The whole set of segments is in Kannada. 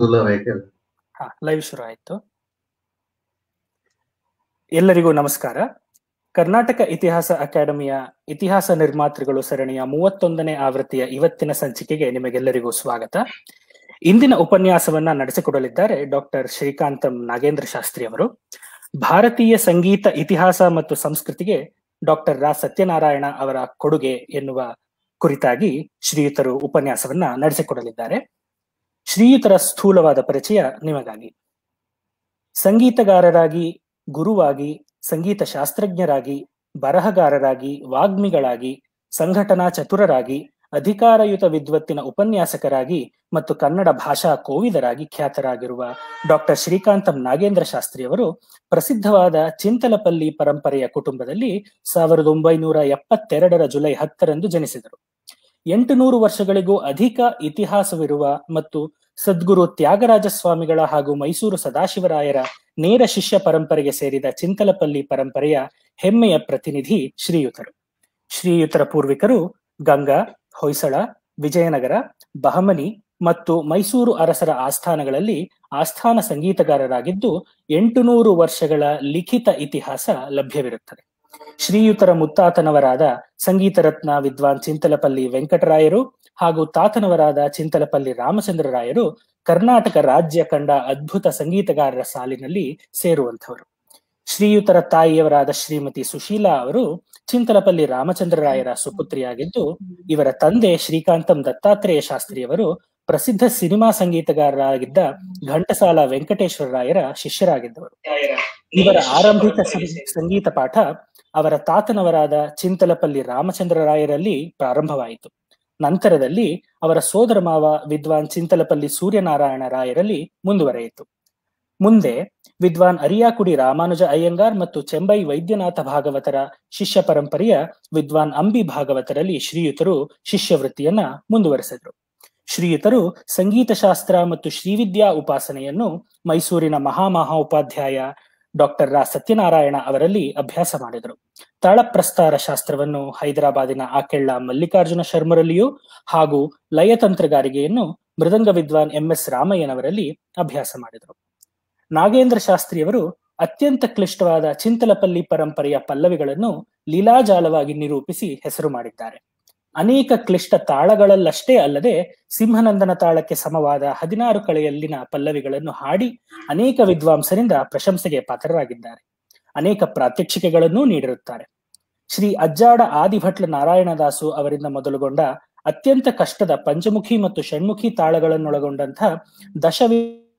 ಸುಲಭ ಹಾ ಲೈವ್ ಶುರು ಆಯ್ತು ಎಲ್ಲರಿಗೂ ನಮಸ್ಕಾರ ಕರ್ನಾಟಕ ಇತಿಹಾಸ ಅಕಾಡೆಮಿಯ ಇತಿಹಾಸ ನಿರ್ಮಾತೃಗಳು ಸರಣಿಯ ಮೂವತ್ತೊಂದನೇ ಆವೃತ್ತಿಯ ಇವತ್ತಿನ ಸಂಚಿಕೆಗೆ ನಿಮಗೆಲ್ಲರಿಗೂ ಸ್ವಾಗತ ಇಂದಿನ ಉಪನ್ಯಾಸವನ್ನ ನಡೆಸಿಕೊಡಲಿದ್ದಾರೆ ಡಾಕ್ಟರ್ ಶ್ರೀಕಾಂತಂ ನಾಗೇಂದ್ರ ಶಾಸ್ತ್ರಿ ಅವರು ಭಾರತೀಯ ಸಂಗೀತ ಇತಿಹಾಸ ಮತ್ತು ಸಂಸ್ಕೃತಿಗೆ ಡಾಕ್ಟರ್ ರಾ ಸತ್ಯನಾರಾಯಣ ಅವರ ಕೊಡುಗೆ ಎನ್ನುವ ಕುರಿತಾಗಿ ಶ್ರೀಯುತರು ಉಪನ್ಯಾಸವನ್ನ ನಡೆಸಿಕೊಡಲಿದ್ದಾರೆ ಶ್ರೀಯುತರ ಸ್ಥೂಲವಾದ ಪರಿಚಯ ನಿಮಗಾಗಿ ಸಂಗೀತಗಾರರಾಗಿ ಗುರುವಾಗಿ ಸಂಗೀತ ಶಾಸ್ತ್ರಜ್ಞರಾಗಿ ಬರಹಗಾರರಾಗಿ ವಾಗ್ಮಿಗಳಾಗಿ ಸಂಘಟನಾ ಚತುರರಾಗಿ ಅಧಿಕಾರಯುತ ವಿದ್ವತ್ತಿನ ಉಪನ್ಯಾಸಕರಾಗಿ ಮತ್ತು ಕನ್ನಡ ಭಾಷಾ ಕೋವಿದರಾಗಿ ಖ್ಯಾತರಾಗಿರುವ ಡಾಕ್ಟರ್ ಶ್ರೀಕಾಂತಂ ನಾಗೇಂದ್ರ ಶಾಸ್ತ್ರಿಯವರು ಪ್ರಸಿದ್ಧವಾದ ಚಿಂತಲಪಲ್ಲಿ ಪರಂಪರೆಯ ಕುಟುಂಬದಲ್ಲಿ ಸಾವಿರದ ಒಂಬೈನೂರ ಎಪ್ಪತ್ತೆರಡರ ಜುಲೈ ಹತ್ತರಂದು ಜನಿಸಿದರು ಎಂಟು ನೂರು ವರ್ಷಗಳಿಗೂ ಅಧಿಕ ಇತಿಹಾಸವಿರುವ ಮತ್ತು ಸದ್ಗುರು ತ್ಯಾಗರಾಜ ಸ್ವಾಮಿಗಳ ಹಾಗೂ ಮೈಸೂರು ಸದಾಶಿವರಾಯರ ನೇರ ಶಿಷ್ಯ ಪರಂಪರೆಗೆ ಸೇರಿದ ಚಿಂತಲಪಲ್ಲಿ ಪರಂಪರೆಯ ಹೆಮ್ಮೆಯ ಪ್ರತಿನಿಧಿ ಶ್ರೀಯುತರು ಶ್ರೀಯುತರ ಪೂರ್ವಿಕರು ಗಂಗಾ ಹೊಯ್ಸಳ ವಿಜಯನಗರ ಬಹಮನಿ ಮತ್ತು ಮೈಸೂರು ಅರಸರ ಆಸ್ಥಾನಗಳಲ್ಲಿ ಆಸ್ಥಾನ ಸಂಗೀತಗಾರರಾಗಿದ್ದು ಎಂಟು ನೂರು ವರ್ಷಗಳ ಲಿಖಿತ ಇತಿಹಾಸ ಲಭ್ಯವಿರುತ್ತದೆ ಶ್ರೀಯುತರ ಮುತ್ತಾತನವರಾದ ಸಂಗೀತ ರತ್ನ ವಿದ್ವಾನ್ ಚಿಂತಲಪಲ್ಲಿ ವೆಂಕಟರಾಯರು ಹಾಗೂ ತಾತನವರಾದ ಚಿಂತಲಪಲ್ಲಿ ರಾಮಚಂದ್ರರಾಯರು ಕರ್ನಾಟಕ ರಾಜ್ಯ ಕಂಡ ಅದ್ಭುತ ಸಂಗೀತಗಾರರ ಸಾಲಿನಲ್ಲಿ ಸೇರುವಂಥವರು ಶ್ರೀಯುತರ ತಾಯಿಯವರಾದ ಶ್ರೀಮತಿ ಸುಶೀಲಾ ಅವರು ಚಿಂತಲಪಲ್ಲಿ ರಾಮಚಂದ್ರರಾಯರ ಸುಪುತ್ರಿಯಾಗಿದ್ದು ಇವರ ತಂದೆ ಶ್ರೀಕಾಂತಂ ದತ್ತಾತ್ರೇಯ ಶಾಸ್ತ್ರಿಯವರು ಪ್ರಸಿದ್ಧ ಸಿನಿಮಾ ಸಂಗೀತಗಾರರಾಗಿದ್ದ ಘಂಟಸಾಲ ವೆಂಕಟೇಶ್ವರ ರಾಯರ ಶಿಷ್ಯರಾಗಿದ್ದವರು ಇವರ ಆರಂಭಿಕ ಸಂಗೀತ ಪಾಠ ಅವರ ತಾತನವರಾದ ಚಿಂತಲಪಲ್ಲಿ ರಾಮಚಂದ್ರರಾಯರಲ್ಲಿ ಪ್ರಾರಂಭವಾಯಿತು ನಂತರದಲ್ಲಿ ಅವರ ಸೋದರ ಮಾವ ವಿದ್ವಾನ್ ಚಿಂತಲಪಲ್ಲಿ ಸೂರ್ಯನಾರಾಯಣ ರಾಯರಲ್ಲಿ ಮುಂದುವರೆಯಿತು ಮುಂದೆ ವಿದ್ವಾನ್ ಅರಿಯಾಕುಡಿ ರಾಮಾನುಜ ಅಯ್ಯಂಗಾರ್ ಮತ್ತು ಚೆಂಬೈ ವೈದ್ಯನಾಥ ಭಾಗವತರ ಶಿಷ್ಯ ಪರಂಪರೆಯ ವಿದ್ವಾನ್ ಅಂಬಿ ಭಾಗವತರಲ್ಲಿ ಶ್ರೀಯುತರು ಶಿಷ್ಯವೃತ್ತಿಯನ್ನ ಮುಂದುವರೆಸಿದರು ಶ್ರೀಯುತರು ಸಂಗೀತ ಶಾಸ್ತ್ರ ಮತ್ತು ಶ್ರೀವಿದ್ಯಾ ಉಪಾಸನೆಯನ್ನು ಮೈಸೂರಿನ ಮಹಾಮಹಾ ಉಪಾಧ್ಯಾಯ ಡಾಕ್ಟರ್ ರಾ ಸತ್ಯನಾರಾಯಣ ಅವರಲ್ಲಿ ಅಭ್ಯಾಸ ಮಾಡಿದರು ತಾಳಪ್ರಸ್ತಾರ ಶಾಸ್ತ್ರವನ್ನು ಹೈದರಾಬಾದಿನ ಆಕೆಳ್ಳ ಮಲ್ಲಿಕಾರ್ಜುನ ಶರ್ಮರಲ್ಲಿಯೂ ಹಾಗೂ ಲಯತಂತ್ರಗಾರಿಕೆಯನ್ನು ಮೃದಂಗ ವಿದ್ವಾನ್ ಎಂ ಎಸ್ ರಾಮಯ್ಯನವರಲ್ಲಿ ಅಭ್ಯಾಸ ಮಾಡಿದರು ನಾಗೇಂದ್ರ ಶಾಸ್ತ್ರಿಯವರು ಅತ್ಯಂತ ಕ್ಲಿಷ್ಟವಾದ ಚಿಂತಲಪಲ್ಲಿ ಪರಂಪರೆಯ ಪಲ್ಲವಿಗಳನ್ನು ಲೀಲಾಜಾಲವಾಗಿ ನಿರೂಪಿಸಿ ಹೆಸರು ಮಾಡಿದ್ದಾರೆ ಅನೇಕ ಕ್ಲಿಷ್ಟ ತಾಳಗಳಲ್ಲಷ್ಟೇ ಅಲ್ಲದೆ ಸಿಂಹನಂದನ ತಾಳಕ್ಕೆ ಸಮವಾದ ಹದಿನಾರು ಕಳೆಯಲ್ಲಿನ ಪಲ್ಲವಿಗಳನ್ನು ಹಾಡಿ ಅನೇಕ ವಿದ್ವಾಂಸರಿಂದ ಪ್ರಶಂಸೆಗೆ ಪಾತ್ರರಾಗಿದ್ದಾರೆ ಅನೇಕ ಪ್ರಾತ್ಯಕ್ಷಿಕೆಗಳನ್ನೂ ನೀಡಿರುತ್ತಾರೆ ಶ್ರೀ ಅಜ್ಜಾಡ ಆದಿಭಟ್ಲ ನಾರಾಯಣದಾಸು ಅವರಿಂದ ಮೊದಲುಗೊಂಡ ಅತ್ಯಂತ ಕಷ್ಟದ ಪಂಚಮುಖಿ ಮತ್ತು ಷಣ್ಮುಖಿ ತಾಳಗಳನ್ನೊಳಗೊಂಡಂಥ ದಶವಿ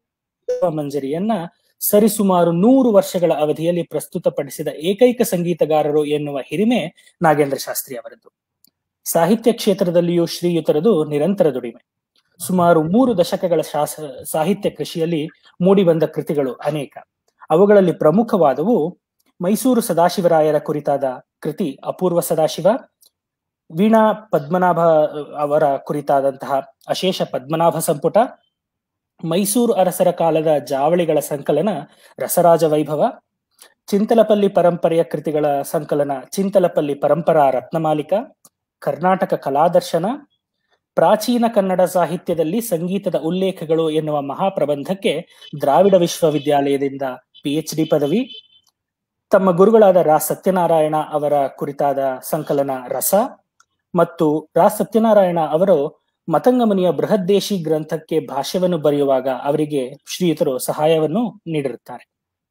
ಮಂಜರಿಯನ್ನ ಸರಿಸುಮಾರು ನೂರು ವರ್ಷಗಳ ಅವಧಿಯಲ್ಲಿ ಪ್ರಸ್ತುತಪಡಿಸಿದ ಏಕೈಕ ಸಂಗೀತಗಾರರು ಎನ್ನುವ ಹಿರಿಮೆ ನಾಗೇಂದ್ರ ಶಾಸ್ತ್ರಿ ಅವರದ್ದು ಸಾಹಿತ್ಯ ಕ್ಷೇತ್ರದಲ್ಲಿಯೂ ಶ್ರೀಯುತರದು ನಿರಂತರ ದುಡಿಮೆ ಸುಮಾರು ಮೂರು ದಶಕಗಳ ಶಾಸ ಸಾಹಿತ್ಯ ಕೃಷಿಯಲ್ಲಿ ಮೂಡಿಬಂದ ಕೃತಿಗಳು ಅನೇಕ ಅವುಗಳಲ್ಲಿ ಪ್ರಮುಖವಾದವು ಮೈಸೂರು ಸದಾಶಿವರಾಯರ ಕುರಿತಾದ ಕೃತಿ ಅಪೂರ್ವ ಸದಾಶಿವ ವೀಣಾ ಪದ್ಮನಾಭ ಅವರ ಕುರಿತಾದಂತಹ ಅಶೇಷ ಪದ್ಮನಾಭ ಸಂಪುಟ ಮೈಸೂರು ಅರಸರ ಕಾಲದ ಜಾವಳಿಗಳ ಸಂಕಲನ ರಸರಾಜ ವೈಭವ ಚಿಂತಲಪಲ್ಲಿ ಪರಂಪರೆಯ ಕೃತಿಗಳ ಸಂಕಲನ ಚಿಂತಲಪಲ್ಲಿ ಪರಂಪರಾ ರತ್ನಮಾಲಿಕ ಕರ್ನಾಟಕ ಕಲಾದರ್ಶನ ಪ್ರಾಚೀನ ಕನ್ನಡ ಸಾಹಿತ್ಯದಲ್ಲಿ ಸಂಗೀತದ ಉಲ್ಲೇಖಗಳು ಎನ್ನುವ ಮಹಾಪ್ರಬಂಧಕ್ಕೆ ದ್ರಾವಿಡ ವಿಶ್ವವಿದ್ಯಾಲಯದಿಂದ ಪಿಎಚ್ ಡಿ ಪದವಿ ತಮ್ಮ ಗುರುಗಳಾದ ರಾ ಸತ್ಯನಾರಾಯಣ ಅವರ ಕುರಿತಾದ ಸಂಕಲನ ರಸ ಮತ್ತು ರಾ ಸತ್ಯನಾರಾಯಣ ಅವರು ಮತಂಗಮುನಿಯ ಬೃಹದ್ದೇಶಿ ಗ್ರಂಥಕ್ಕೆ ಭಾಷ್ಯವನ್ನು ಬರೆಯುವಾಗ ಅವರಿಗೆ ಶ್ರೀಯುತರು ಸಹಾಯವನ್ನು ನೀಡಿರುತ್ತಾರೆ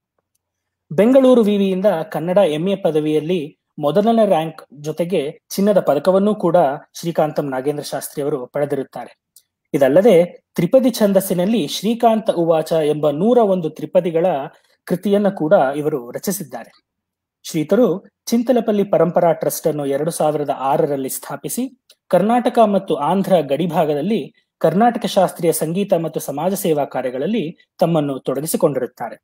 ಬೆಂಗಳೂರು ವಿವಿಯಿಂದ ಕನ್ನಡ ಎಂಎ ಪದವಿಯಲ್ಲಿ ಮೊದಲನೇ ರ್ಯಾಂಕ್ ಜೊತೆಗೆ ಚಿನ್ನದ ಪದಕವನ್ನೂ ಕೂಡ ಶ್ರೀಕಾಂತಂ ನಾಗೇಂದ್ರ ಶಾಸ್ತ್ರಿ ಅವರು ಪಡೆದಿರುತ್ತಾರೆ ಇದಲ್ಲದೆ ತ್ರಿಪದಿ ಛಂದಸ್ಸಿನಲ್ಲಿ ಶ್ರೀಕಾಂತ ಉವಾಚ ಎಂಬ ನೂರ ಒಂದು ತ್ರಿಪದಿಗಳ ಕೃತಿಯನ್ನ ಕೂಡ ಇವರು ರಚಿಸಿದ್ದಾರೆ ಶ್ರೀತರು ಚಿಂತಲಪಲ್ಲಿ ಪರಂಪರಾ ಟ್ರಸ್ಟ್ ಅನ್ನು ಎರಡು ಸಾವಿರದ ಆರರಲ್ಲಿ ಸ್ಥಾಪಿಸಿ ಕರ್ನಾಟಕ ಮತ್ತು ಆಂಧ್ರ ಗಡಿಭಾಗದಲ್ಲಿ ಕರ್ನಾಟಕ ಶಾಸ್ತ್ರೀಯ ಸಂಗೀತ ಮತ್ತು ಸಮಾಜ ಸೇವಾ ಕಾರ್ಯಗಳಲ್ಲಿ ತಮ್ಮನ್ನು ತೊಡಗಿಸಿಕೊಂಡಿರುತ್ತಾರೆ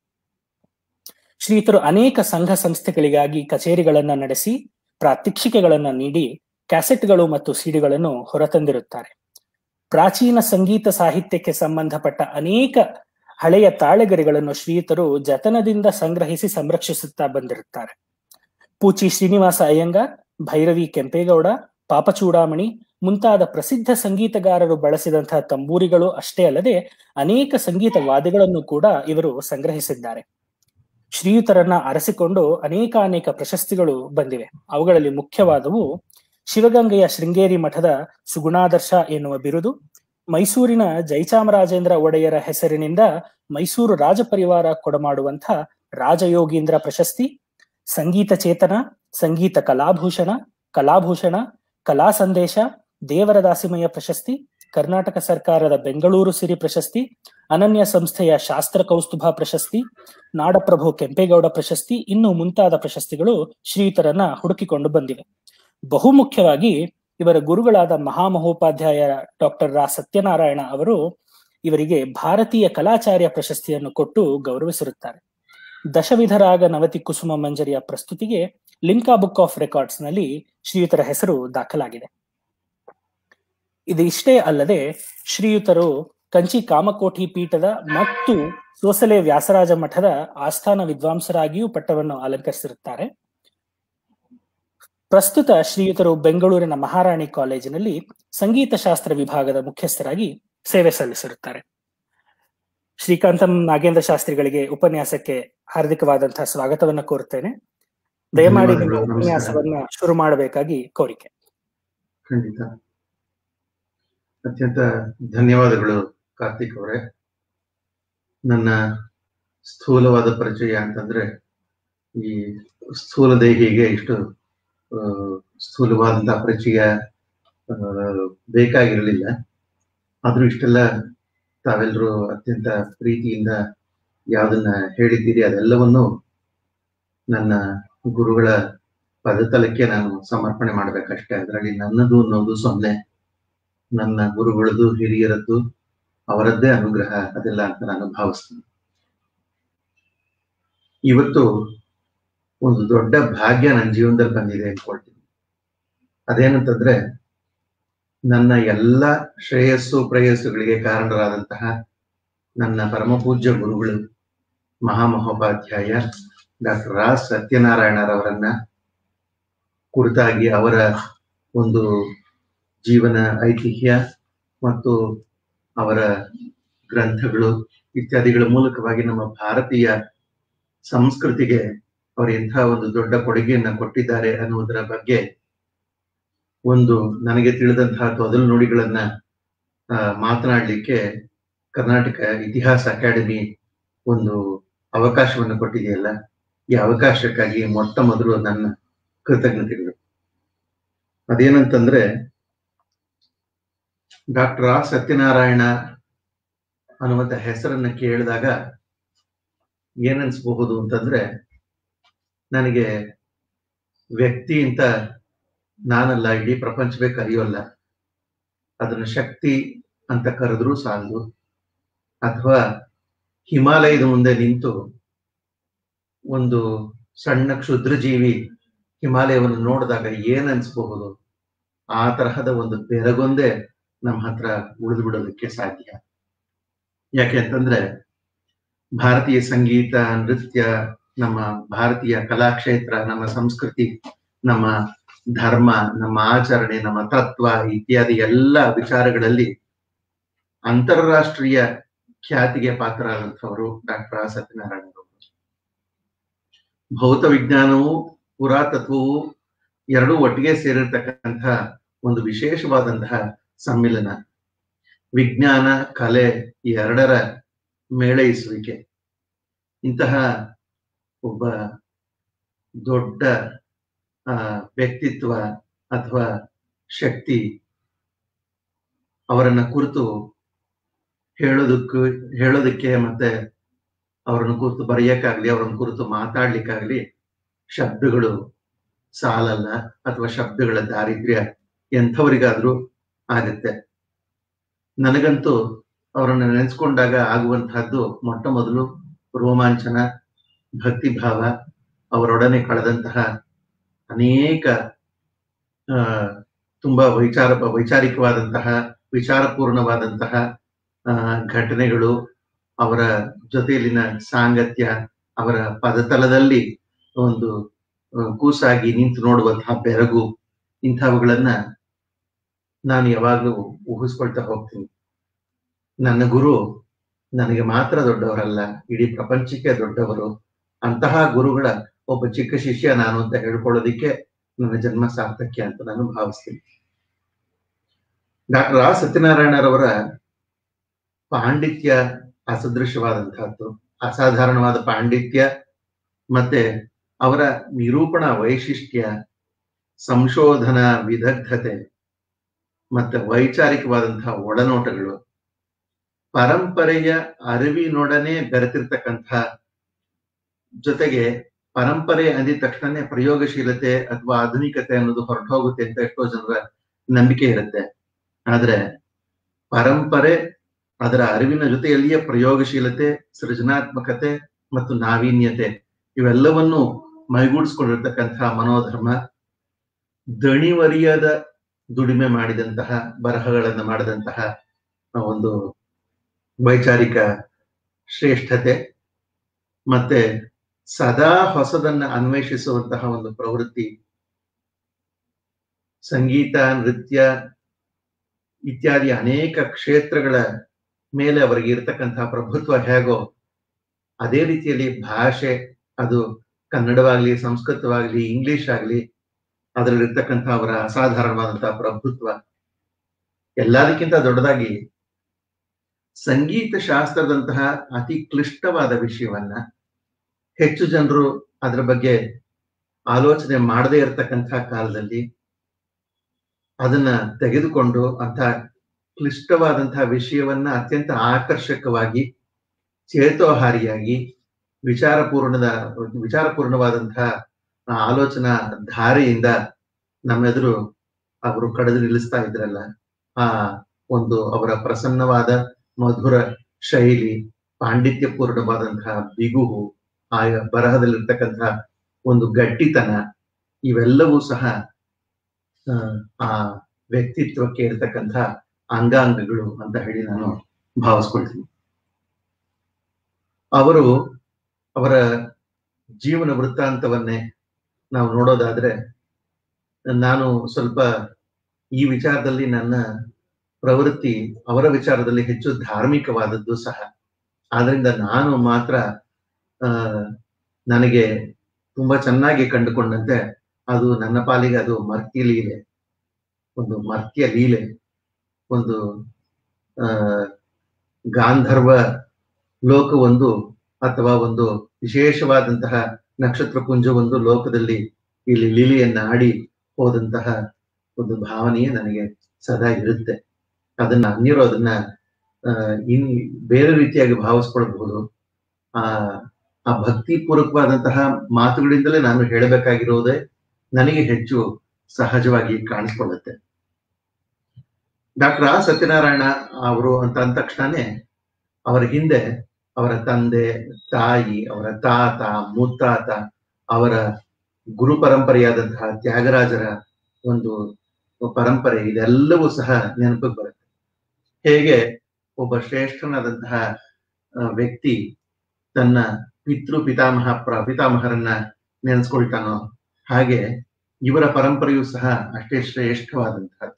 ಶ್ರೀತರು ಅನೇಕ ಸಂಘ ಸಂಸ್ಥೆಗಳಿಗಾಗಿ ಕಚೇರಿಗಳನ್ನ ನಡೆಸಿ ಪ್ರಾತ್ಯಕ್ಷಿಕೆಗಳನ್ನ ನೀಡಿ ಕ್ಯಾಸೆಟ್ಗಳು ಮತ್ತು ಸಿಡಿಗಳನ್ನು ಹೊರತಂದಿರುತ್ತಾರೆ ಪ್ರಾಚೀನ ಸಂಗೀತ ಸಾಹಿತ್ಯಕ್ಕೆ ಸಂಬಂಧಪಟ್ಟ ಅನೇಕ ಹಳೆಯ ತಾಳೆಗರಿಗಳನ್ನು ಶ್ರೀಯುತರು ಜತನದಿಂದ ಸಂಗ್ರಹಿಸಿ ಸಂರಕ್ಷಿಸುತ್ತಾ ಬಂದಿರುತ್ತಾರೆ ಪೂಚಿ ಶ್ರೀನಿವಾಸ ಅಯ್ಯಂಗಾರ್ ಭೈರವಿ ಕೆಂಪೇಗೌಡ ಪಾಪಚೂಡಾಮಣಿ ಮುಂತಾದ ಪ್ರಸಿದ್ಧ ಸಂಗೀತಗಾರರು ಬಳಸಿದಂತಹ ತಂಬೂರಿಗಳು ಅಷ್ಟೇ ಅಲ್ಲದೆ ಅನೇಕ ಸಂಗೀತ ವಾದ್ಯಗಳನ್ನು ಕೂಡ ಇವರು ಸಂಗ್ರಹಿಸಿದ್ದಾರೆ ಶ್ರೀಯುತರನ್ನ ಅರಸಿಕೊಂಡು ಅನೇಕ ಅನೇಕ ಪ್ರಶಸ್ತಿಗಳು ಬಂದಿವೆ ಅವುಗಳಲ್ಲಿ ಮುಖ್ಯವಾದವು ಶಿವಗಂಗೆಯ ಶೃಂಗೇರಿ ಮಠದ ಸುಗುಣಾದರ್ಶ ಎನ್ನುವ ಬಿರುದು ಮೈಸೂರಿನ ಜಯಚಾಮರಾಜೇಂದ್ರ ಒಡೆಯರ ಹೆಸರಿನಿಂದ ಮೈಸೂರು ರಾಜಪರಿವಾರ ಕೊಡಮಾಡುವಂಥ ರಾಜಯೋಗೀಂದ್ರ ಪ್ರಶಸ್ತಿ ಸಂಗೀತ ಚೇತನ ಸಂಗೀತ ಕಲಾಭೂಷಣ ಕಲಾಭೂಷಣ ಕಲಾ ಸಂದೇಶ ದೇವರ ದಾಸಿಮಯ್ಯ ಪ್ರಶಸ್ತಿ ಕರ್ನಾಟಕ ಸರ್ಕಾರದ ಬೆಂಗಳೂರು ಸಿರಿ ಪ್ರಶಸ್ತಿ ಅನನ್ಯ ಸಂಸ್ಥೆಯ ಶಾಸ್ತ್ರ ಕೌಸ್ತುಭ ಪ್ರಶಸ್ತಿ ನಾಡಪ್ರಭು ಕೆಂಪೇಗೌಡ ಪ್ರಶಸ್ತಿ ಇನ್ನು ಮುಂತಾದ ಪ್ರಶಸ್ತಿಗಳು ಶ್ರೀಯುತರನ್ನ ಹುಡುಕಿಕೊಂಡು ಬಂದಿವೆ ಬಹುಮುಖ್ಯವಾಗಿ ಇವರ ಗುರುಗಳಾದ ಮಹಾಮಹೋಪಾಧ್ಯಾಯ ಡಾಕ್ಟರ್ ರಾ ಸತ್ಯನಾರಾಯಣ ಅವರು ಇವರಿಗೆ ಭಾರತೀಯ ಕಲಾಚಾರ್ಯ ಪ್ರಶಸ್ತಿಯನ್ನು ಕೊಟ್ಟು ಗೌರವಿಸಿರುತ್ತಾರೆ ದಶವಿಧರಾಗ ನವತಿ ಕುಸುಮ ಮಂಜರಿಯ ಪ್ರಸ್ತುತಿಗೆ ಲಿಮ್ಕಾ ಬುಕ್ ಆಫ್ ರೆಕಾರ್ಡ್ಸ್ ನಲ್ಲಿ ಶ್ರೀಯುತರ ಹೆಸರು ದಾಖಲಾಗಿದೆ ಇದು ಇಷ್ಟೇ ಅಲ್ಲದೆ ಶ್ರೀಯುತರು ಕಂಚಿ ಕಾಮಕೋಟಿ ಪೀಠದ ಮತ್ತು ಸೋಸಲೆ ವ್ಯಾಸರಾಜ ಮಠದ ಆಸ್ಥಾನ ವಿದ್ವಾಂಸರಾಗಿಯೂ ಪಟ್ಟವನ್ನು ಅಲಂಕರಿಸಿರುತ್ತಾರೆ ಪ್ರಸ್ತುತ ಶ್ರೀಯುತರು ಬೆಂಗಳೂರಿನ ಮಹಾರಾಣಿ ಕಾಲೇಜಿನಲ್ಲಿ ಸಂಗೀತ ಶಾಸ್ತ್ರ ವಿಭಾಗದ ಮುಖ್ಯಸ್ಥರಾಗಿ ಸೇವೆ ಸಲ್ಲಿಸಿರುತ್ತಾರೆ ಶ್ರೀಕಾಂತಂ ನಾಗೇಂದ್ರ ಶಾಸ್ತ್ರಿಗಳಿಗೆ ಉಪನ್ಯಾಸಕ್ಕೆ ಹಾರ್ದಿಕವಾದಂತಹ ಸ್ವಾಗತವನ್ನ ಕೋರುತ್ತೇನೆ ದಯಮಾಡಿ ನಿಮ್ಮ ಧನ್ಯವಾದಗಳು, ನಮಸ್ಕಾರ. ಉಪನ್ಯಾಸವನ್ನ ಶುರು ಮಾಡಬೇಕಾಗಿ ಕೋರಿಕೆ ಖಂಡಿತ ಅತ್ಯಂತ ಧನ್ಯವಾದಗಳು ಕಾರ್ತಿಕ್ ಅವರೇ ನನ್ನ ಸ್ಥೂಲವಾದ ಪರಿಚಯ ಅಂತಂದ್ರೆ ಈ ಸ್ಥೂಲ ದೇಹಿಗೆ ಇಷ್ಟು ಆ, ಸ್ಥೂಲವಾದಂತಹ ಪರಿಚಯ ಆ, ಬೇಕಾಗಿರಲಿಲ್ಲ ಆದ್ರೂ ಇಷ್ಟೆಲ್ಲ ತಾವೆಲ್ಲರೂ ಅತ್ಯಂತ ಪ್ರೀತಿಯಿಂದ ಯಾವುದನ್ನ ಹೇಳಿದ್ದೀರಿ ಅದೆಲ್ಲವನ್ನು ನನ್ನ ಗುರುಗಳ ಪದತಲಕ್ಕೆ ನಾನು ಸಮರ್ಪಣೆ ಮಾಡ್ಬೇಕಷ್ಟೇ ಅದರಲ್ಲಿ ನನ್ನದು ಅನ್ನೋದು ಸೊನ್ನೆ ನನ್ನ ಗುರುಗಳದ್ದು ಹಿರಿಯರದ್ದು ಅವರದ್ದೇ ಅನುಗ್ರಹ ಅದೆಲ್ಲ ಅಂತ ನಾನು ಭಾವಿಸ್ತೀನಿ ಇವತ್ತು ಒಂದು ದೊಡ್ಡ ಭಾಗ್ಯ ನನ್ನ ಜೀವನದಲ್ಲಿ ಬಂದಿದೆ ಅನ್ಕೊಳ್ತೀನಿ ಅದೇನಂತಂದ್ರೆ ನನ್ನ ಎಲ್ಲ ಶ್ರೇಯಸ್ಸು ಪ್ರೇಯಸ್ಸುಗಳಿಗೆ ಕಾರಣರಾದಂತಹ ನನ್ನ ಪರಮ ಪೂಜ್ಯ ಗುರುಗಳು ಮಹಾಮಹೋಪಾಧ್ಯಾಯ ಡಾಕ್ಟರ್ ರಾಸ್ ಸತ್ಯನಾರಾಯಣರವರನ್ನ ಕುರಿತಾಗಿ ಅವರ ಒಂದು ಜೀವನ ಐತಿಹ್ಯ ಮತ್ತು ಅವರ ಗ್ರಂಥಗಳು ಇತ್ಯಾದಿಗಳ ಮೂಲಕವಾಗಿ ನಮ್ಮ ಭಾರತೀಯ ಸಂಸ್ಕೃತಿಗೆ ಅವರು ಎಂಥ ಒಂದು ದೊಡ್ಡ ಕೊಡುಗೆಯನ್ನ ಕೊಟ್ಟಿದ್ದಾರೆ ಅನ್ನುವುದರ ಬಗ್ಗೆ ಒಂದು ನನಗೆ ತಿಳಿದಂತಹ ತೊದಲು ನುಡಿಗಳನ್ನ ಆ, ಮಾತನಾಡ್ಲಿಕ್ಕೆ ಕರ್ನಾಟಕ ಇತಿಹಾಸ ಅಕಾಡೆಮಿ ಒಂದು ಅವಕಾಶವನ್ನು ಕೊಟ್ಟಿದೆಯಲ್ಲ ಈ ಅವಕಾಶಕ್ಕಾಗಿ ಮೊಟ್ಟ ಮೊದಲು ನನ್ನ ಕೃತಜ್ಞತೆಗಳು ಅದೇನಂತಂದ್ರೆ ಡಾಕ್ಟರ್ ಆರ್ ಸತ್ಯನಾರಾಯಣ ಅನ್ನುವಂಥ ಹೆಸರನ್ನ ಕೇಳಿದಾಗ ಏನನ್ಸ್ಬಹುದು ಅಂತಂದ್ರೆ ನನಗೆ ವ್ಯಕ್ತಿ ಅಂತ ನಾನಲ್ಲ ಇಡೀ ಪ್ರಪಂಚವೇ ಕರೆಯೋಲ್ಲ ಅದನ್ನ ಶಕ್ತಿ ಅಂತ ಕರೆದ್ರೂ ಸಾಲದು ಅಥವಾ ಹಿಮಾಲಯದ ಮುಂದೆ ನಿಂತು ಒಂದು ಸಣ್ಣ ಕ್ಷುದ್ರ ಜೀವಿ ಹಿಮಾಲಯವನ್ನು ನೋಡಿದಾಗ ಏನ್ ಅನ್ಸ್ಬಹುದು ಆ ತರಹದ ಒಂದು ಬೆರಗೊಂದೇ ನಮ್ಮ ಹತ್ರ ಉಳಿದು ಬಿಡೋದಕ್ಕೆ ಸಾಧ್ಯ ಯಾಕೆ ಅಂತಂದ್ರೆ ಭಾರತೀಯ ಸಂಗೀತ ನೃತ್ಯ ನಮ್ಮ ಭಾರತೀಯ ಕಲಾಕ್ಷೇತ್ರ ನಮ್ಮ ಸಂಸ್ಕೃತಿ ನಮ್ಮ ಧರ್ಮ ನಮ್ಮ ಆಚರಣೆ ನಮ್ಮ ತತ್ವ ಇತ್ಯಾದಿ ಎಲ್ಲ ವಿಚಾರಗಳಲ್ಲಿ ಅಂತಾರಾಷ್ಟ್ರೀಯ ಖ್ಯಾತಿಗೆ ಪಾತ್ರರಾದಂಥವರು ಡಾಕ್ಟರ್ ಆರ್ ಸತ್ಯನಾರಾಯಣ ಅವರು ಭೌತ ವಿಜ್ಞಾನವು ಪುರಾತತ್ವವು ಎರಡೂ ಒಟ್ಟಿಗೆ ಸೇರಿರ್ತಕ್ಕಂಥ ಒಂದು ವಿಶೇಷವಾದಂತಹ ಸಮ್ಮಿಲನ ವಿಜ್ಞಾನ ಕಲೆ ಈ ಎರಡರ ಮೇಳೈಸುವಿಕೆ ಇಂತಹ ಒಬ್ಬ ದೊಡ್ಡ ಆ, ವ್ಯಕ್ತಿತ್ವ ಅಥವಾ ಶಕ್ತಿ ಅವರನ್ನ ಕುರಿತು ಹೇಳೋದಕ್ಕೂ ಹೇಳೋದಕ್ಕೆ ಮತ್ತೆ ಅವರನ್ನು ಕುರಿತು ಬರೆಯಕ್ಕಾಗ್ಲಿ ಅವರನ್ನು ಕುರಿತು ಮಾತಾಡ್ಲಿಕ್ಕಾಗ್ಲಿ ಶಬ್ದಗಳು ಸಾಲಲ್ಲ ಅಥವಾ ಶಬ್ದಗಳ ದಾರಿದ್ರ್ಯ ಎಂಥವರಿಗಾದ್ರೂ ಆಗತ್ತೆ ನನಗಂತೂ ಅವರನ್ನು ನೆನೆಸ್ಕೊಂಡಾಗ ಆಗುವಂತಹದ್ದು ಮೊಟ್ಟ ಮೊದಲು ರೋಮಾಂಚನ ಭಕ್ತಿಭಾವ ಅವರೊಡನೆ ಕಳೆದಂತಹ ಅನೇಕ ಆ, ತುಂಬಾ ವೈಚಾರ ವೈಚಾರಿಕವಾದಂತಹ ವಿಚಾರಪೂರ್ಣವಾದಂತಹ ಆ, ಘಟನೆಗಳು ಅವರ ಜೊತೆಯಲ್ಲಿನ ಸಾಂಗತ್ಯ ಅವರ ಪದತಲದಲ್ಲಿ ಒಂದು ಆ, ಕೂಸಾಗಿ ನಿಂತು ನೋಡುವಂತಹ ಬೆರಗು ಇಂಥವುಗಳನ್ನ ನಾನು ಯಾವಾಗ್ಲೂ ಊಹಿಸ್ಕೊಳ್ತಾ ಹೋಗ್ತೀನಿ ನನ್ನ ಗುರು ನನಗೆ ಮಾತ್ರ ದೊಡ್ಡವರಲ್ಲ ಇಡೀ ಪ್ರಪಂಚಕ್ಕೆ ದೊಡ್ಡವರು ಅಂತಹ ಗುರುಗಳ ಒಬ್ಬ ಚಿಕ್ಕ ಶಿಷ್ಯ ನಾನು ಅಂತ ಹೇಳ್ಕೊಳ್ಳೋದಿಕ್ಕೆ ನನ್ನ ಜನ್ಮ ಸಾರ್ಥಕ್ಯ ಅಂತ ನಾನು ಭಾವಿಸ್ತೀನಿ ಡಾಕ್ಟರ್ ಆ ಸತ್ಯನಾರಾಯಣರವರ ಪಾಂಡಿತ್ಯ ಅಸದೃಶವಾದಂತಹದ್ದು ಅಸಾಧಾರಣವಾದ ಪಾಂಡಿತ್ಯ ಮತ್ತೆ ಅವರ ನಿರೂಪಣಾ ವೈಶಿಷ್ಟ್ಯ ಸಂಶೋಧನಾ ವಿದಗ್ಧತೆ ಮತ್ತೆ ವೈಚಾರಿಕವಾದಂತಹ ಒಳನೋಟಗಳು ಪರಂಪರೆಯ ಅರಿವಿನೊಡನೆ ಬೆರೆತಿರ್ತಕ್ಕಂಥ ಜೊತೆಗೆ ಪರಂಪರೆ ಅಂದಿದ ತಕ್ಷಣನೇ ಪ್ರಯೋಗಶೀಲತೆ ಅಥವಾ ಆಧುನಿಕತೆ ಅನ್ನೋದು ಹೊರಟು ಹೋಗುತ್ತೆ ಅಂತ ಎಷ್ಟೋ ಜನರ ನಂಬಿಕೆ ಇರುತ್ತೆ ಆದ್ರೆ ಪರಂಪರೆ ಅದರ ಅರಿವಿನ ಜೊತೆಯಲ್ಲಿಯೇ ಪ್ರಯೋಗಶೀಲತೆ ಸೃಜನಾತ್ಮಕತೆ ಮತ್ತು ನಾವೀನ್ಯತೆ ಇವೆಲ್ಲವನ್ನು ಮೈಗೂಡಿಸ್ಕೊಂಡಿರ್ತಕ್ಕಂತಹ ಮನೋಧರ್ಮ ದಣಿವರಿಯದ ದುಡಿಮೆ ಮಾಡಿದಂತಹ ಬರಹಗಳನ್ನು ಮಾಡಿದಂತಹ ಒಂದು ವೈಚಾರಿಕ ಶ್ರೇಷ್ಠತೆ ಮತ್ತೆ ಸದಾ ಹೊಸದನ್ನ ಅನ್ವೇಷಿಸುವಂತಹ ಒಂದು ಪ್ರವೃತ್ತಿ ಸಂಗೀತ ನೃತ್ಯ ಇತ್ಯಾದಿ ಅನೇಕ ಕ್ಷೇತ್ರಗಳ ಮೇಲೆ ಅವರಿಗೆ ಇರತಕ್ಕಂತಹ ಪ್ರಭುತ್ವ ಹೇಗೋ ಅದೇ ರೀತಿಯಲ್ಲಿ ಭಾಷೆ ಅದು ಕನ್ನಡವಾಗ್ಲಿ ಸಂಸ್ಕೃತವಾಗ್ಲಿ ಇಂಗ್ಲಿಷ್ ಆಗ್ಲಿ ಅದರಲ್ಲಿರ್ತಕ್ಕಂಥ ಅವರ ಅಸಾಧಾರಣವಾದಂತಹ ಪ್ರಭುತ್ವ ಎಲ್ಲದಕ್ಕಿಂತ ದೊಡ್ಡದಾಗಿ ಸಂಗೀತ ಶಾಸ್ತ್ರದಂತಹ ಅತಿ ಕ್ಲಿಷ್ಟವಾದ ವಿಷಯವನ್ನ ಹೆಚ್ಚು ಜನರು ಅದರ ಬಗ್ಗೆ ಆಲೋಚನೆ ಮಾಡದೇ ಇರತಕ್ಕಂತಹ ಕಾಲದಲ್ಲಿ ಅದನ್ನ ತೆಗೆದುಕೊಂಡು ಅಂತಹ ಕ್ಲಿಷ್ಟವಾದಂತಹ ವಿಷಯವನ್ನ ಅತ್ಯಂತ ಆಕರ್ಷಕವಾಗಿ ಚೇತೋಹಾರಿಯಾಗಿ ವಿಚಾರಪೂರ್ಣದ ವಿಚಾರಪೂರ್ಣವಾದಂತಹ ಆಲೋಚನಾ ಧಾರೆಯಿಂದ ನಮ್ಮೆದುರು ಅವರು ಕಳೆದು ನಿಲ್ಲಿಸ್ತಾ ಇದ್ರಲ್ಲ ಆ ಒಂದು ಅವರ ಪ್ರಸನ್ನವಾದ ಮಧುರ ಶೈಲಿ ಪಾಂಡಿತ್ಯಪೂರ್ಣವಾದಂತಹ ಬಿಗುಹು ಆ ಬರಹದಲ್ಲಿರ್ತಕ್ಕಂತಹ ಒಂದು ಗಟ್ಟಿತನ ಇವೆಲ್ಲವೂ ಸಹ ಆ ವ್ಯಕ್ತಿತ್ವಕ್ಕೆ ಇರತಕ್ಕಂಥ ಅಂಗಾಂಗಗಳು ಅಂತ ಹೇಳಿ ನಾನು ಭಾವಿಸ್ಕೊಳ್ತೀನಿ ಅವರು ಅವರ ಜೀವನ ವೃತ್ತಾಂತವನ್ನೇ ನಾವು ನೋಡೋದಾದ್ರೆ ನಾನು ಸ್ವಲ್ಪ ಈ ವಿಚಾರದಲ್ಲಿ ನನ್ನ ಪ್ರವೃತ್ತಿ ಅವರ ವಿಚಾರದಲ್ಲಿ ಹೆಚ್ಚು ಧಾರ್ಮಿಕವಾದದ್ದು ಸಹ ಆದ್ರಿಂದ ನಾನು ಮಾತ್ರ ಆ ನನಗೆ ತುಂಬಾ ಚೆನ್ನಾಗಿ ಕಂಡುಕೊಂಡಂತೆ ಅದು ನನ್ನ ಪಾಲಿಗೆ ಅದು ಮರ್ತ್ಯ ಲೀಲೆ ಒಂದು ಮರ್ತ್ಯ ಲೀಲೆ ಒಂದು ಆ ಗಾಂಧರ್ವ ಲೋಕವೊಂದು ಅಥವಾ ಒಂದು ವಿಶೇಷವಾದಂತಹ ನಕ್ಷತ್ರ ಪುಂಜವೊಂದು ಲೋಕದಲ್ಲಿ ಇಲ್ಲಿ ಲೀಲೆಯನ್ನ ಆಡಿ ಹೋದಂತಹ ಒಂದು ಭಾವನೆಯೇ ನನಗೆ ಸದಾ ಇರುತ್ತೆ ಅದನ್ನ ಅನ್ಯರು ಅದನ್ನ ಇನ್ ಬೇರೆ ರೀತಿಯಾಗಿ ಭಾವಿಸ್ಕೊಳ್ಬಹುದು ಆ ಆ ಭಕ್ತಿ ಪೂರ್ವಕವಾದಂತಹ ಮಾತುಗಳಿಂದಲೇ ನಾನು ಹೇಳಬೇಕಾಗಿರೋದೇ ನನಗೆ ಹೆಚ್ಚು ಸಹಜವಾಗಿ ಕಾಣಿಸ್ಕೊಳ್ಳುತ್ತೆ ಡಾಕ್ಟರ್ ಆ ಸತ್ಯನಾರಾಯಣ ಅವರು ಅಂತ ಅಂದ ತಕ್ಷಣನೇ ಅವರ ಹಿಂದೆ ಅವರ ತಂದೆ ತಾಯಿ ಅವರ ತಾತ ಮುತ್ತಾತ ಅವರ ಗುರು ಪರಂಪರೆಯಾದಂತಹ ತ್ಯಾಗರಾಜರ ಒಂದು ಪರಂಪರೆ ಇದೆಲ್ಲವೂ ಸಹ ನೆನಪಿಗೆ ಬರುತ್ತೆ ಹೇಗೆ ಒಬ್ಬ ಶ್ರೇಷ್ಠನಾದಂತಹ ವ್ಯಕ್ತಿ ತನ್ನ ಪಿತೃ ಪಿತಾಮಹ ಪ್ರಪಿತಾಮಹರನ್ನ ನೆನೆಸ್ಕೊಳ್ತಾನೋ ಹಾಗೆ ಇವರ ಪರಂಪರೆಯೂ ಸಹ ಅಷ್ಟೇ ಶ್ರೇಷ್ಠವಾದಂತಹದ್ದು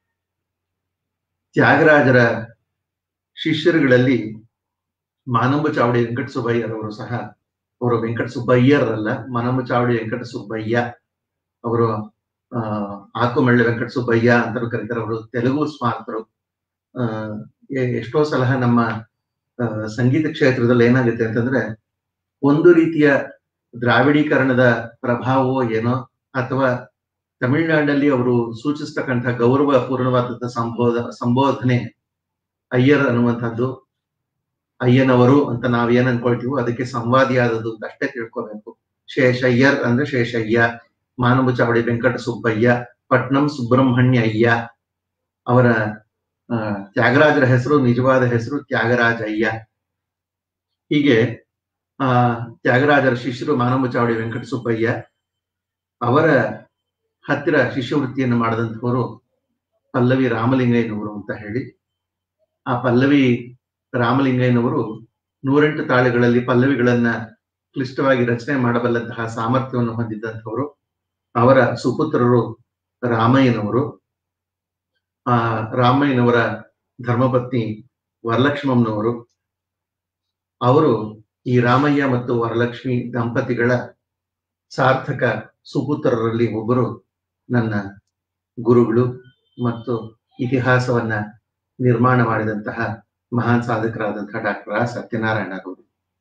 ತ್ಯಾಗರಾಜರ ಶಿಷ್ಯರುಗಳಲ್ಲಿ ಮಾನಂಬ ಚಾವಡಿ ವೆಂಕಟ ಸುಬ್ಬಯ್ಯರವರು ಸಹ ಅವರು ವೆಂಕಟ ಸುಬ್ಬಯ್ಯರಲ್ಲ ಮಾನಂಬ ಚಾವಡಿ ವೆಂಕಟ ಸುಬ್ಬಯ್ಯ ಅವರು ಆ ಆಕುಮಳ್ಳಿ ವೆಂಕಟ ಸುಬ್ಬಯ್ಯ ಅಂತಲೂ ಕರೀತಾರೆ ಅವರು ತೆಲುಗು ಸ್ಮಾರ್ತರು ಆ ಎಷ್ಟೋ ಸಲಹ ನಮ್ಮ ಸಂಗೀತ ಕ್ಷೇತ್ರದಲ್ಲಿ ಏನಾಗುತ್ತೆ ಅಂತಂದ್ರೆ ಒಂದು ರೀತಿಯ ದ್ರಾವಿಡೀಕರಣದ ಪ್ರಭಾವವೋ ಏನೋ ಅಥವಾ ತಮಿಳುನಾಡಿನಲ್ಲಿ ಅವರು ಸೂಚಿಸ್ತಕ್ಕಂಥ ಗೌರವ ಪೂರ್ಣವಾದಂತಹ ಸಂಬೋಧ ಸಂಬೋಧನೆ ಅಯ್ಯರ್ ಅನ್ನುವಂಥದ್ದು ಅಯ್ಯನವರು ಅಂತ ನಾವ್ ಏನ್ ಅನ್ಕೊಳ್ತೀವೋ ಅದಕ್ಕೆ ಸಂವಾದಿಯಾದದ್ದು ಅಂತ ಅಷ್ಟೇ ತಿಳ್ಕೊಬೇಕು ಶೇಷಯ್ಯರ್ ಅಂದ್ರೆ ಶೇಷಯ್ಯ ಮಾನವ ಚಾವಡಿ ವೆಂಕಟ ಸುಬ್ಬಯ್ಯ ಪಟ್ನಂ ಸುಬ್ರಹ್ಮಣ್ಯ ಅಯ್ಯ ಅವರ ತ್ಯಾಗರಾಜರ ಹೆಸರು ನಿಜವಾದ ಹೆಸರು ತ್ಯಾಗರಾಜಯ್ಯ ಹೀಗೆ ಆ ತ್ಯಾಗರಾಜರ ಶಿಷ್ಯರು ಮಾನವ ಚಾವಡಿ ವೆಂಕಟ ಸುಬ್ಬಯ್ಯ ಅವರ ಹತ್ತಿರ ಶಿಷ್ಯವೃತ್ತಿಯನ್ನು ಮಾಡಿದಂಥವರು ಪಲ್ಲವಿ ರಾಮಲಿಂಗಯ್ಯನವರು ಅಂತ ಹೇಳಿ ಆ ಪಲ್ಲವಿ ರಾಮಲಿಂಗಯ್ಯನವರು ನೂರೆಂಟು ತಾಳೆಗಳಲ್ಲಿ ಪಲ್ಲವಿಗಳನ್ನ ಕ್ಲಿಷ್ಟವಾಗಿ ರಚನೆ ಮಾಡಬಲ್ಲಂತಹ ಸಾಮರ್ಥ್ಯವನ್ನು ಹೊಂದಿದ್ದಂಥವರು ಅವರ ಸುಪುತ್ರರು ರಾಮಯ್ಯನವರು ಆ ರಾಮಯ್ಯನವರ ಧರ್ಮಪತ್ನಿ ವರಲಕ್ಷ್ಮಮ್ಮನವರು ಅವರು ಈ ರಾಮಯ್ಯ ಮತ್ತು ವರಲಕ್ಷ್ಮಿ ದಂಪತಿಗಳ ಸಾರ್ಥಕ ಸುಪುತ್ರರಲ್ಲಿ ಒಬ್ಬರು ನನ್ನ ಗುರುಗಳು ಮತ್ತು ಇತಿಹಾಸವನ್ನ ನಿರ್ಮಾಣ ಮಾಡಿದಂತಹ ಮಹಾನ್ ಸಾಧಕರಾದಂತಹ ಡಾಕ್ಟರ್ ಸತ್ಯನಾರಾಯಣ ಅವರು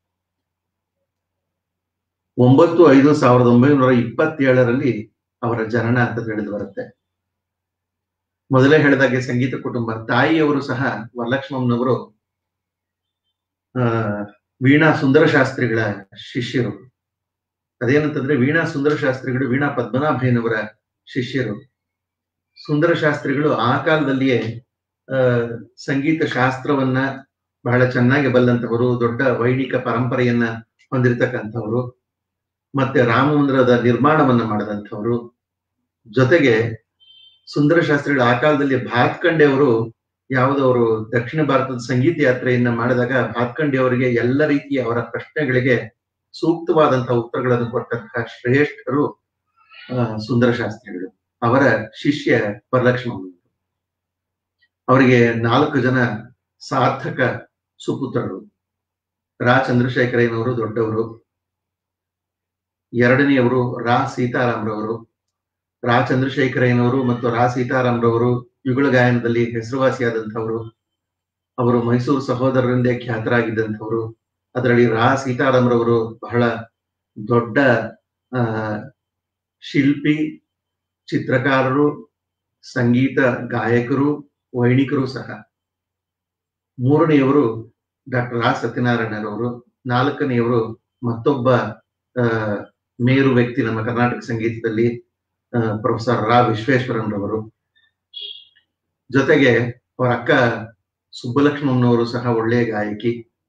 ಒಂಬತ್ತು ಐದು ಸಾವಿರದ ಒಂಬೈನೂರ ಇಪ್ಪತ್ತೇಳರಲ್ಲಿ ಅವರ ಜನನ ಅಂತ ತಿಳಿದು ಬರುತ್ತೆ ಮೊದಲೇ ಹೇಳಿದಾಗೆ ಸಂಗೀತ ಕುಟುಂಬ ತಾಯಿಯವರು ಸಹ ವರಲಕ್ಷ್ಮಮ್ಮನವರು ಆ ವೀಣಾ ಸುಂದರ ಶಾಸ್ತ್ರಿಗಳ ಶಿಷ್ಯರು ಅದೇನಂತಂದ್ರೆ ವೀಣಾ ಸುಂದರ ಶಾಸ್ತ್ರಿಗಳು ವೀಣಾ ಪದ್ಮನಾಭಯ್ಯನವರ ಶಿಷ್ಯರು ಸುಂದರ ಶಾಸ್ತ್ರಿಗಳು ಆ ಕಾಲದಲ್ಲಿಯೇ ಆ ಸಂಗೀತ ಶಾಸ್ತ್ರವನ್ನ ಬಹಳ ಚೆನ್ನಾಗಿ ಬಲ್ಲಂತವರು ದೊಡ್ಡ ವೈಣಿಕ ಪರಂಪರೆಯನ್ನ ಹೊಂದಿರತಕ್ಕಂಥವರು ಮತ್ತೆ ರಾಮಮಂದಿರದ ನಿರ್ಮಾಣವನ್ನ ಮಾಡಿದಂಥವರು ಜೊತೆಗೆ ಸುಂದರ ಶಾಸ್ತ್ರಿಗಳು ಆ ಕಾಲದಲ್ಲಿ ಭಾತ್ಕಂಡೆ ಅವರು ಯಾವುದವರು ದಕ್ಷಿಣ ಭಾರತದ ಸಂಗೀತ ಯಾತ್ರೆಯನ್ನ ಮಾಡಿದಾಗ ಭಾತ್ಕಂಡೆ ಅವರಿಗೆ ಎಲ್ಲ ರೀತಿಯ ಅವರ ಪ್ರಶ್ನೆಗಳಿಗೆ ಸೂಕ್ತವಾದಂತಹ ಉತ್ತರಗಳನ್ನು ಕೊಟ್ಟಂತಹ ಶ್ರೇಷ್ಠರು ಸುಂದರ ಶಾಸ್ತ್ರಿಗಳು ಅವರ ಶಿಷ್ಯ ವರಲಕ್ಷ್ಮಮ್ಮ ಅವರಿಗೆ ನಾಲ್ಕು ಜನ ಸಾರ್ಥಕ ಸುಪುತ್ರರು ರಾ ಚಂದ್ರಶೇಖರಯ್ಯನವರು ದೊಡ್ಡವರು ಎರಡನೆಯವರು ರಾ ಸೀತಾರಾಮ್ರವರು ರಾ ಚಂದ್ರಶೇಖರಯ್ಯನವರು ಮತ್ತು ರಾ ಸೀತಾರಾಮ್ರವರು ಯುಗಳ ಗಾಯನದಲ್ಲಿ ಹೆಸರುವಾಸಿಯಾದಂಥವರು ಅವರು ಮೈಸೂರು ಸಹೋದರರಿಂದೇ ಖ್ಯಾತರಾಗಿದ್ದಂಥವರು ಅದರಲ್ಲಿ ರಾ ಸೀತಾರಾಮ್ರವರು ಬಹಳ ದೊಡ್ಡ ಆ ಶಿಲ್ಪಿ ಚಿತ್ರಕಾರರು ಸಂಗೀತ ಗಾಯಕರು ವೈಣಿಕರು ಸಹ ಮೂರನೆಯವರು ಡಾಕ್ಟರ್ ರಾ ಸತ್ಯನಾರಾಯಣರವರು ನಾಲ್ಕನೆಯವರು ಮತ್ತೊಬ್ಬ ಮೇರು ವ್ಯಕ್ತಿ ನಮ್ಮ ಕರ್ನಾಟಕ ಸಂಗೀತದಲ್ಲಿ ಪ್ರೊಫೆಸರ್ ರಾ ವಿಶ್ವೇಶ್ವರನ್ರವರು ಜೊತೆಗೆ ಅವರ ಅಕ್ಕ ಸುಬ್ಬಲಕ್ಷ್ಮಮ್ಮನವರು ಸಹ ಒಳ್ಳೆಯ ಗಾಯಕಿ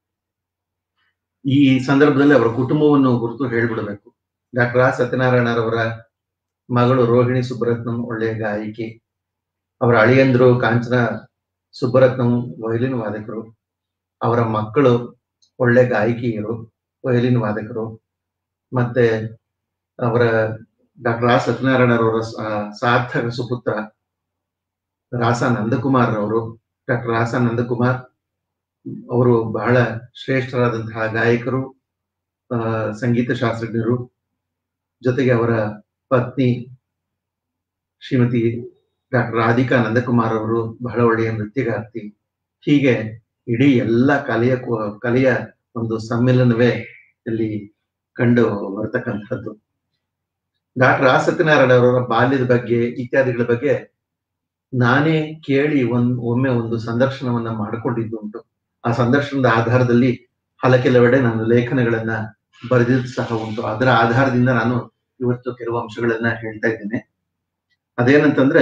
ಈ ಸಂದರ್ಭದಲ್ಲಿ ಅವರ ಕುಟುಂಬವನ್ನು ಕುರಿತು ಹೇಳ್ಬಿಡ್ಬೇಕು ಡಾಕ್ಟರ್ ಆ ಸತ್ಯನಾರಾಯಣರವರ ಮಗಳು ರೋಹಿಣಿ ಸುಬ್ಬರತ್ನಂ ಒಳ್ಳೆಯ ಗಾಯಕಿ ಅವರ ಅಳಿಯಂದ್ರು ಕಾಂಚನ ಸುಬ್ಬರತ್ನಂ ವಯಲಿನ್ ವಾದಕರು ಅವರ ಮಕ್ಕಳು ಒಳ್ಳೆ ಗಾಯಕಿಯರು ವಯಲಿನ್ ವಾದಕರು ಮತ್ತೆ ಅವರ ಡಾಕ್ಟರ್ ಆ ಸತ್ಯನಾರಾಯಣರವರ ಸಾರ್ಥಕ ಸುಪುತ್ರ ರಾಸ ನಂದಕುಮಾರ್ ಅವರು ಡಾಕ್ಟರ್ ರಾಸ ನಂದಕುಮಾರ್ ಅವರು ಬಹಳ ಶ್ರೇಷ್ಠರಾದಂತಹ ಗಾಯಕರು ಸಂಗೀತ ಶಾಸ್ತ್ರಜ್ಞರು ಜೊತೆಗೆ ಅವರ ಪತ್ನಿ ಶ್ರೀಮತಿ ಡಾಕ್ಟರ್ ರಾಧಿಕಾ ನಂದಕುಮಾರ್ ಅವರು ಬಹಳ ಒಳ್ಳೆಯ ನೃತ್ಯಗಾರ್ತಿ ಹೀಗೆ ಇಡೀ ಎಲ್ಲ ಕಲೆಯ ಕಲೆಯ ಒಂದು ಸಮ್ಮಿಲನವೇ ಇಲ್ಲಿ ಕಂಡು ಬರ್ತಕ್ಕಂಥದ್ದು ಡಾಕ್ಟರ್ ಆ ಸತ್ಯನಾರಾಯಣ ಅವರ ಬಾಲ್ಯದ ಬಗ್ಗೆ ಇತ್ಯಾದಿಗಳ ಬಗ್ಗೆ ನಾನೇ ಕೇಳಿ ಒಂದ್ ಒಮ್ಮೆ ಒಂದು ಸಂದರ್ಶನವನ್ನ ಮಾಡಿಕೊಂಡಿದ್ದುಂಟು ಆ ಸಂದರ್ಶನದ ಆಧಾರದಲ್ಲಿ ಹಲ ಕೆಲವೆಡೆ ನಾನು ಲೇಖನಗಳನ್ನ ಬರೆದಿದ್ದು ಸಹ ಉಂಟು ಅದರ ಆಧಾರದಿಂದ ನಾನು ಇವತ್ತು ಕೆಲವು ಅಂಶಗಳನ್ನ ಹೇಳ್ತಾ ಇದ್ದೇನೆ ಅದೇನಂತಂದ್ರೆ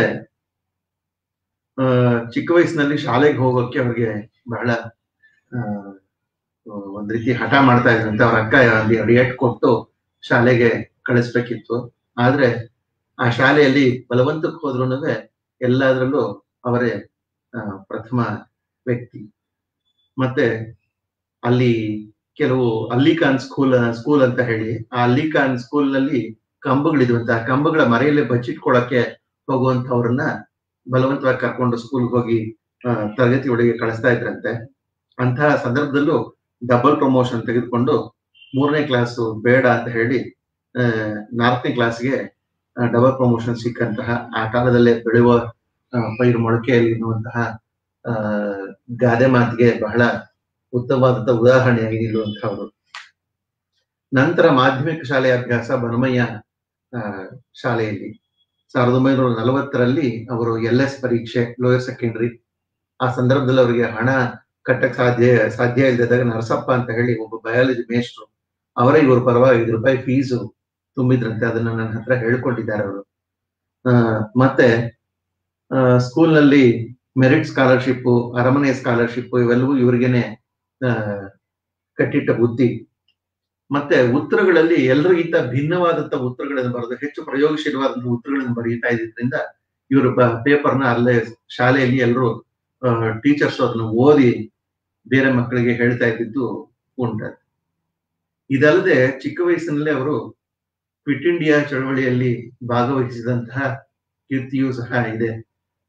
ಆ ಚಿಕ್ಕ ವಯಸ್ಸಿನಲ್ಲಿ ಶಾಲೆಗೆ ಹೋಗೋಕೆ ಅವ್ರಿಗೆ ಬಹಳ ಆ ಒಂದ್ ರೀತಿ ಹಠ ಮಾಡ್ತಾ ಇದ್ರಂತೆ ಅವ್ರ ಅಕ್ಕ ರಿಯೇಟ್ ಕೊಟ್ಟು ಶಾಲೆಗೆ ಕಳಿಸ್ಬೇಕಿತ್ತು ಆದ್ರೆ ಆ ಶಾಲೆಯಲ್ಲಿ ಬಲವಂತಕ್ಕೆ ಹೋದ್ರು ಎಲ್ಲದರಲ್ಲೂ ಅವರೇ ಪ್ರಥಮ ವ್ಯಕ್ತಿ ಮತ್ತೆ ಅಲ್ಲಿ ಕೆಲವು ಅಲ್ಲಿಖಾನ್ ಸ್ಕೂಲ್ ಸ್ಕೂಲ್ ಅಂತ ಹೇಳಿ ಆ ಅಲ್ಲಿಖಾನ್ ಸ್ಕೂಲ್ ನಲ್ಲಿ ಕಂಬಗಳಿದ್ವಂತೆ ಆ ಕಂಬಗಳ ಮರೆಯಲ್ಲೇ ಬಚ್ಚಿಟ್ಕೊಳಕ್ಕೆ ಹೋಗುವಂತವ್ರನ್ನ ಬಲವಂತವಾಗಿ ಕರ್ಕೊಂಡು ಸ್ಕೂಲ್ಗೆ ಹೋಗಿ ತರಗತಿ ಒಳಗೆ ಕಳಿಸ್ತಾ ಇದ್ರಂತೆ ಅಂತಹ ಸಂದರ್ಭದಲ್ಲೂ ಡಬಲ್ ಪ್ರಮೋಷನ್ ತೆಗೆದುಕೊಂಡು ಮೂರನೇ ಕ್ಲಾಸ್ ಬೇಡ ಅಂತ ಹೇಳಿ ನಾಲ್ಕನೇ ಕ್ಲಾಸ್ಗೆ ಡಬಲ್ ಪ್ರಮೋಷನ್ ಸಿಕ್ಕಂತಹ ಆ ಕಾಲದಲ್ಲೇ ಬೆಳೆಯುವ ಪೈರು ಮೊಳಕೆಯಲ್ಲಿ ಎನ್ನುವಂತಹ ಆ ಗಾದೆ ಮಾತಿಗೆ ಬಹಳ ಉತ್ತಮವಾದಂತಹ ಉದಾಹರಣೆಯಾಗಿ ನಿಲ್ಲುವಂತಹವರು ನಂತರ ಮಾಧ್ಯಮಿಕ ಶಾಲೆಯ ಅಭ್ಯಾಸ ಬನಮಯ್ಯ ಶಾಲೆಯಲ್ಲಿ ಸಾವಿರದ ಒಂಬೈನೂರ ನಲವತ್ತರಲ್ಲಿ ಅವರು ಎಲ್ ಎಸ್ ಪರೀಕ್ಷೆ ಲೋಯರ್ ಸೆಕೆಂಡರಿ ಆ ಸಂದರ್ಭದಲ್ಲಿ ಅವರಿಗೆ ಹಣ ಕಟ್ಟಕ್ ಸಾಧ್ಯ ಸಾಧ್ಯ ಇಲ್ಲದಾಗ ನರಸಪ್ಪ ಅಂತ ಹೇಳಿ ಒಬ್ಬ ಬಯಾಲಜಿ ಮೇಷ್ಟ್ರು ಅವರೇ ಇವರು ಪರವಾಗಿ ಐದು ರೂಪಾಯಿ ಫೀಸು ತುಂಬಿದ್ರಂತೆ ಅದನ್ನ ನನ್ನ ಹತ್ರ ಹೇಳ್ಕೊಂಡಿದ್ದಾರೆ ಅವರು ಮತ್ತೆ ಸ್ಕೂಲ್ನಲ್ಲಿ ಮೆರಿಟ್ ಸ್ಕಾಲರ್ಶಿಪ್ ಅರಮನೆ ಸ್ಕಾಲರ್ಶಿಪ್ ಇವೆಲ್ಲವೂ ಇವರಿಗೇನೆ ಕಟ್ಟಿಟ್ಟ ಬುದ್ಧಿ ಮತ್ತೆ ಉತ್ತರಗಳಲ್ಲಿ ಎಲ್ಲರಿಗಿಂತ ಭಿನ್ನವಾದಂತಹ ಉತ್ತರಗಳನ್ನು ಬರೆದು ಹೆಚ್ಚು ಪ್ರಯೋಗಶೀಲವಾದಂತಹ ಉತ್ತರಗಳನ್ನು ಬರೀತಾ ಇದ್ರಿಂದ ಇವರು ಪೇಪರ್ನ ಅಲ್ಲೇ ಶಾಲೆಯಲ್ಲಿ ಎಲ್ಲರೂ ಟೀಚರ್ಸ್ ಅದನ್ನು ಓದಿ ಬೇರೆ ಮಕ್ಕಳಿಗೆ ಹೇಳ್ತಾ ಇದ್ದಿದ್ದು ಉಂಟು ಇದಲ್ಲದೆ ಚಿಕ್ಕ ವಯಸ್ಸಿನಲ್ಲೇ ಅವರು ಕ್ವಿಟ್ ಇಂಡಿಯಾ ಚಳವಳಿಯಲ್ಲಿ ಭಾಗವಹಿಸಿದಂತಹ ಕೀರ್ತಿಯೂ ಸಹ ಇದೆ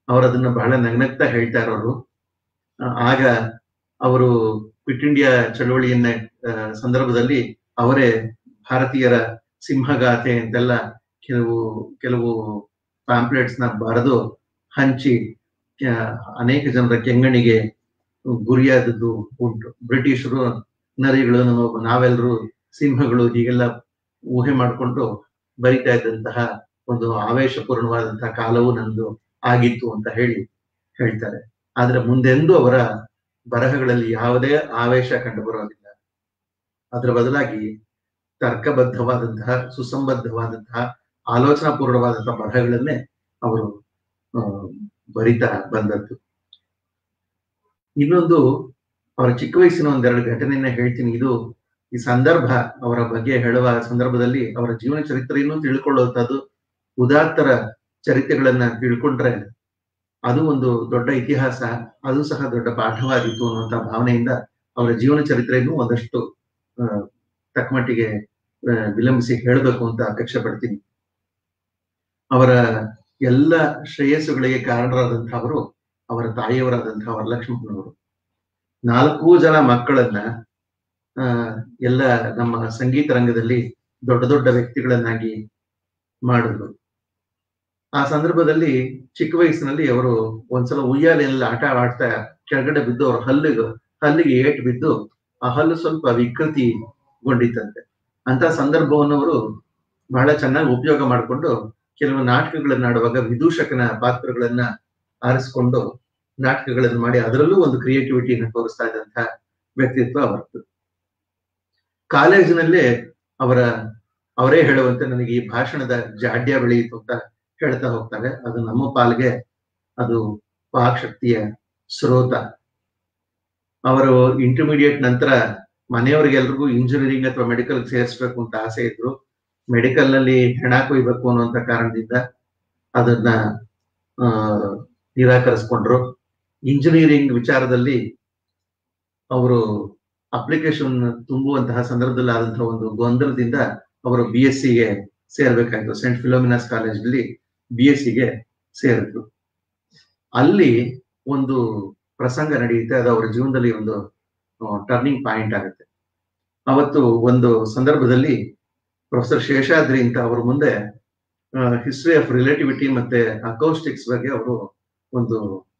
ಅವರು ಅದನ್ನ ಬಹಳ ನಗ್ನಗ್ತಾ ಹೇಳ್ತಾ ಇರೋರು ಆ, ಆಗ ಅವರು ಕ್ವಿಟ್ ಇಂಡಿಯಾ ಚಳವಳಿಯನ್ನ ಆ, ಸಂದರ್ಭದಲ್ಲಿ ಅವರೇ ಭಾರತೀಯರ ಸಿಂಹಗಾಥೆ ಅಂತೆಲ್ಲ ಕೆಲವು ಕೆಲವು ಪ್ಯಾಂಪ್ಲೆಟ್ಸ್ ನ ಬರೆದು ಹಂಚಿ ಆ, ಅನೇಕ ಜನರ ಕೆಂಗಣಿಗೆ ಗುರಿಯಾದದ್ದು ಉಂಟು ಬ್ರಿಟಿಷರು ನರಿಗಳು ನಮ್ಮ ನಾವೆಲ್ಲರೂ ಸಿಂಹಗಳು ಹೀಗೆಲ್ಲ ಊಹೆ ಮಾಡಿಕೊಂಡು ಬರಿತಾ ಇದ್ದಂತಹ ಒಂದು ಆವೇಶಪೂರ್ಣವಾದಂತಹ ಕಾಲವು ನಂದು ಆಗಿತ್ತು ಅಂತ ಹೇಳಿ ಹೇಳ್ತಾರೆ ಆದ್ರೆ ಮುಂದೆಂದೂ ಅವರ ಬರಹಗಳಲ್ಲಿ ಯಾವುದೇ ಆವೇಶ ಕಂಡು ಬರೋದಿಲ್ಲ ಅದರ ಬದಲಾಗಿ ತರ್ಕಬದ್ಧವಾದಂತಹ ಸುಸಂಬದ್ಧವಾದಂತಹ ಆಲೋಚನಾಪೂರ್ಣವಾದಂತಹ ಬರಹಗಳನ್ನೇ ಅವರು ಆ, ಬರಿತಾ ಬಂದದ್ದು ಇನ್ನೊಂದು ಅವರ ಚಿಕ್ಕ ವಯಸ್ಸಿನ ಒಂದೆರಡು ಘಟನೆಯನ್ನ ಹೇಳ್ತೀನಿ ಇದು ಈ ಸಂದರ್ಭ ಅವರ ಬಗ್ಗೆ ಹೇಳುವ ಸಂದರ್ಭದಲ್ಲಿ ಅವರ ಜೀವನ ಚರಿತ್ರೆಯನ್ನು ತಿಳ್ಕೊಳ್ಳುವಂತದ್ದು ಉದಾತ್ತರ ಚರಿತ್ರೆಗಳನ್ನ ತಿಳ್ಕೊಂಡ್ರೆ ಅದು ಒಂದು ದೊಡ್ಡ ಇತಿಹಾಸ ಅದು ಸಹ ದೊಡ್ಡ ಪಾಠವಾಗಿತ್ತು ಅನ್ನುವಂತ ಭಾವನೆಯಿಂದ ಅವರ ಜೀವನ ಚರಿತ್ರೆಯನ್ನು ಒಂದಷ್ಟು ಆ, ತಕ್ಕಮಟ್ಟಿಗೆ ಆ, ವಿಲಂಬಿಸಿ ಹೇಳಬೇಕು ಅಂತ ಅಪೇಕ್ಷೆ ಪಡ್ತೀನಿ ಅವರ ಎಲ್ಲ ಶ್ರೇಯಸ್ಸುಗಳಿಗೆ ಕಾರಣರಾದಂತಹವರು ಅವರ ತಾಯಿಯವರಾದಂತಹ ವರಲಕ್ಷ್ಮಪ್ಪನವರು ನಾಲ್ಕು ಜನ ಮಕ್ಕಳನ್ನ ಆ ಎಲ್ಲ ನಮ್ಮ ಸಂಗೀತ ರಂಗದಲ್ಲಿ ದೊಡ್ಡ ದೊಡ್ಡ ವ್ಯಕ್ತಿಗಳನ್ನಾಗಿ ಮಾಡಿದ್ರು ಆ ಸಂದರ್ಭದಲ್ಲಿ ಚಿಕ್ಕ ವಯಸ್ಸಿನಲ್ಲಿ ಅವರು ಒಂದ್ಸಲ ಉಯ್ಯಾಲೆಯಲ್ಲಿ ಆಟ ಆಡ್ತಾ ಕೆಳಗಡೆ ಬಿದ್ದು ಅವ್ರ ಹಲ್ಲಿಗೆ ಹಲ್ಲಿಗೆ ಏಟು ಬಿದ್ದು ಆ ಹಲ್ಲು ಸ್ವಲ್ಪ ವಿಕೃತಿಗೊಂಡಿತ್ತಂತೆ ಅಂತ ಸಂದರ್ಭವನ್ನು ಅವರು ಬಹಳ ಚೆನ್ನಾಗಿ ಉಪಯೋಗ ಮಾಡಿಕೊಂಡು ಕೆಲವು ನಾಟಕಗಳನ್ನ ಆಡುವಾಗ ವಿದೂಷಕನ ಪಾತ್ರಗಳನ್ನ ಆರಿಸ್ಕೊಂಡು ನಾಟಕಗಳನ್ನು ಮಾಡಿ ಅದರಲ್ಲೂ ಒಂದು ಕ್ರಿಯೇಟಿವಿಟಿಯನ್ನು ತೋರಿಸ್ತಾ ಇದ್ದಂತಹ ವ್ಯಕ್ತಿತ್ವ ಅವರದ್ದು ಕಾಲೇಜಿನಲ್ಲೇ ಅವರ ಅವರೇ ಹೇಳುವಂತೆ ನನಗೆ ಈ ಭಾಷಣದ ಜಾಡ್ಯ ಬೆಳೆಯಿತು ಅಂತ ಹೇಳ್ತಾ ಹೋಗ್ತಾರೆ ಅದು ನಮ್ಮ ಪಾಲ್ಗೆ ಅದು ವಾಕ್ಶಕ್ತಿಯ ಸ್ರೋತ ಅವರು ಇಂಟರ್ಮೀಡಿಯೇಟ್ ನಂತರ ಮನೆಯವರಿಗೆಲ್ರಿಗೂ ಇಂಜಿನಿಯರಿಂಗ್ ಅಥವಾ ಮೆಡಿಕಲ್ ಸೇರಿಸ್ಬೇಕು ಅಂತ ಆಸೆ ಇದ್ರು ಮೆಡಿಕಲ್ ನಲ್ಲಿ ಹೆಣ ಕೊಯ್ಬೇಕು ಅನ್ನುವಂತ ಕಾರಣದಿಂದ ಅದನ್ನ ಆ, ನಿರಾಕರಿಸ್ಕೊಂಡ್ರು ಇಂಜಿನಿಯರಿಂಗ್ ವಿಚಾರದಲ್ಲಿ ಅವರು ಅಪ್ಲಿಕೇಶನ್ ತುಂಬುವಂತಹ ಸಂದರ್ಭದಲ್ಲಿ ಆದಂತಹ ಒಂದು ಗೊಂದಲದಿಂದ ಅವರು ಬಿ ಎಸ್ ಸಿಗೆ ಸೇರ್ಬೇಕಾಯ್ತು ಸೆಂಟ್ ಫಿಲೋಮಿನಾಸ್ ಕಾಲೇಜಲ್ಲಿ ಬಿ ಎಸ್ ಸಿಗೆ ಸೇರಿದ್ರು ಅಲ್ಲಿ ಒಂದು ಪ್ರಸಂಗ ನಡೆಯುತ್ತೆ ಅದು ಅವರ ಜೀವನದಲ್ಲಿ ಒಂದು ಟರ್ನಿಂಗ್ ಪಾಯಿಂಟ್ ಆಗುತ್ತೆ ಅವತ್ತು ಒಂದು ಸಂದರ್ಭದಲ್ಲಿ ಪ್ರೊಫೆಸರ್ ಶೇಷಾದ್ರಿ ಅಂತ ಅವ್ರ ಮುಂದೆ ಹಿಸ್ಟ್ರಿ ಆಫ್ ರಿಲೇಟಿವಿಟಿ ಮತ್ತೆ ಅಕೌಸ್ಟಿಕ್ಸ್ ಬಗ್ಗೆ ಅವರು ಒಂದು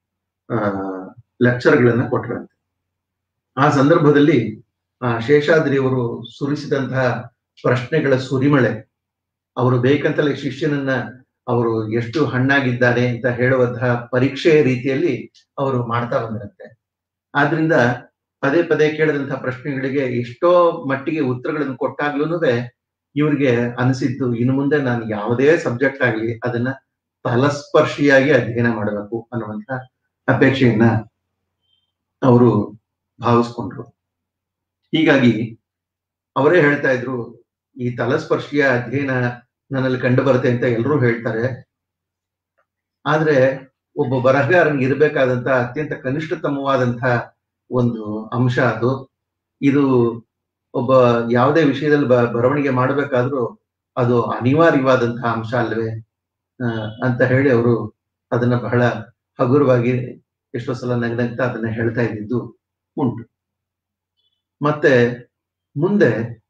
ಲೆಕ್ಚರ್ಗಳನ್ನ ಕೊಟ್ರಂತೆ ಆ ಸಂದರ್ಭದಲ್ಲಿ ಆ ಶೇಷಾದ್ರಿ ಅವರು ಸುರಿಸಿದಂತಹ ಪ್ರಶ್ನೆಗಳ ಸುರಿಮಳೆ ಅವರು ಬೇಕಂತಲೇ ಶಿಷ್ಯನನ್ನ ಅವರು ಎಷ್ಟು ಹಣ್ಣಾಗಿದ್ದಾರೆ ಅಂತ ಹೇಳುವಂತಹ ಪರೀಕ್ಷೆಯ ರೀತಿಯಲ್ಲಿ ಅವರು ಮಾಡ್ತಾ ಬಂದ್ರಂತೆ ಆದ್ರಿಂದ ಪದೇ ಪದೇ ಕೇಳಿದಂತಹ ಪ್ರಶ್ನೆಗಳಿಗೆ ಎಷ್ಟೋ ಮಟ್ಟಿಗೆ ಉತ್ತರಗಳನ್ನು ಕೊಟ್ಟಾಗ್ಲೂ ಇವ್ರಿಗೆ ಅನಿಸಿದ್ದು ಇನ್ನು ಮುಂದೆ ನಾನು ಯಾವುದೇ ಸಬ್ಜೆಕ್ಟ್ ಆಗ್ಲಿ ಅದನ್ನ ತಲಸ್ಪರ್ಶಿಯಾಗಿ ಅಧ್ಯಯನ ಮಾಡಬೇಕು ಅನ್ನುವಂತ ಅಪೇಕ್ಷೆಯನ್ನ ಅವರು ಭಾವಿಸ್ಕೊಂಡ್ರು ಹೀಗಾಗಿ ಅವರೇ ಹೇಳ್ತಾ ಇದ್ರು ಈ ತಲಸ್ಪರ್ಶಿಯ ಅಧ್ಯಯನ ನನ್ನಲ್ಲಿ ಕಂಡು ಬರುತ್ತೆ ಅಂತ ಎಲ್ಲರೂ ಹೇಳ್ತಾರೆ ಆದ್ರೆ ಒಬ್ಬ ಬರಹಗಾರನಿಗೆ ಇರಬೇಕಾದಂತ ಅತ್ಯಂತ ಕನಿಷ್ಠತಮವಾದಂತಹ ಒಂದು ಅಂಶ ಅದು ಇದು ಒಬ್ಬ ಯಾವುದೇ ವಿಷಯದಲ್ಲಿ ಬ ಬರವಣಿಗೆ ಮಾಡಬೇಕಾದ್ರೂ ಅದು ಅನಿವಾರ್ಯವಾದಂತಹ ಅಂಶ ಅಲ್ವೇ ಆ, ಅಂತ ಹೇಳಿ ಅವರು ಅದನ್ನ ಬಹಳ ಹಗುರವಾಗಿ ಎಷ್ಟೋ ಸಲ ನಗ್ನಗ್ತಾ ಅದನ್ನ ಹೇಳ್ತಾ ಇದ್ದಿದ್ದು ಉಂಟು ಮತ್ತೆ ಮುಂದೆ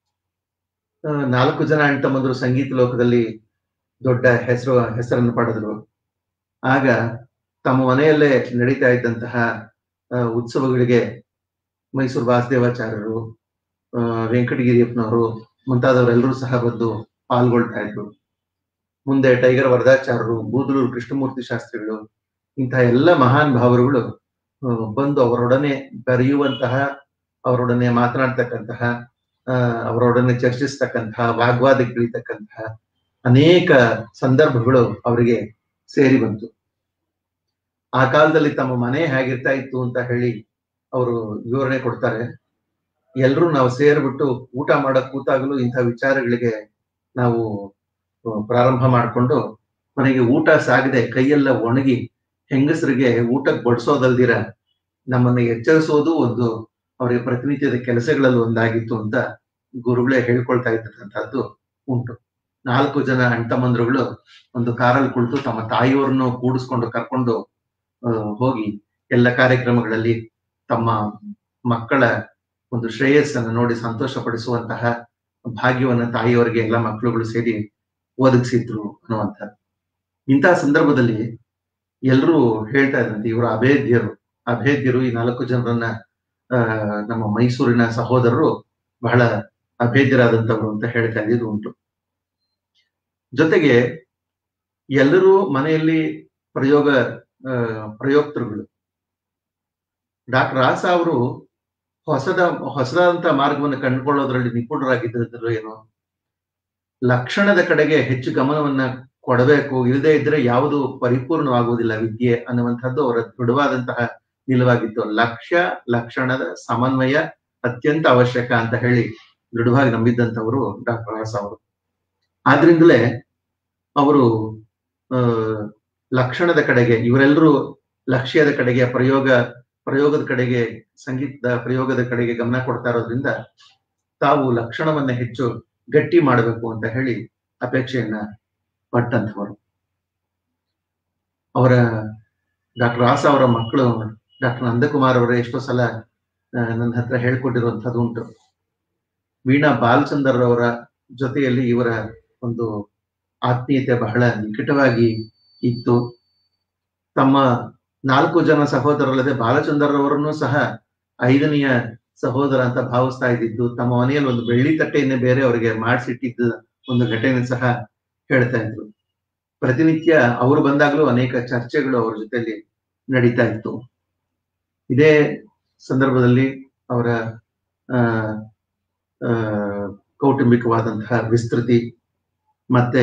ಆ, ನಾಲ್ಕು ಜನ ಅಣ್ತಮ್ಮಂದ್ರು ಸಂಗೀತ ಲೋಕದಲ್ಲಿ ದೊಡ್ಡ ಹೆಸರು ಹೆಸರನ್ನು ಪಡೆದ್ರು ಆಗ ತಮ್ಮ ಮನೆಯಲ್ಲೇ ನಡೀತಾ ಇದ್ದಂತಹ ಆ, ಉತ್ಸವಗಳಿಗೆ ಮೈಸೂರು ವಾಸುದೇವಾಚಾರ್ಯರು ಆ, ವೆಂಕಟಗಿರಿಯಪ್ಪನವರು ಮುಂತಾದವರೆಲ್ಲರೂ ಸಹ ಬಂದು ಪಾಲ್ಗೊಳ್ತಾ ಇದ್ರು ಮುಂದೆ ಟೈಗರ್ ವರದಾಚಾರ್ಯರು ಬೂದಲೂರು ಕೃಷ್ಣಮೂರ್ತಿ ಶಾಸ್ತ್ರಿಗಳು ಇಂತಹ ಎಲ್ಲ ಮಹಾನ್ ಭಾವರುಗಳು ಆ, ಬಂದು ಅವರೊಡನೆ ಬರೆಯುವಂತಹ ಅವರೊಡನೆ ಮಾತನಾಡ್ತಕ್ಕಂತಹ ಆ, ಅವರೊಡನೆ ಚರ್ಚಿಸ್ತಕ್ಕಂತಹ ವಾಗ್ವಾದಕ್ಕಿಳಿತಕ್ಕಂತಹ ಅನೇಕ ಸಂದರ್ಭಗಳು ಅವರಿಗೆ ಸೇರಿ ಬಂತು ಆ ಕಾಲದಲ್ಲಿ ತಮ್ಮ ಮನೆ ಹೇಗಿರ್ತಾ ಇತ್ತು ಅಂತ ಹೇಳಿ ಅವರು ವಿವರಣೆ ಕೊಡ್ತಾರೆ ಎಲ್ರೂ ನಾವು ಸೇರ್ಬಿಟ್ಟು ಊಟ ಮಾಡಕ್ ಕೂತಾಗಲೂ ಇಂಥ ವಿಚಾರಗಳಿಗೆ ನಾವು ಆ, ಪ್ರಾರಂಭ ಮಾಡಿಕೊಂಡು ಮನೆಗೆ ಊಟ ಸಾಗದೆ ಕೈಯೆಲ್ಲ ಒಣಗಿ ಹೆಂಗಸರಿಗೆ ಊಟಕ್ಕೆ ಬಡಿಸೋದಲ್ದಿರ ನಮ್ಮನ್ನ ಎಚ್ಚರಿಸೋದು ಒಂದು ಅವರಿಗೆ ಪ್ರತಿನಿತ್ಯದ ಕೆಲಸಗಳಲ್ಲಿ ಒಂದಾಗಿತ್ತು ಅಂತ ಗುರುಗಳೇ ಹೇಳ್ಕೊಳ್ತಾ ಇದ್ದಂತಹದ್ದು ಉಂಟು ನಾಲ್ಕು ಜನ ಅಣ್ತಮ್ಮಂದ್ರುಗಳು ಒಂದು ಕಾರಲ್ಲಿ ಕುಳಿತು ತಮ್ಮ ತಾಯಿಯವ್ರನ್ನು ಕೂಡಿಸ್ಕೊಂಡು ಕರ್ಕೊಂಡು ಆ, ಹೋಗಿ ಎಲ್ಲ ಕಾರ್ಯಕ್ರಮಗಳಲ್ಲಿ ತಮ್ಮ ಮಕ್ಕಳ ಒಂದು ಶ್ರೇಯಸ್ಸನ್ನು ನೋಡಿ ಸಂತೋಷ ಪಡಿಸುವಂತಹ ಭಾಗ್ಯವನ್ನ ತಾಯಿಯವರಿಗೆ ಎಲ್ಲ ಮಕ್ಕಳುಗಳು ಸೇರಿ ಒದಗಿಸಿದ್ರು ಅನ್ನುವಂಥದ್ದು ಇಂತಹ ಸಂದರ್ಭದಲ್ಲಿ ಎಲ್ಲರೂ ಹೇಳ್ತಾ ಇದ್ರಂತೆ ಇವರು ಅಭೇದ್ಯರು ಅಭೇದ್ಯರು ಈ ನಾಲ್ಕು ಜನರನ್ನ ಆ ನಮ್ಮ ಮೈಸೂರಿನ ಸಹೋದರರು ಬಹಳ ಅಭೇದ್ಯರಾದಂತವ್ರು ಅಂತ ಹೇಳ್ತಾ ಇದ್ದಿದ್ದು ಉಂಟು ಜೊತೆಗೆ ಎಲ್ಲರೂ ಮನೆಯಲ್ಲಿ ಪ್ರಯೋಗ ಆ, ಪ್ರಯೋಕ್ತೃಗಳು ಡಾಕ್ಟರ್ ರಾಸ ಅವರು ಹೊಸದ ಹೊಸದಾದಂತ ಮಾರ್ಗವನ್ನು ಕಂಡುಕೊಳ್ಳೋದ್ರಲ್ಲಿ ನಿಪುಣರಾಗಿದ್ದರು ಏನೋ ಲಕ್ಷಣದ ಕಡೆಗೆ ಹೆಚ್ಚು ಗಮನವನ್ನ ಕೊಡಬೇಕು ಇಲ್ಲದೆ ಇದ್ರೆ ಯಾವುದು ಪರಿಪೂರ್ಣವಾಗುವುದಿಲ್ಲ ವಿದ್ಯೆ ಅನ್ನುವಂಥದ್ದು ಅವರ ದೃಢವಾದಂತಹ ನಿಲುವಾಗಿತ್ತು ಲಕ್ಷ್ಯ ಲಕ್ಷಣದ ಸಮನ್ವಯ ಅತ್ಯಂತ ಅವಶ್ಯಕ ಅಂತ ಹೇಳಿ ದೃಢವಾಗಿ ನಂಬಿದ್ದಂಥವರು ಡಾಕ್ಟರ್ ರಾಸ ಅವರು ಆದ್ರಿಂದಲೇ ಅವರು ಆ ಲಕ್ಷಣದ ಕಡೆಗೆ ಇವರೆಲ್ಲರೂ ಲಕ್ಷ್ಯದ ಕಡೆಗೆ ಪ್ರಯೋಗ ಪ್ರಯೋಗದ ಕಡೆಗೆ ಸಂಗೀತದ ಪ್ರಯೋಗದ ಕಡೆಗೆ ಗಮನ ಕೊಡ್ತಾ ಇರೋದ್ರಿಂದ ತಾವು ಲಕ್ಷಣವನ್ನ ಹೆಚ್ಚು ಗಟ್ಟಿ ಮಾಡಬೇಕು ಅಂತ ಹೇಳಿ ಅಪೇಕ್ಷೆಯನ್ನ ಪಟ್ಟಂಥವರು ಅವರ ಡಾಕ್ಟರ್ ರಾಸ ಅವರ ಮಕ್ಕಳು ಡಾಕ್ಟರ್ ನಂದಕುಮಾರ್ ಅವರ ಎಷ್ಟೋ ಸಲ ಆ, ನನ್ನ ಹತ್ರ ಹೇಳ್ಕೊಟ್ಟಿರುವಂತದ್ದು ಉಂಟು ವೀಣಾ ಬಾಲಚಂದರ್ ಅವರ ಜೊತೆಯಲ್ಲಿ ಇವರ ಒಂದು ಆತ್ಮೀಯತೆ ಬಹಳ ನಿಕಟವಾಗಿ ಇತ್ತು ತಮ್ಮ ನಾಲ್ಕು ಜನ ಸಹೋದರರಲ್ಲದೆ ಬಾಲಚಂದರ್ ಅವರನ್ನು ಸಹ ಐದನೆಯ ಸಹೋದರ ಅಂತ ಭಾವಿಸ್ತಾ ಇದ್ದಿದ್ದು ತಮ್ಮ ಮನೆಯಲ್ಲಿ ಒಂದು ಬೆಳ್ಳಿ ತಟ್ಟೆಯನ್ನೇ ಬೇರೆ ಅವರಿಗೆ ಮಾಡಿಸಿಟ್ಟಿದ್ದ ಒಂದು ಘಟನೆ ಸಹ ಹೇಳ್ತಾ ಇದ್ರು ಪ್ರತಿನಿತ್ಯ ಅವರು ಬಂದಾಗಲೂ ಅನೇಕ ಚರ್ಚೆಗಳು ಅವರ ಜೊತೆಲಿ ನಡೀತಾ ಇತ್ತು ಇದೇ ಸಂದರ್ಭದಲ್ಲಿ ಅವರ ಆ ಆ, ಕೌಟುಂಬಿಕವಾದಂತಹ ವಿಸ್ತೃತಿ ಮತ್ತೆ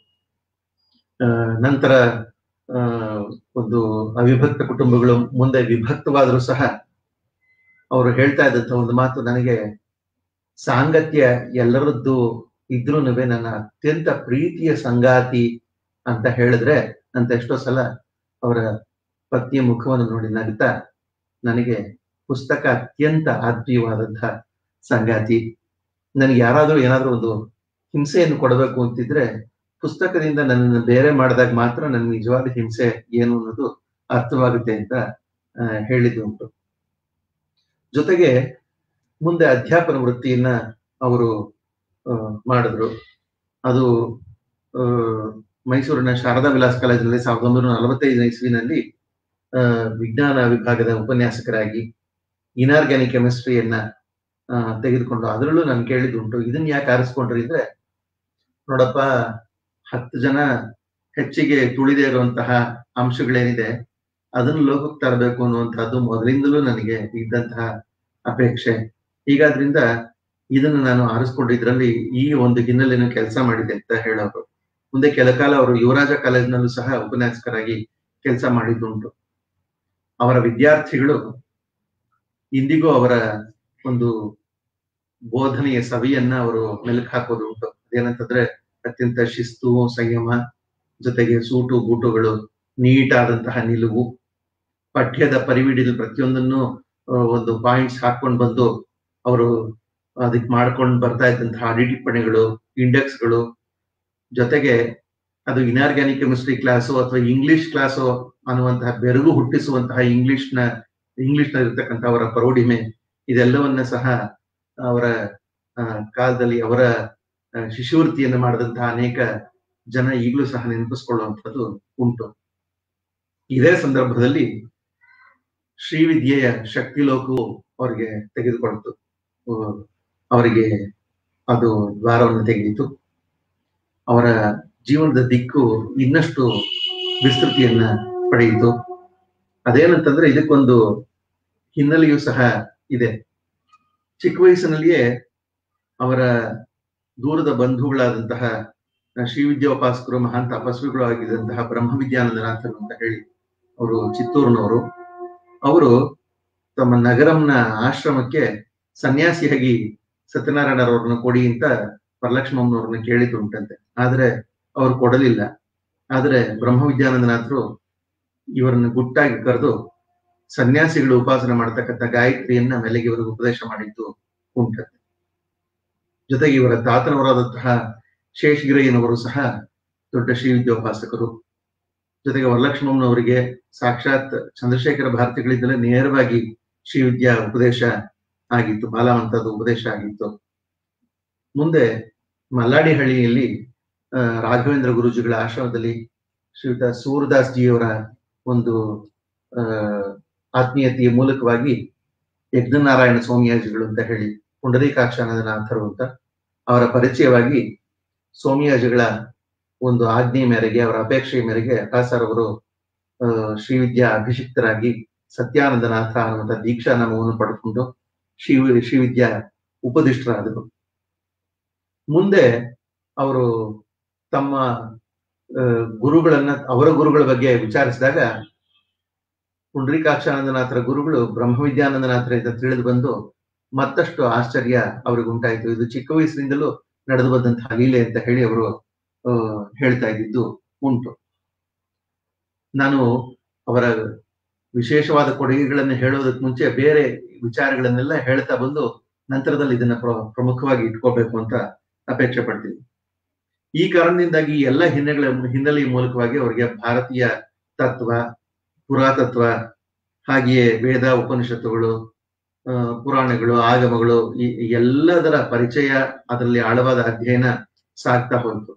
ಆ, ನಂತರ ಆ, ಒಂದು ಅವಿಭಕ್ತ ಕುಟುಂಬಗಳು ಮುಂದೆ ವಿಭಕ್ತವಾದರೂ ಸಹ ಅವರು ಹೇಳ್ತಾ ಇದ್ದಂತ ಒಂದು ಮಾತು ನನಗೆ ಸಾಂಗತ್ಯ ಎಲ್ಲರದ್ದು ಇದ್ರೂ ನನ್ನ ಅತ್ಯಂತ ಪ್ರೀತಿಯ ಸಂಗಾತಿ ಅಂತ ಹೇಳಿದ್ರೆ ಅಂತ ಎಷ್ಟೋ ಸಲ ಅವರ ಪತ್ನಿಯ ಮುಖವನ್ನು ನೋಡಿ ನಗ್ತಾ ನನಗೆ ಪುಸ್ತಕ ಅತ್ಯಂತ ಆತ್ಮೀಯವಾದಂತಹ ಸಂಗಾತಿ ನನಗೆ ಯಾರಾದ್ರೂ ಏನಾದ್ರೂ ಒಂದು ಹಿಂಸೆಯನ್ನು ಕೊಡಬೇಕು ಅಂತಿದ್ರೆ ಪುಸ್ತಕದಿಂದ ನನ್ನನ್ನು ಬೇರೆ ಮಾಡಿದಾಗ ಮಾತ್ರ ನನ್ ನಿಜವಾದ ಹಿಂಸೆ ಏನು ಅನ್ನೋದು ಅರ್ಥವಾಗುತ್ತೆ ಅಂತ ಆ, ಹೇಳಿದ್ದು ಉಂಟು ಜೊತೆಗೆ ಮುಂದೆ ಅಧ್ಯಾಪನ ವೃತ್ತಿಯನ್ನ ಅವರು ಆ, ಮಾಡಿದ್ರು ಅದು ಆ, ಮೈಸೂರಿನ ಶಾರದಾ ವಿಲಾಸ್ ಕಾಲೇಜಿನಲ್ಲಿ ಸಾವಿರದ ಒಂಬೈನೂರ ನಲವತ್ತೈದನೇ ಇಸ್ವಿನಲ್ಲಿ ಆ, ವಿಜ್ಞಾನ ವಿಭಾಗದ ಉಪನ್ಯಾಸಕರಾಗಿ ಇನಾರ್ಗ್ಯಾನಿಕ್ ಕೆಮಿಸ್ಟ್ರಿಯನ್ನ ಆ, ತೆಗೆದುಕೊಂಡು ಅದರಲ್ಲೂ ನಾನು ಕೇಳಿದ್ದುಂಟು ಇದನ್ನ ಯಾಕೆ ಆರಿಸ್ಕೊಂಡ್ರಿ ಅಂದ್ರೆ ನೋಡಪ್ಪ ಹತ್ತು ಜನ ಹೆಚ್ಚಿಗೆ ತುಳಿದೇ ಇರುವಂತಹ ಅಂಶಗಳೇನಿದೆ ಅದನ್ನು ಲೋಕಕ್ಕೆ ತರಬೇಕು ಅನ್ನುವಂತಹದ್ದು ಮೊದಲಿಂದಲೂ ನನಗೆ ಇದ್ದಂತಹ ಅಪೇಕ್ಷೆ ಹೀಗಾದ್ರಿಂದ ಇದನ್ನು ನಾನು ಆರಿಸ್ಕೊಂಡಿದ್ರಲ್ಲಿ ಈ ಒಂದು ಹಿನ್ನೆಲೆಯನ್ನು ಕೆಲಸ ಮಾಡಿದೆ ಅಂತ ಹೇಳೋರು ಮುಂದೆ ಕೆಲ ಕಾಲ ಅವರು ಯುವರಾಜ ಕಾಲೇಜಿನಲ್ಲೂ ಸಹ ಉಪನ್ಯಾಸಕರಾಗಿ ಕೆಲಸ ಮಾಡಿದ್ದುಂಟು ಅವರ ವಿದ್ಯಾರ್ಥಿಗಳು ಇಂದಿಗೂ ಅವರ ಒಂದು ಬೋಧನೆಯ ಸವಿಯನ್ನ ಅವರು ಮೆಲುಕು ಹಾಕೋದು ಉಂಟು ಏನಂತಂದ್ರೆ ಅತ್ಯಂತ ಶಿಸ್ತು ಸಂಯಮ ಜೊತೆಗೆ ಸೂಟು ಬೂಟುಗಳು ನೀಟ್ ಆದಂತಹ ನಿಲುವು ಪಠ್ಯದ ಪರಿವಿಡಿದ ಪ್ರತಿಯೊಂದನ್ನು ಆ, ಒಂದು ಪಾಯಿಂಟ್ಸ್ ಹಾಕೊಂಡು ಬಂದು ಅವರು ಅದಕ್ಕೆ ಮಾಡ್ಕೊಂಡು ಬರ್ತಾ ಇದ್ದಂತಹ ಅಡಿಟಿಪ್ಪಣಿಗಳು ಇಂಡೆಕ್ಸ್ಗಳು ಜೊತೆಗೆ ಅದು ಇನಾರ್ಗ್ಯಾನಿಕ್ ಕೆಮಿಸ್ಟ್ರಿ ಕ್ಲಾಸು ಅಥವಾ ಇಂಗ್ಲಿಷ್ ಕ್ಲಾಸು ಅನ್ನುವಂತಹ ಬೆರಗು ಹುಟ್ಟಿಸುವಂತಹ ಇಂಗ್ಲಿಷ್ನ ಇಂಗ್ಲಿಷ್ನ ಇರ್ತಕ್ಕಂಥ ಅವರ ಪ್ರೌಢಿಮೆ ಇದೆಲ್ಲವನ್ನ ಸಹ ಅವರ ಆ, ಕಾಲದಲ್ಲಿ ಅವರ ಆ, ಶಿಶುವೃತ್ತಿಯನ್ನು ಮಾಡಿದಂತಹ ಅನೇಕ ಜನ ಈಗಲೂ ಸಹ ನೆನಪಿಸ್ಕೊಳ್ಳುವಂಥದ್ದು ಉಂಟು ಇದೇ ಸಂದರ್ಭದಲ್ಲಿ ಶ್ರೀವಿದ್ಯೆಯ ಶಕ್ತಿ ಲೋಕವು ಅವರಿಗೆ ತೆಗೆದುಕೊಳ್ತು ಆ, ಅವರಿಗೆ ಅದು ದ್ವಾರವನ್ನು ತೆಗೆಯಿತು ಅವರ ಜೀವನದ ದಿಕ್ಕು ಇನ್ನಷ್ಟು ವಿಸ್ತೃತಿಯನ್ನ ಪಡೆಯಿತು ಅದೇನಂತಂದ್ರೆ ಇದಕ್ಕೊಂದು ಹಿನ್ನೆಲೆಯೂ ಸಹ ಇದೆ ಚಿಕ್ಕ ವಯಸ್ಸಿನಲ್ಲಿಯೇ ಅವರ ದೂರದ ಬಂಧುಗಳಾದಂತಹ ಶ್ರೀವಿದ್ಯೋಪಾಸಕರು ಮಹಾನ್ ತಪಸ್ವಿಗಳು ಆಗಿದ್ದಂತಹ ಬ್ರಹ್ಮ ವಿದ್ಯಾನಂದನಾಥರು ಅಂತ ಹೇಳಿ ಅವರು ಚಿತ್ತೂರಿನವರು ಅವರು ತಮ್ಮ ನಗರಂನ ಆಶ್ರಮಕ್ಕೆ ಸನ್ಯಾಸಿಯಾಗಿ ಸತ್ಯನಾರಾಯಣರವ್ರನ್ನ ಕೊಡಿ ಅಂತ ವರಲಕ್ಷ್ಮಮ್ಮನವ್ರನ್ನ ಕೇಳಿದ್ದುಂಟಂತೆ ಆದ್ರೆ ಅವ್ರು ಕೊಡಲಿಲ್ಲ ಆದ್ರೆ ಬ್ರಹ್ಮ ವಿದ್ಯಾನಂದನಾಥರು ಇವರನ್ನು ಗುಟ್ಟಾಗಿ ಕರೆದು ಸನ್ಯಾಸಿಗಳು ಉಪಾಸನೆ ಮಾಡತಕ್ಕಂಥ ಗಾಯತ್ರಿಯನ್ನ ಮೆಲೆಗೆ ಇವರಿಗೆ ಉಪದೇಶ ಮಾಡಿದ್ದು ಉಂಟಂತೆ ಜೊತೆಗೆ ಇವರ ತಾತನವರಾದಂತಹ ಶೇಷಗಿರಯ್ಯನವರು ಸಹ ದೊಡ್ಡ ಶ್ರೀವಿದ್ಯೋಪಾಸಕರು ಜೊತೆಗೆ ವರಲಕ್ಷ್ಮಮ್ಮನವರಿಗೆ ಸಾಕ್ಷಾತ್ ಚಂದ್ರಶೇಖರ ಭಾರತಿಗಳಿಂದಲೇ ನೇರವಾಗಿ ಶ್ರೀವಿದ್ಯಾ ಉಪದೇಶ ಆಗಿತ್ತು ಬಾಲವಂತದ ಉಪದೇಶ ಆಗಿತ್ತು ಮುಂದೆ ಮಲ್ಲಾಡಿಹಳ್ಳಿಯಲ್ಲಿ ಆ, ರಾಘವೇಂದ್ರ ಗುರುಜಿಗಳ ಆಶ್ರಮದಲ್ಲಿ ಶ್ರೀಯುತ ಸೂರದಾಸ್ ಜಿಯವರ ಒಂದು ಆ ಆತ್ಮೀಯತೆಯ ಮೂಲಕವಾಗಿ ಯಜ್ಞನಾರಾಯಣ ಸ್ವಾಮಿಯಾಜಿಗಳು ಅಂತ ಹೇಳಿ ಪುಂಡರೀಕಾಕ್ಷಾನಂದನಾಥರು ಅಂತ ಅವರ ಪರಿಚಯವಾಗಿ ಸ್ವಾಮಿಯಾಜಿಗಳ ಒಂದು ಆಜ್ಞೆ ಮೇರೆಗೆ ಅವರ ಅಪೇಕ್ಷೆಯ ಮೇರೆಗೆ ಅಕಾಸರ್ ಅವರು ಆ, ಶ್ರೀವಿದ್ಯಾ ಅಭಿಷಿಕ್ತರಾಗಿ ಸತ್ಯಾನಂದನಾಥ ಅನ್ನುವಂಥ ದೀಕ್ಷಾ ನಾಮವನ್ನು ಪಡೆದುಕೊಂಡು ಶ್ರೀ ಶ್ರೀವಿದ್ಯಾ ಉಪದಿಷ್ಟರಾದರು ಮುಂದೆ ಅವರು ತಮ್ಮ ಆ, ಗುರುಗಳನ್ನ ಅವರ ಗುರುಗಳ ಬಗ್ಗೆ ವಿಚಾರಿಸಿದಾಗ ಪುಂಡ್ರಿಕಾಕ್ಷಾನಂದನಾಥರ ಗುರುಗಳು ಬ್ರಹ್ಮವಿದ್ಯಾನಂದನಾಥರ ಅಂತ ತಿಳಿದು ಬಂದು ಮತ್ತಷ್ಟು ಆಶ್ಚರ್ಯ ಅವ್ರಿಗೆ ಉಂಟಾಯಿತು ಇದು ಚಿಕ್ಕ ವಯಸ್ಸಿನಿಂದಲೂ ನಡೆದು ಬಂದಂತಹ ಲೀಲೆ ಅಂತ ಹೇಳಿ ಅವರು ಆ, ಹೇಳ್ತಾ ಇದ್ದಿದ್ದು ಉಂಟು ನಾನು ಅವರ ವಿಶೇಷವಾದ ಕೊಡುಗೆಗಳನ್ನು ಹೇಳೋದಕ್ಕೆ ಮುಂಚೆ ಬೇರೆ ವಿಚಾರಗಳನ್ನೆಲ್ಲ ಹೇಳ್ತಾ ಬಂದು ನಂತರದಲ್ಲಿ ಇದನ್ನ ಪ್ರ- ಪ್ರಮುಖವಾಗಿ ಇಟ್ಕೋಬೇಕು ಅಂತ ಅಪೇಕ್ಷೆ ಪಡ್ತೀನಿ ಈ ಕಾರಣದಿಂದಾಗಿ ಈ ಎಲ್ಲ ಹಿನ್ನೆಲೆಗಳ ಹಿನ್ನೆಲೆಯ ಮೂಲಕವಾಗಿ ಅವರಿಗೆ ಭಾರತೀಯ ತತ್ವ ಪುರಾತತ್ವ ಹಾಗೆಯೇ ವೇದ ಉಪನಿಷತ್ತುಗಳು ಆ, ಪುರಾಣಗಳು ಆಗಮಗಳು ಈ ಈ ಎಲ್ಲದರ ಪರಿಚಯ ಅದರಲ್ಲಿ ಆಳವಾದ ಅಧ್ಯಯನ ಸಾಗ್ತಾ ಹೋಯಿತು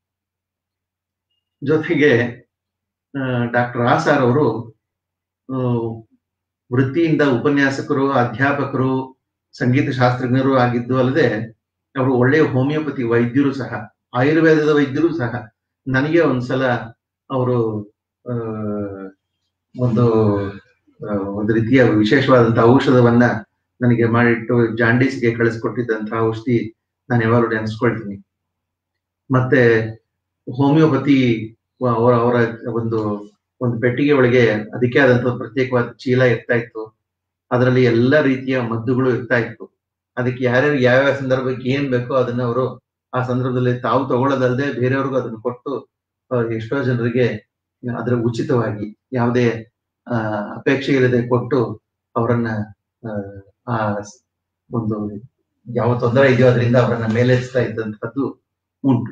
ಜೊತೆಗೆ ಡಾಕ್ಟರ್ ಆಸಾರ್ ಅವರು ಆ, ವೃತ್ತಿಯಿಂದ ಉಪನ್ಯಾಸಕರು ಅಧ್ಯಾಪಕರು ಸಂಗೀತ ಶಾಸ್ತ್ರಜ್ಞರು ಆಗಿದ್ದು ಅಲ್ಲದೆ ಅವರು ಒಳ್ಳೆಯ ಹೋಮಿಯೋಪತಿ ವೈದ್ಯರು ಸಹ ಆಯುರ್ವೇದದ ವೈದ್ಯರು ಸಹ ನನಗೆ ಒಂದ್ಸಲ ಅವರು ಆ, ಒಂದು ಆ, ಒಂದು ರೀತಿಯ ವಿಶೇಷವಾದಂತಹ ಔಷಧವನ್ನ ನನಗೆ ಮಾಡಿಟ್ಟು ಜಾಂಡೀಸ್ಗೆ ಕಳಿಸ್ಕೊಟ್ಟಿದ್ದಂತಹ ಔಷಧಿ ನಾನು ಯಾವಾಗಲೂ ನೆನೆಸ್ಕೊಳ್ತೀನಿ ಮತ್ತೆ ಹೋಮಿಯೋಪತಿ ವ- ಅವರ ಅವರ ಒಂದು ಒಂದು ಪೆಟ್ಟಿಗೆ ಒಳಗೆ ಅದಕ್ಕೆ ಆದಂತಹ ಪ್ರತ್ಯೇಕವಾದ ಚೀಲ ಇರ್ತಾ ಇತ್ತು ಅದರಲ್ಲಿ ಎಲ್ಲ ರೀತಿಯ ಮದ್ದುಗಳು ಇರ್ತಾ ಇತ್ತು ಅದಕ್ಕೆ ಯಾರ್ಯಾರು ಯಾವ್ಯಾವ ಸಂದರ್ಭಕ್ಕೆ ಏನ್ ಬೇಕೋ ಅದನ್ನ ಅವರು ಆ ಸಂದರ್ಭದಲ್ಲಿ ತಾವು ತಗೊಳ್ಳೋದಲ್ಲದೆ ಬೇರೆಯವ್ರಿಗೂ ಅದನ್ನು ಕೊಟ್ಟು ಆ, ಎಷ್ಟೋ ಜನರಿಗೆ ಅದರ ಉಚಿತವಾಗಿ ಯಾವುದೇ ಆ, ಅಪೇಕ್ಷೆ ಇಲ್ಲದೆ ಕೊಟ್ಟು ಅವರನ್ನ ಆ, ಆ ಸ್- ಒಂದು ಯಾವ ತೊಂದರೆ ಇದೆಯೋ ಅದರಿಂದ ಅವರನ್ನ ಮೇಲೆತ್ತಾ ಇದ್ದಂತಹದ್ದು ಉಂಟು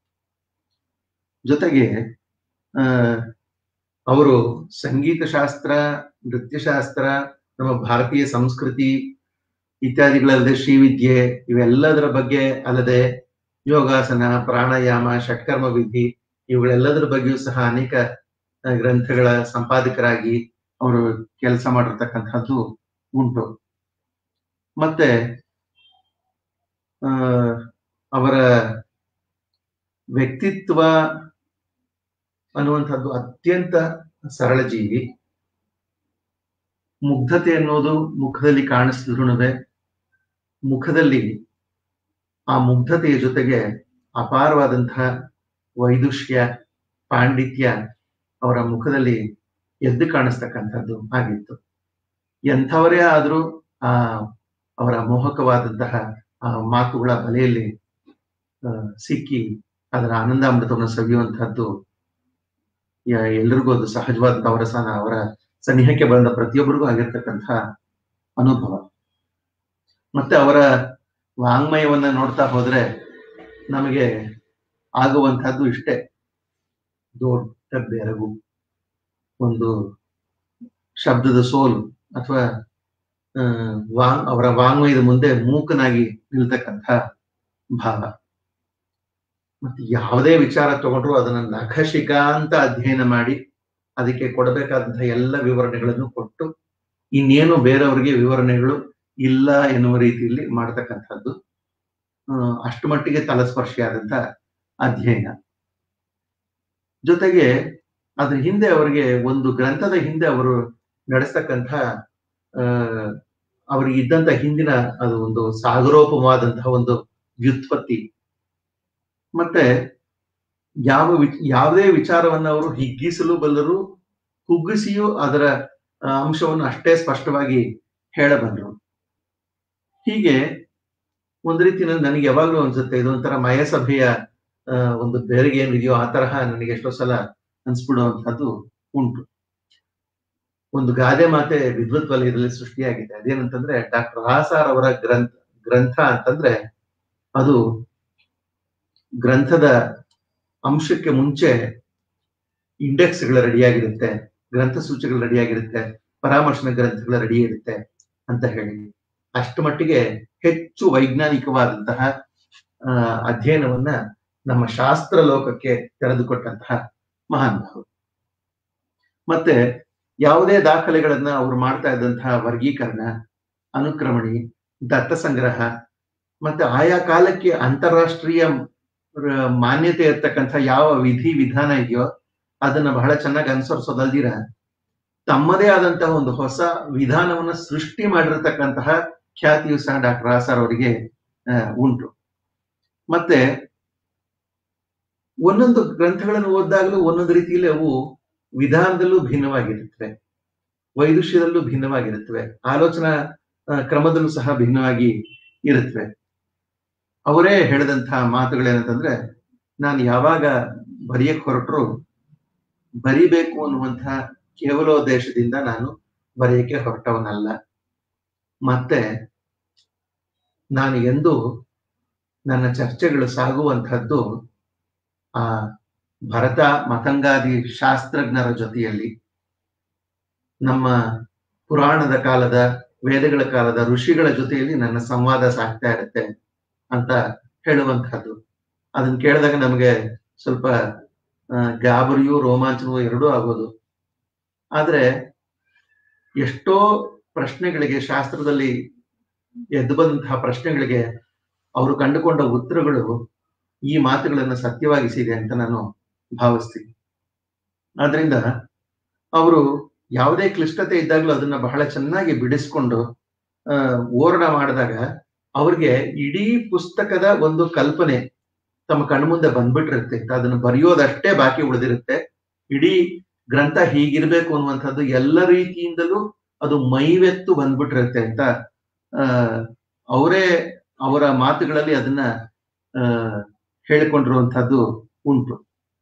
ಜೊತೆಗೆ ಆ ಅವರು ಸಂಗೀತ ಶಾಸ್ತ್ರ ನೃತ್ಯಶಾಸ್ತ್ರ ನಮ್ಮ ಭಾರತೀಯ ಸಂಸ್ಕೃತಿ ಇತ್ಯಾದಿಗಳಲ್ಲದೆ ಶ್ರೀವಿದ್ಯೆ ಇವೆಲ್ಲದರ ಬಗ್ಗೆ ಅಲ್ಲದೆ ಯೋಗಾಸನ ಪ್ರಾಣಾಯಾಮ ಷಟ್ಕರ್ಮ ವಿಧಿ ಇವುಗಳೆಲ್ಲದರ ಬಗ್ಗೆಯೂ ಸಹ ಅನೇಕ ಆ, ಗ್ರಂಥಗಳ ಸಂಪಾದಕರಾಗಿ ಅವರು ಕೆಲಸ ಮಾಡಿರ್ತಕ್ಕಂಥದ್ದು ಉಂಟು ಮತ್ತೆ ಆ ಅವರ ವ್ಯಕ್ತಿತ್ವ ಅನ್ನುವಂಥದ್ದು ಅತ್ಯಂತ ಸರಳ ಜೀವಿ ಮುಗ್ಧತೆ ಅನ್ನೋದು ಮುಖದಲ್ಲಿ ಕಾಣಿಸಿದ್ರುನುವೆ ಮುಖದಲ್ಲಿ ಆ ಮುಗ್ಧತೆಯ ಜೊತೆಗೆ ಅಪಾರವಾದಂತಹ ವೈದುಷ್ಯ ಪಾಂಡಿತ್ಯ ಅವರ ಮುಖದಲ್ಲಿ ಎದ್ದು ಕಾಣಿಸ್ತಕ್ಕಂಥದ್ದು ಆಗಿತ್ತು ಎಂಥವರೇ ಆದರೂ ಆ ಅವರ ಮೋಹಕವಾದಂತಹ ಆ ಮಾತುಗಳ ಬಲೆಯಲ್ಲಿ ಆ, ಸಿಕ್ಕಿ ಅದರ ಆನಂದಾಮೃತವನ್ನು ಸವಿಯುವಂತಹದ್ದು ಯ- ಎಲ್ರಿಗೂ ಅದು ಸಹಜವಾದ ಅವರ ಸಹ ಅವರ ಸನಿಹಕ್ಕೆ ಬಂದ ಪ್ರತಿಯೊಬ್ಬರಿಗೂ ಆಗಿರ್ತಕ್ಕಂಥ ಅನುಭವ ಮತ್ತೆ ಅವರ ವಾಂಗ್ಮಯವನ್ನ ನೋಡ್ತಾ ಹೋದ್ರೆ ನಮಗೆ ಆಗುವಂತಹದ್ದು ಇಷ್ಟೇ ದೊಡ್ಡ ಬೆರಗು ಒಂದು ಶಬ್ದದ ಸೋಲು ಅಥವಾ ಆ, ವಾಂಗ್ ಅವರ ವಾಂಗ್ಮಯದ ಮುಂದೆ ಮೂಕನಾಗಿ ನಿಲ್ತಕ್ಕಂಥ ಭಾವ ಮತ್ತೆ ಯಾವುದೇ ವಿಚಾರ ತಗೊಂಡ್ರು ಅದನ್ನ ನಖಶಿಖಾ ಅಂತ ಅಧ್ಯಯನ ಮಾಡಿ ಅದಕ್ಕೆ ಕೊಡಬೇಕಾದಂತಹ ಎಲ್ಲ ವಿವರಣೆಗಳನ್ನು ಕೊಟ್ಟು ಇನ್ನೇನು ಬೇರೆಯವರಿಗೆ ವಿವರಣೆಗಳು ಇಲ್ಲ ಎನ್ನುವ ರೀತಿಯಲ್ಲಿ ಮಾಡ್ತಕ್ಕಂಥದ್ದು ಆ, ಅಷ್ಟು ಮಟ್ಟಿಗೆ ತಲಸ್ಪರ್ಶಿಯಾದಂತ ಅಧ್ಯಯನ ಜೊತೆಗೆ ಅದ್ರ ಹಿಂದೆ ಅವರಿಗೆ ಒಂದು ಗ್ರಂಥದ ಹಿಂದೆ ಅವರು ನಡೆಸ್ತಕ್ಕಂಥ ಆ ಅವರಿಗೆ ಇದ್ದಂತ ಹಿಂದಿನ ಅದು ಒಂದು ಸಾಗರೋಪಮವಾದಂತಹ ಒಂದು ವ್ಯುತ್ಪತ್ತಿ ಮತ್ತೆ ಯಾವ ವಿ- ಯಾವುದೇ ವಿಚಾರವನ್ನ ಅವರು ಹಿಗ್ಗಿಸಲು ಬಲ್ಲರು ಕುಗ್ಗಿಸಿಯೂ ಅದರ ಆ, ಅಂಶವನ್ನು ಅಷ್ಟೇ ಸ್ಪಷ್ಟವಾಗಿ ಹೇಳಬಲ್ಲರು ಹೀಗೆ ಒಂದು ರೀತಿ ನನ್- ನನಗೆ ಯಾವಾಗ್ಲೂ ಅನ್ಸುತ್ತೆ ಇದೊಂಥರ ಮಯಸಭೆಯ ಆ, ಒಂದು ಬೆರಿಗೆ ಏನಿದೆಯೋ ಆ ತರಹ ನನಗೆ ಎಷ್ಟೋ ಸಲ ಅನ್ಸ್ಬಿಡುವಂತಹದ್ದು ಉಂಟು ಒಂದು ಗಾದೆ ಮಾತೆ ವಿದ್ವತ್ ವಲಯದಲ್ಲಿ ಸೃಷ್ಟಿಯಾಗಿದೆ ಅದೇನಂತಂದ್ರೆ ಡಾಕ್ಟರ್ ರಾಸಾರ್ ಅವರ ಗ್ರಂಥ ಗ್ರಂಥ ಅಂತಂದ್ರೆ ಅದು ಗ್ರಂಥದ ಅಂಶಕ್ಕೆ ಮುಂಚೆ ಇಂಡೆಕ್ಸ್ಗಳು ರೆಡಿಯಾಗಿರುತ್ತೆ ಗ್ರಂಥ ಸೂಚಿಗಳು ರೆಡಿಯಾಗಿರುತ್ತೆ ಪರಾಮರ್ಶನ ಗ್ರಂಥಗಳ ರೆಡಿ ಇರುತ್ತೆ ಅಂತ ಹೇಳಿ ಅಷ್ಟು ಮಟ್ಟಿಗೆ ಹೆಚ್ಚು ವೈಜ್ಞಾನಿಕವಾದಂತಹ ಆ ಅಧ್ಯಯನವನ್ನ ನಮ್ಮ ಶಾಸ್ತ್ರ ಲೋಕಕ್ಕೆ ತೆರೆದುಕೊಟ್ಟಂತಹ ಮಹಾನುಭಾವರು ಮತ್ತೆ ಯಾವುದೇ ದಾಖಲೆಗಳನ್ನ ಅವರು ಮಾಡ್ತಾ ಇದ್ದಂತಹ ವರ್ಗೀಕರಣ ಅನುಕ್ರಮಣಿ ದತ್ತ ಸಂಗ್ರಹ ಮತ್ತೆ ಆಯಾ ಕಾಲಕ್ಕೆ ಅಂತಾರಾಷ್ಟ್ರೀಯ ರ- ಮಾನ್ಯತೆ ಇರ್ತಕ್ಕಂಥ ಯಾವ ವಿಧಿ ವಿಧಾನ ಇದೆಯೋ ಅದನ್ನ ಬಹಳ ಚೆನ್ನಾಗಿ ಅನುಸರಿಸೋದಲ್ದಿರ ತಮ್ಮದೇ ಆದಂತಹ ಒಂದು ಹೊಸ ವಿಧಾನವನ್ನ ಸೃಷ್ಟಿ ಮಾಡಿರ್ತಕ್ಕಂತಹ ಖ್ಯಾತಿಯು ಸಹ ಡಾಕ್ಟರ್ ಆಸಾರ್ ಅವರಿಗೆ ಆ, ಉಂಟು ಮತ್ತೆ ಒಂದೊಂದು ಗ್ರಂಥಗಳನ್ನು ಓದಿದಾಗಲೂ ಒಂದೊಂದು ರೀತಿಯಲ್ಲಿ ಅವು ವಿಧಾನದಲ್ಲೂ ಭಿನ್ನವಾಗಿರುತ್ತವೆ ವೈದುಷ್ಯದಲ್ಲೂ ಭಿನ್ನವಾಗಿರುತ್ತವೆ ಆಲೋಚನಾ ಆ, ಕ್ರಮದಲ್ಲೂ ಸಹ ಭಿನ್ನವಾಗಿ ಇರುತ್ತವೆ ಅವರೇ ಹೇಳಿದಂತಹ ಮಾತುಗಳೇನಂತಂದ್ರೆ ನಾನು ಯಾವಾಗ ಬರೆಯಕ್ ಹೊರಟರು ಬರಿಬೇಕು ಅನ್ನುವಂತಹ ಕೇವಲೋದ್ದೇಶದಿಂದ ನಾನು ಬರೆಯಕ್ಕೆ ಹೊರಟವನಲ್ಲ ಮತ್ತೆ ನಾನು ಎಂದು ನನ್ನ ಚರ್ಚೆಗಳು ಸಾಗುವಂತಹದ್ದು ಆ ಭರತ ಮತಂಗಾದಿ ಶಾಸ್ತ್ರಜ್ಞರ ಜೊತೆಯಲ್ಲಿ ನಮ್ಮ ಪುರಾಣದ ಕಾಲದ ವೇದಗಳ ಕಾಲದ ಋಷಿಗಳ ಜೊತೆಯಲ್ಲಿ ನನ್ನ ಸಂವಾದ ಸಾಗ್ತಾ ಇರುತ್ತೆ ಅಂತ ಹೇಳುವಂತಹದ್ದು ಅದನ್ನ ಕೇಳಿದಾಗ ನಮಗೆ ಸ್ವಲ್ಪ ಆ, ಗಾಬರಿಯೂ ರೋಮಾಂಚನವೂ ಎರಡೂ ಆಗೋದು ಆದ್ರೆ ಎಷ್ಟೋ ಪ್ರಶ್ನೆಗಳಿಗೆ ಶಾಸ್ತ್ರದಲ್ಲಿ ಎದ್ದು ಬಂದಂತಹ ಪ್ರಶ್ನೆಗಳಿಗೆ ಅವರು ಕಂಡುಕೊಂಡ ಉತ್ತರಗಳು ಈ ಮಾತುಗಳನ್ನು ಸತ್ಯವಾಗಿಸಿದೆ ಅಂತ ನಾನು ಭಾವಿಸ್ತೀನಿ ಆದ್ರಿಂದ ಅವರು ಯಾವುದೇ ಕ್ಲಿಷ್ಟತೆ ಇದ್ದಾಗಲೂ ಅದನ್ನ ಬಹಳ ಚೆನ್ನಾಗಿ ಬಿಡಿಸ್ಕೊಂಡು ಆ ಓರಣ ಮಾಡಿದಾಗ ಅವ್ರಿಗೆ ಇಡೀ ಪುಸ್ತಕದ ಒಂದು ಕಲ್ಪನೆ ತಮ್ಮ ಕಣ್ಮುಂದೆ ಬಂದ್ಬಿಟ್ಟಿರುತ್ತೆ ಅದನ್ನು ಬರೆಯೋದಷ್ಟೇ ಬಾಕಿ ಉಳಿದಿರುತ್ತೆ ಇಡೀ ಗ್ರಂಥ ಹೀಗಿರ್ಬೇಕು ಅನ್ನುವಂಥದ್ದು ಎಲ್ಲ ರೀತಿಯಿಂದಲೂ ಅದು ಮೈವೆತ್ತು ಬಂದ್ಬಿಟ್ಟಿರುತ್ತೆ ಅಂತ ಆ ಅವರೇ ಅವರ ಮಾತುಗಳಲ್ಲಿ ಅದನ್ನ ಆ ಹೇಳಿಕೊಂಡಿರುವಂತಹದ್ದು ಉಂಟು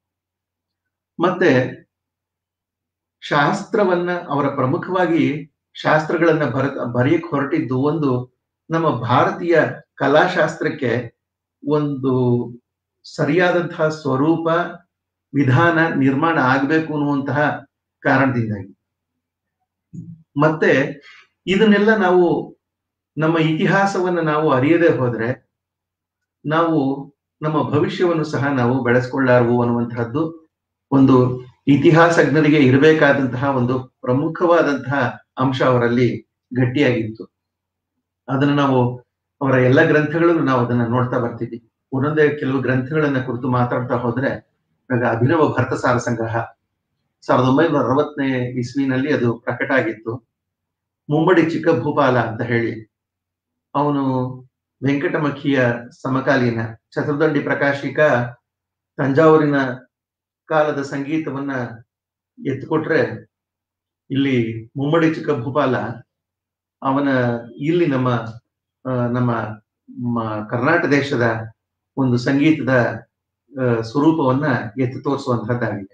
ಮತ್ತೆ ಶಾಸ್ತ್ರವನ್ನ ಅವರ ಪ್ರಮುಖವಾಗಿ ಶಾಸ್ತ್ರಗಳನ್ನ ಬರ ಬರೆಯಕ್ ಹೊರಟಿದ್ದು ಒಂದು ನಮ್ಮ ಭಾರತೀಯ ಕಲಾಶಾಸ್ತ್ರಕ್ಕೆ ಒಂದು ಸರಿಯಾದಂತಹ ಸ್ವರೂಪ ವಿಧಾನ ನಿರ್ಮಾಣ ಆಗ್ಬೇಕು ಅನ್ನುವಂತಹ ಕಾರಣದಿಂದಾಗಿ ಮತ್ತೆ ಇದನ್ನೆಲ್ಲ ನಾವು ನಮ್ಮ ಇತಿಹಾಸವನ್ನ ನಾವು ಅರಿಯದೆ ಹೋದ್ರೆ ನಾವು ನಮ್ಮ ಭವಿಷ್ಯವನ್ನು ಸಹ ನಾವು ಬೆಳೆಸ್ಕೊಳ್ಳಾರವು ಅನ್ನುವಂತಹದ್ದು ಒಂದು ಇತಿಹಾಸಜ್ಞರಿಗೆ ಇರಬೇಕಾದಂತಹ ಒಂದು ಪ್ರಮುಖವಾದಂತಹ ಅಂಶ ಅವರಲ್ಲಿ ಗಟ್ಟಿಯಾಗಿತ್ತು ಅದನ್ನು ನಾವು ಅವರ ಎಲ್ಲ ಗ್ರಂಥಗಳಲ್ಲೂ ನಾವು ಅದನ್ನ ನೋಡ್ತಾ ಬರ್ತೀವಿ ಒಂದೊಂದೇ ಕೆಲವು ಗ್ರಂಥಗಳನ್ನ ಕುರಿತು ಮಾತಾಡ್ತಾ ಹೋದ್ರೆ ಇವಾಗ ಅಭಿನವ ಭರತಸಾರ ಸಂಗ್ರಹ ಸಾವಿರದ ಒಂಬೈನೂರ ಅರವತ್ತನೇ ಇಸ್ವಿನಲ್ಲಿ ಅದು ಪ್ರಕಟ ಆಗಿತ್ತು ಮುಮ್ಮಡಿ ಚಿಕ್ಕ ಭೂಪಾಲ ಅಂತ ಹೇಳಿ ಅವನು ವೆಂಕಟಮಖಿಯ ಸಮಕಾಲೀನ ಚತುರ್ದಂಡಿ ಪ್ರಕಾಶಿಕ ತಂಜಾವೂರಿನ ಕಾಲದ ಸಂಗೀತವನ್ನ ಎತ್ತುಕೊಟ್ರೆ ಇಲ್ಲಿ ಮುಮ್ಮಡಿ ಚಿಕ್ಕ ಭೂಪಾಲ ಅವನ ಇಲ್ಲಿ ನಮ್ಮ ಆ, ನಮ್ಮ ಮ- ಕರ್ನಾಟಕ ದೇಶದ ಒಂದು ಸಂಗೀತದ ಆ, ಸ್ವರೂಪವನ್ನ ಎತ್ತಿ ತೋರಿಸುವಂತಹದ್ದಾಗಿದೆ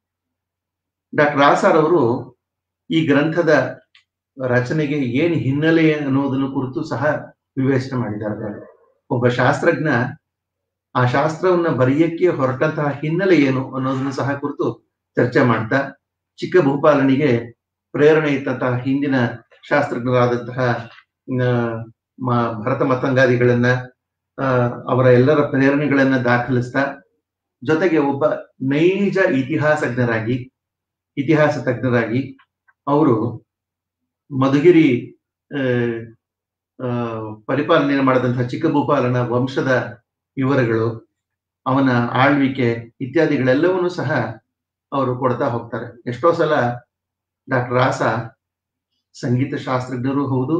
ಡಾಕ್ಟರ್ ಆಸಾರ್ ಅವರು ಈ ಗ್ರಂಥದ ರಚನೆಗೆ ಏನ್ ಹಿನ್ನೆಲೆ ಅನ್ನೋದನ್ನು ಕುರಿತು ಸಹ ವಿವೇಚನೆ ಮಾಡಿದ್ದಾರೆ ಒಬ್ಬ ಶಾಸ್ತ್ರಜ್ಞ ಆ ಶಾಸ್ತ್ರವನ್ನ ಬರೆಯಕ್ಕೆ ಹೊರಟಂತಹ ಹಿನ್ನೆಲೆ ಏನು ಅನ್ನೋದನ್ನು ಸಹ ಕುರಿತು ಚರ್ಚೆ ಮಾಡ್ತಾ ಚಿಕ್ಕ ಭೂಪಾಲನಿಗೆ ಪ್ರೇರಣೆ ಇತ್ತಂತಹ ಹಿಂದಿನ ಶಾಸ್ತ್ರಜ್ಞರಾದಂತಹ ಆ, ಮ- ಭರತ ಮತಂಗಾದಿಗಳನ್ನ ಆ, ಅವರ ಎಲ್ಲರ ಪ್ರೇರಣೆಗಳನ್ನ ದಾಖಲಿಸ್ತಾ ಜೊತೆಗೆ ಒಬ್ಬ ನೈಜ ಇತಿಹಾಸಜ್ಞರಾಗಿ ಇತಿಹಾಸ ತಜ್ಞರಾಗಿ ಅವರು ಮಧುಗಿರಿ ಆ, ಆ, ಪರಿಪಾಲನೆ ಮಾಡಿದಂತಹ ಚಿಕ್ಕಭೂಪಾಲನ ವಂಶದ ವಿವರಗಳು ಅವನ ಆಳ್ವಿಕೆ ಇತ್ಯಾದಿಗಳೆಲ್ಲವನ್ನೂ ಸಹ ಅವರು ಕೊಡ್ತಾ ಹೋಗ್ತಾರೆ ಎಷ್ಟೋ ಸಲ ಡಾಕ್ಟರ್ ರಾಸ ಸಂಗೀತ ಶಾಸ್ತ್ರಜ್ಞರು ಹೌದು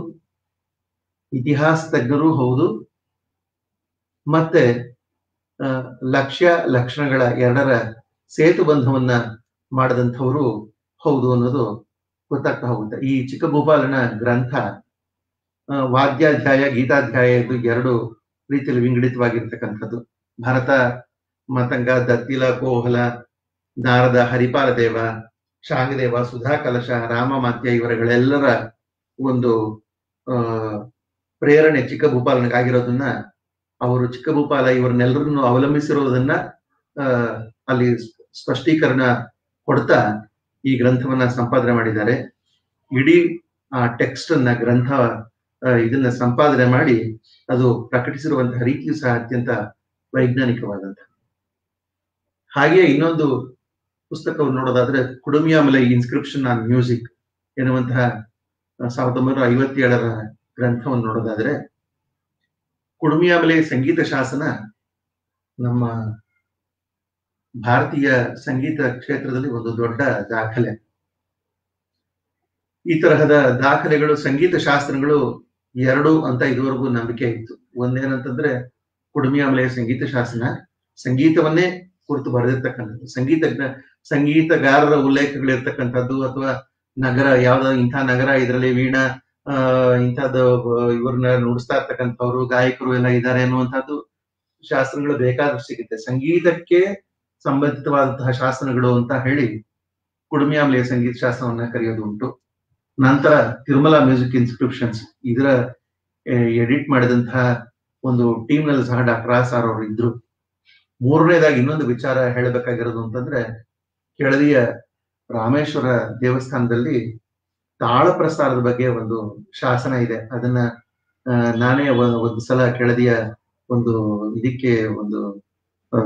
ಇತಿಹಾಸ ತಜ್ಞರು ಹೌದು ಮತ್ತೆ ಆ, ಲಕ್ಷ್ಯ ಲಕ್ಷಣಗಳ ಎರಡರ ಸೇತು ಬಂಧವನ್ನ ಮಾಡಿದಂಥವರು ಹೌದು ಅನ್ನೋದು ಗೊತ್ತಾಗ್ತಾ ಹೋಗುತ್ತೆ ಈ ಚಿಕ್ಕಭೂಪಾಲನ ಗ್ರಂಥ ಆ, ವಾದ್ಯಾಧ್ಯಾಯ ಗೀತಾಧ್ಯಾಯ ಇದು ಎರಡು ರೀತಿಯಲ್ಲಿ ವಿಂಗಡಿತವಾಗಿರ್ತಕ್ಕಂಥದ್ದು ಭರತ ಮತಂಗ ದತ್ತಿಲ ಕೋಹಲ ನಾರದ ಹರಿಪಾಲ ದೇವ ಶಾಂಗದೇವ ಸುಧಾ ಕಲಶ ರಾಮ ಮಾತ್ಯ ಇವರುಗಳೆಲ್ಲರ ಒಂದು ಆ ಪ್ರೇರಣೆ ಚಿಕ್ಕಭೂಪಾಲನಿಗಾಗಿರೋದನ್ನ ಅವರು ಚಿಕ್ಕಭೂಪಾಲ ಇವರನ್ನೆಲ್ಲರನ್ನು ಅವಲಂಬಿಸಿರೋದನ್ನ ಆ ಅಲ್ಲಿ ಸ್ಪಷ್ಟೀಕರಣ ಕೊಡ್ತಾ ಈ ಗ್ರಂಥವನ್ನ ಸಂಪಾದನೆ ಮಾಡಿದ್ದಾರೆ ಇಡೀ ಆ ಟೆಕ್ಸ್ಟ್ ಅನ್ನ ಗ್ರಂಥ ಆ, ಇದನ್ನ ಸಂಪಾದನೆ ಮಾಡಿ ಅದು ಪ್ರಕಟಿಸಿರುವಂತಹ ರೀತಿಯು ಸಹ ಅತ್ಯಂತ ವೈಜ್ಞಾನಿಕವಾದಂತಹ ಹಾಗೆಯೇ ಇನ್ನೊಂದು ಪುಸ್ತಕವನ್ನು ನೋಡೋದಾದ್ರೆ ಕುಡುಮಿಯಾಮಲೆ ಇನ್ಸ್ಕ್ರಿಪ್ಷನ್ ಆನ್ ಮ್ಯೂಸಿಕ್ ಎನ್ನುವಂತಹ ಆ, ಸಾವಿರದ ಒಂಬೈನೂರ ಐವತ್ತೇಳರ ಗ್ರಂಥವನ್ನು ನೋಡೋದಾದ್ರೆ ಕುಡುಮಿಯಾಮಲೆ ಸಂಗೀತ ಶಾಸನ ನಮ್ಮ ಭಾರತೀಯ ಸಂಗೀತ ಕ್ಷೇತ್ರದಲ್ಲಿ ಒಂದು ದೊಡ್ಡ ದಾಖಲೆ ಈ ತರಹದ ದಾಖಲೆಗಳು ಸಂಗೀತ ಶಾಸ್ತ್ರಗಳು ಎರಡು ಅಂತ ಇದುವರೆಗೂ ನಂಬಿಕೆ ಇತ್ತು ಒಂದೇನಂತಂದ್ರೆ ಕುಡುಮಿಯಾಮಲೆಯ ಸಂಗೀತ ಶಾಸನ ಸಂಗೀತವನ್ನೇ ಕುರಿತು ಬರೆದಿರ್ತಕ್ಕಂಥದ್ದು ಸಂಗೀತಜ್ಞ ಸಂಗೀತಗಾರರ ಉಲ್ಲೇಖಗಳಿರ್ತಕ್ಕಂಥದ್ದು ಅಥವಾ ನಗರ ಯಾವ್ದೋ ಇಂಥ ನಗರ ಇದರಲ್ಲಿ ವೀಣಾ ಆ ಇಂಥದ್ದು ಇವ್ರನ್ನ ನುಡಿಸ್ತಾ ಇರ್ತಕ್ಕಂಥವ್ರು ಗಾಯಕರು ಎಲ್ಲ ಇದ್ದಾರೆ ಅನ್ನುವಂಥದ್ದು ಶಾಸ್ತ್ರಗಳು ಬೇಕಾದಷ್ಟು ಸಿಗುತ್ತೆ ಸಂಗೀತಕ್ಕೆ ಸಂಬಂಧಿತವಾದಂತಹ ಶಾಸನಗಳು ಅಂತ ಹೇಳಿ ಕುಡುಮಿಯಾಮಲೆಯ ಸಂಗೀತ ಶಾಸ್ತ್ರವನ್ನ ಕರೆಯೋದು ಉಂಟು ನಂತರ ತಿರುಮಲ ಮ್ಯೂಸಿಕ್ ಇನ್ಸ್ಕ್ರಿಪ್ಷನ್ಸ್ ಇದರ ಎಡಿಟ್ ಮಾಡಿದಂತಹ ಒಂದು ಟೀಮ್ ನಲ್ಲಿ ಸಹ ಡಾಕ್ಟರ್ ರಾಸ್ ಆರ್ ಅವರು ಇದ್ರು ಮೂರನೇದಾಗಿ ಇನ್ನೊಂದು ವಿಚಾರ ಹೇಳಬೇಕಾಗಿರೋದು ಅಂತಂದ್ರೆ ಕೆಳದಿಯ ರಾಮೇಶ್ವರ ದೇವಸ್ಥಾನದಲ್ಲಿ ತಾಳ ಪ್ರಸಾರದ ಬಗ್ಗೆ ಒಂದು ಶಾಸನ ಇದೆ ಅದನ್ನ ಆ, ನಾನೇ ಒ- ಒಂದು ಸಲ ಕೆಳದಿಯ ಒಂದು ಇದಕ್ಕೆ ಒಂದು ಆ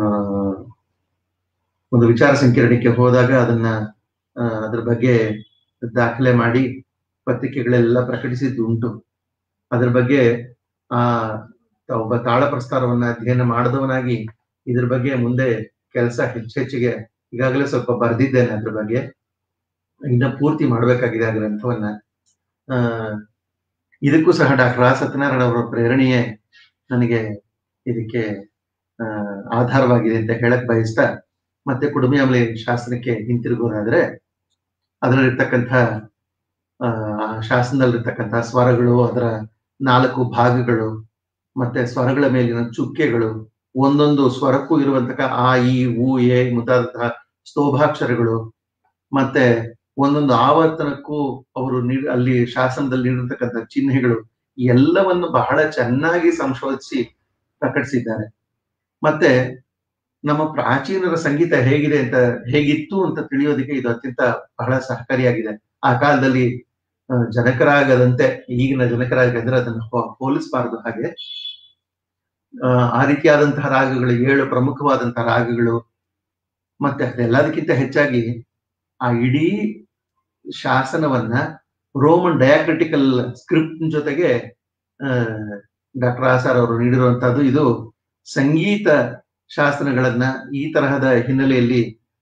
ಒಂದು ವಿಚಾರ ಸಂಕಿರಣಕ್ಕೆ ಹೋದಾಗ ಅದನ್ನ ಆ, ಅದ್ರ ಬಗ್ಗೆ ದಾಖಲೆ ಮಾಡಿ ಪತ್ರಿಕೆಗಳೆಲ್ಲ ಪ್ರಕಟಿಸಿದ್ದು ಉಂಟು ಅದ್ರ ಬಗ್ಗೆ ಆ ತ- ಒಬ್ಬ ತಾಳ ಪ್ರಸ್ತಾರವನ್ನ ಅಧ್ಯಯನ ಮಾಡಿದವನಾಗಿ ಇದ್ರ ಬಗ್ಗೆ ಮುಂದೆ ಕೆಲಸ ಹೆಚ್ಚೆಚ್ಚಿಗೆ ಈಗಾಗಲೇ ಸ್ವಲ್ಪ ಬರೆದಿದ್ದೇನೆ ಅದ್ರ ಬಗ್ಗೆ ಇನ್ನ ಪೂರ್ತಿ ಮಾಡ್ಬೇಕಾಗಿದೆ ಆ ಗ್ರಂಥವನ್ನ ಆ ಇದಕ್ಕೂ ಸಹ ಡಾಕ್ಟರ್ ಆ ಸತ್ಯನಾರಾಯಣ ಅವರ ಪ್ರೇರಣೆಯೇ ನನಗೆ ಇದಕ್ಕೆ ಆ ಆಧಾರವಾಗಿದೆ ಅಂತ ಹೇಳಕ್ ಬಯಸ್ತಾ ಮತ್ತೆ ಕುಡುಮಿಯಾಮಲೆ ಶಾಸನಕ್ಕೆ ಹಿಂತಿರುಗೋದಾದ್ರೆ ಅದರಲ್ಲಿರ್ತಕ್ಕಂಥ ಆ ಶಾಸನದಲ್ಲಿರ್ತಕ್ಕಂಥ ಸ್ವರಗಳು ಅದರ ನಾಲ್ಕು ಭಾಗಗಳು ಮತ್ತೆ ಸ್ವರಗಳ ಮೇಲಿನ ಚುಕ್ಕೆಗಳು ಒಂದೊಂದು ಸ್ವರಕ್ಕೂ ಇರುವಂತಹ ಆ ಈ ಊ ಎ ಮುಂತಾದಂತಹ ಸ್ತೋಭಾಕ್ಷರಗಳು ಮತ್ತೆ ಒಂದೊಂದು ಆವರ್ತನಕ್ಕೂ ಅವರು ನೀಡ್ ಅಲ್ಲಿ ಶಾಸನದಲ್ಲಿ ನೀಡಿರ್ತಕ್ಕಂಥ ಚಿಹ್ನೆಗಳು ಎಲ್ಲವನ್ನು ಬಹಳ ಚೆನ್ನಾಗಿ ಸಂಶೋಧಿಸಿ ಪ್ರಕಟಿಸಿದ್ದಾರೆ ಮತ್ತೆ ನಮ್ಮ ಪ್ರಾಚೀನರ ಸಂಗೀತ ಹೇಗಿದೆ ಅಂತ ಹೇಗಿತ್ತು ಅಂತ ತಿಳಿಯೋದಕ್ಕೆ ಇದು ಅತ್ಯಂತ ಬಹಳ ಸಹಕಾರಿಯಾಗಿದೆ ಆ ಕಾಲದಲ್ಲಿ ಆ, ಜನಕರಾಗದಂತೆ ಈಗಿನ ಜನಕರಾಗಂದ್ರೆ ಅದನ್ನು ಹೋ- ಹೋಲಿಸಬಾರದು ಹಾಗೆ ಆ, ಆ ರೀತಿಯಾದಂತಹ ರಾಗಗಳು ಏಳು ಪ್ರಮುಖವಾದಂತಹ ರಾಗಗಳು ಮತ್ತೆ ಅದೆಲ್ಲದಕ್ಕಿಂತ ಹೆಚ್ಚಾಗಿ ಆ ಇಡೀ ಶಾಸನವನ್ನ ರೋಮನ್ ಡಯಾಕ್ರಿಟಿಕಲ್ ಸ್ಕ್ರಿಪ್ಟ್ ಜೊತೆಗೆ ಡಾಕ್ಟರ್ ಆಸಾರ್ ಅವರು ನೀಡಿರುವಂತಹದ್ದು ಇದು ಸಂಗೀತ ಶಾಸನಗಳನ್ನ ಈ ತರಹದ ಹಿನ್ನೆಲೆಯಲ್ಲಿ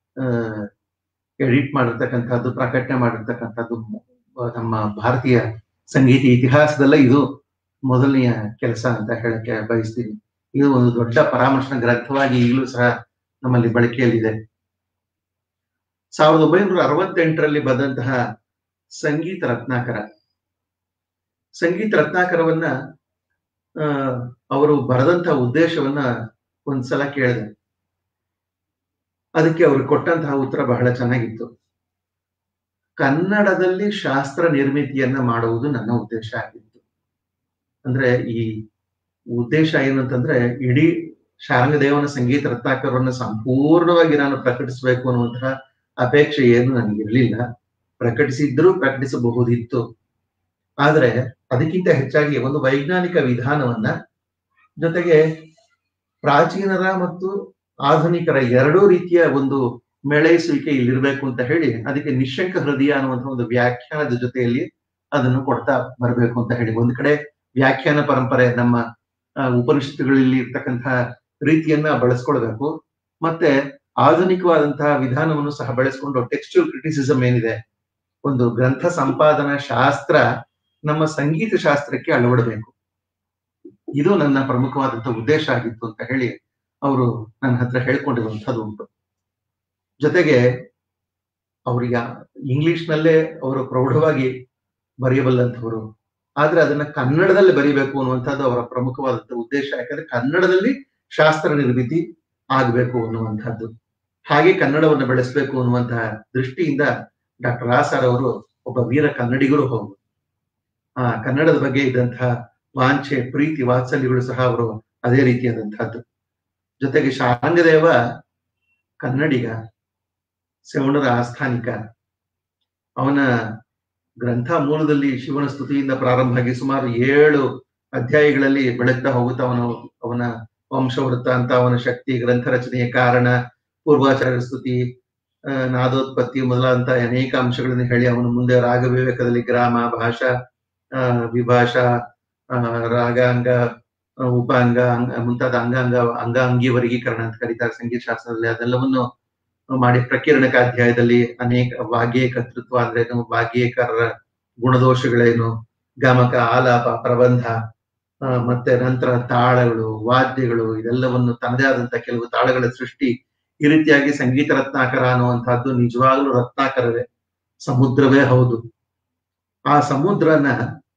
ಎಡಿಟ್ ಮಾಡಿರ್ತಕ್ಕಂಥದ್ದು ಪ್ರಕಟಣೆ ಮಾಡಿರ್ತಕ್ಕಂಥದ್ದು ನಮ್ಮ ಭಾರತೀಯ ಸಂಗೀತ ಇತಿಹಾಸದಲ್ಲೇ ಇದು ಮೊದಲನೆಯ ಕೆಲಸ ಅಂತ ಹೇಳಕ್ಕೆ ಬಯಸ್ತೀನಿ ಇದು ಒಂದು ದೊಡ್ಡ ಪರಾಮರ್ಶನ ಗ್ರಂಥವಾಗಿ ಈಗಲೂ ಸಹ ನಮ್ಮಲ್ಲಿ ಬಳಕೆಯಲ್ಲಿದೆ ಸಾವಿರದ ಒಂಬೈನೂರ ಅರವತ್ತೆಂಟರಲ್ಲಿ ಬಂದಂತಹ ಸಂಗೀತ ರತ್ನಾಕರ ಸಂಗೀತ ರತ್ನಾಕರವನ್ನ ಆ, ಅವರು ಬರೆದಂತಹ ಉದ್ದೇಶವನ್ನ ಒಂದ್ಸಲ ಕೇಳಿದೆ ಅದಕ್ಕೆ ಅವರು ಕೊಟ್ಟಂತಹ ಉತ್ತರ ಬಹಳ ಚೆನ್ನಾಗಿತ್ತು ಕನ್ನಡದಲ್ಲಿ ಶಾಸ್ತ್ರ ನಿರ್ಮಿತಿಯನ್ನ ಮಾಡುವುದು ನನ್ನ ಉದ್ದೇಶ ಆಗಿತ್ತು ಅಂದ್ರೆ ಈ ಉದ್ದೇಶ ಏನು ಅಂತಂದ್ರೆ ಇಡೀ ಶಾರಂಗದೇವನ ಸಂಗೀತ ರತ್ನಾಕರವನ್ನು ಸಂಪೂರ್ಣವಾಗಿ ನಾನು ಪ್ರಕಟಿಸಬೇಕು ಅನ್ನುವಂತಹ ಅಪೇಕ್ಷೆ ಏನು ನನಗಿರ್ಲಿಲ್ಲ ಪ್ರಕಟಿಸಿದ್ರೂ ಪ್ರಕಟಿಸಬಹುದಿತ್ತು ಆದ್ರೆ ಅದಕ್ಕಿಂತ ಹೆಚ್ಚಾಗಿ ಒಂದು ವೈಜ್ಞಾನಿಕ ವಿಧಾನವನ್ನ ಜೊತೆಗೆ ಪ್ರಾಚೀನರ ಮತ್ತು ಆಧುನಿಕರ ಎರಡೂ ರೀತಿಯ ಒಂದು ಮೇಳೈಸುವಿಕೆ ಇಲ್ಲಿರ್ಬೇಕು ಅಂತ ಹೇಳಿ ಅದಕ್ಕೆ ನಿಶಂಕ ಹೃದಯ ಅನ್ನುವಂತಹ ಒಂದು ವ್ಯಾಖ್ಯಾನದ ಜೊತೆಯಲ್ಲಿ ಅದನ್ನು ಕೊಡ್ತಾ ಬರಬೇಕು ಅಂತ ಹೇಳಿ ಒಂದ್ ಕಡೆ ವ್ಯಾಖ್ಯಾನ ಪರಂಪರೆ ನಮ್ಮ ಆ, ಉಪನಿಷತ್ತುಗಳಲ್ಲಿ ಇರ್ತಕ್ಕಂತಹ ರೀತಿಯನ್ನ ಬಳಸ್ಕೊಳ್ಬೇಕು ಮತ್ತೆ ಆಧುನಿಕವಾದಂತಹ ವಿಧಾನವನ್ನು ಸಹ ಬಳಸ್ಕೊಂಡು ಟೆಕ್ಸ್ಚುಯಲ್ ಕ್ರಿಟಿಸಿಸಮ್ ಏನಿದೆ ಒಂದು ಗ್ರಂಥ ಸಂಪಾದನಾ ಶಾಸ್ತ್ರ ನಮ್ಮ ಸಂಗೀತ ಶಾಸ್ತ್ರಕ್ಕೆ ಅಳವಡಬೇಕು ಇದು ನನ್ನ ಪ್ರಮುಖವಾದಂತಹ ಉದ್ದೇಶ ಆಗಿತ್ತು ಅಂತ ಹೇಳಿ ಅವರು ನನ್ನ ಹತ್ರ ಹೇಳ್ಕೊಂಡಿರುವಂತದ್ದು ಉಂಟು ಜೊತೆಗೆ ಅವ್ರಿಗೆ ಇಂಗ್ಲಿಷ್ ನಲ್ಲೇ ಅವರು ಪ್ರೌಢವಾಗಿ ಬರೆಯಬಲ್ಲಂಥವರು ಆದ್ರೆ ಅದನ್ನ ಕನ್ನಡದಲ್ಲಿ ಬರೀಬೇಕು ಅನ್ನುವಂಥದ್ದು ಅವರ ಪ್ರಮುಖವಾದಂತಹ ಉದ್ದೇಶ ಯಾಕಂದ್ರೆ ಕನ್ನಡದಲ್ಲಿ ಶಾಸ್ತ್ರ ನಿರ್ಮಿತಿ ಆಗ್ಬೇಕು ಅನ್ನುವಂಥದ್ದು ಹಾಗೆ ಕನ್ನಡವನ್ನು ಬೆಳೆಸಬೇಕು ಅನ್ನುವಂತಹ ದೃಷ್ಟಿಯಿಂದ ಡಾಕ್ಟರ್ ರಾಸಾರ್ ಅವರು ಒಬ್ಬ ವೀರ ಕನ್ನಡಿಗರು ಹೌದು ಆ ಕನ್ನಡದ ಬಗ್ಗೆ ಇದ್ದಂತಹ ವಾಂಛೆ ಪ್ರೀತಿ ವಾತ್ಸಲ್ಯಗಳು ಸಹ ಅವರು ಅದೇ ರೀತಿಯಾದಂತಹದ್ದು ಜೊತೆಗೆ ಶಾರಂಗದೇವ ಕನ್ನಡಿಗ ಸವಣರ ಆಸ್ಥಾನಿಕ ಅವನ ಗ್ರಂಥ ಮೂಲದಲ್ಲಿ ಶಿವನ ಸ್ತುತಿಯಿಂದ ಪ್ರಾರಂಭ ಆಗಿ ಸುಮಾರು ಏಳು ಅಧ್ಯಾಯಗಳಲ್ಲಿ ಬೆಳಗ್ತಾ ಹೋಗುತ್ತಾ ಅವನ ಅವನ ವಂಶವೃತ್ತ ಅಂತ ಅವನ ಶಕ್ತಿ ಗ್ರಂಥ ರಚನೆಯ ಕಾರಣ ಪೂರ್ವಾಚಾರ್ಯ ಸ್ತುತಿ ಆ, ನಾದೋತ್ಪತ್ತಿ ಮೊದಲಾದಂತ ಅನೇಕ ಅಂಶಗಳನ್ನು ಹೇಳಿ ಅವನು ಮುಂದೆ ರಾಗ ವಿವೇಕದಲ್ಲಿ ಗ್ರಾಮ ಭಾಷಾ ಆ, ವಿಭಾಷಾ ಆ, ರಾಗಾಂಗ ಆ, ಉಪಾಂಗ ಅಂಗ ಮುಂತಾದ ಅಂಗಾಂಗ ಅಂಗಾಂಗಿ ವರ್ಗೀಕರಣ ಅಂತ ಕರೀತಾರೆ ಸಂಗೀತ ಶಾಸ್ತ್ರದಲ್ಲಿ ಅದೆಲ್ಲವನ್ನು ಮಾಡಿ ಪ್ರಕೀರ್ಣಕ ಅಧ್ಯಾಯದಲ್ಲಿ ಅನೇಕ ವಾಗ್ಯೇ ಕರ್ತೃತ್ವ ಅಂದ್ರೇನು ವಾಗ್ಯೇಕರರ ಗುಣದೋಷಗಳೇನು ಗಮಕ ಆಲಾಪ ಪ್ರಬಂಧ ಆ, ಮತ್ತೆ ನಂತರ ತಾಳಗಳು ವಾದ್ಯಗಳು ಇದೆಲ್ಲವನ್ನು ತನ್ನದೇ ಆದಂತ ಕೆಲವು ತಾಳಗಳ ಸೃಷ್ಟಿ ಈ ರೀತಿಯಾಗಿ ಸಂಗೀತ ರತ್ನಾಕರ ಅನ್ನುವಂತಹದ್ದು ನಿಜವಾಗ್ಲೂ ರತ್ನಾಕರವೇ ಸಮುದ್ರವೇ ಹೌದು ಆ ಸಮುದ್ರನ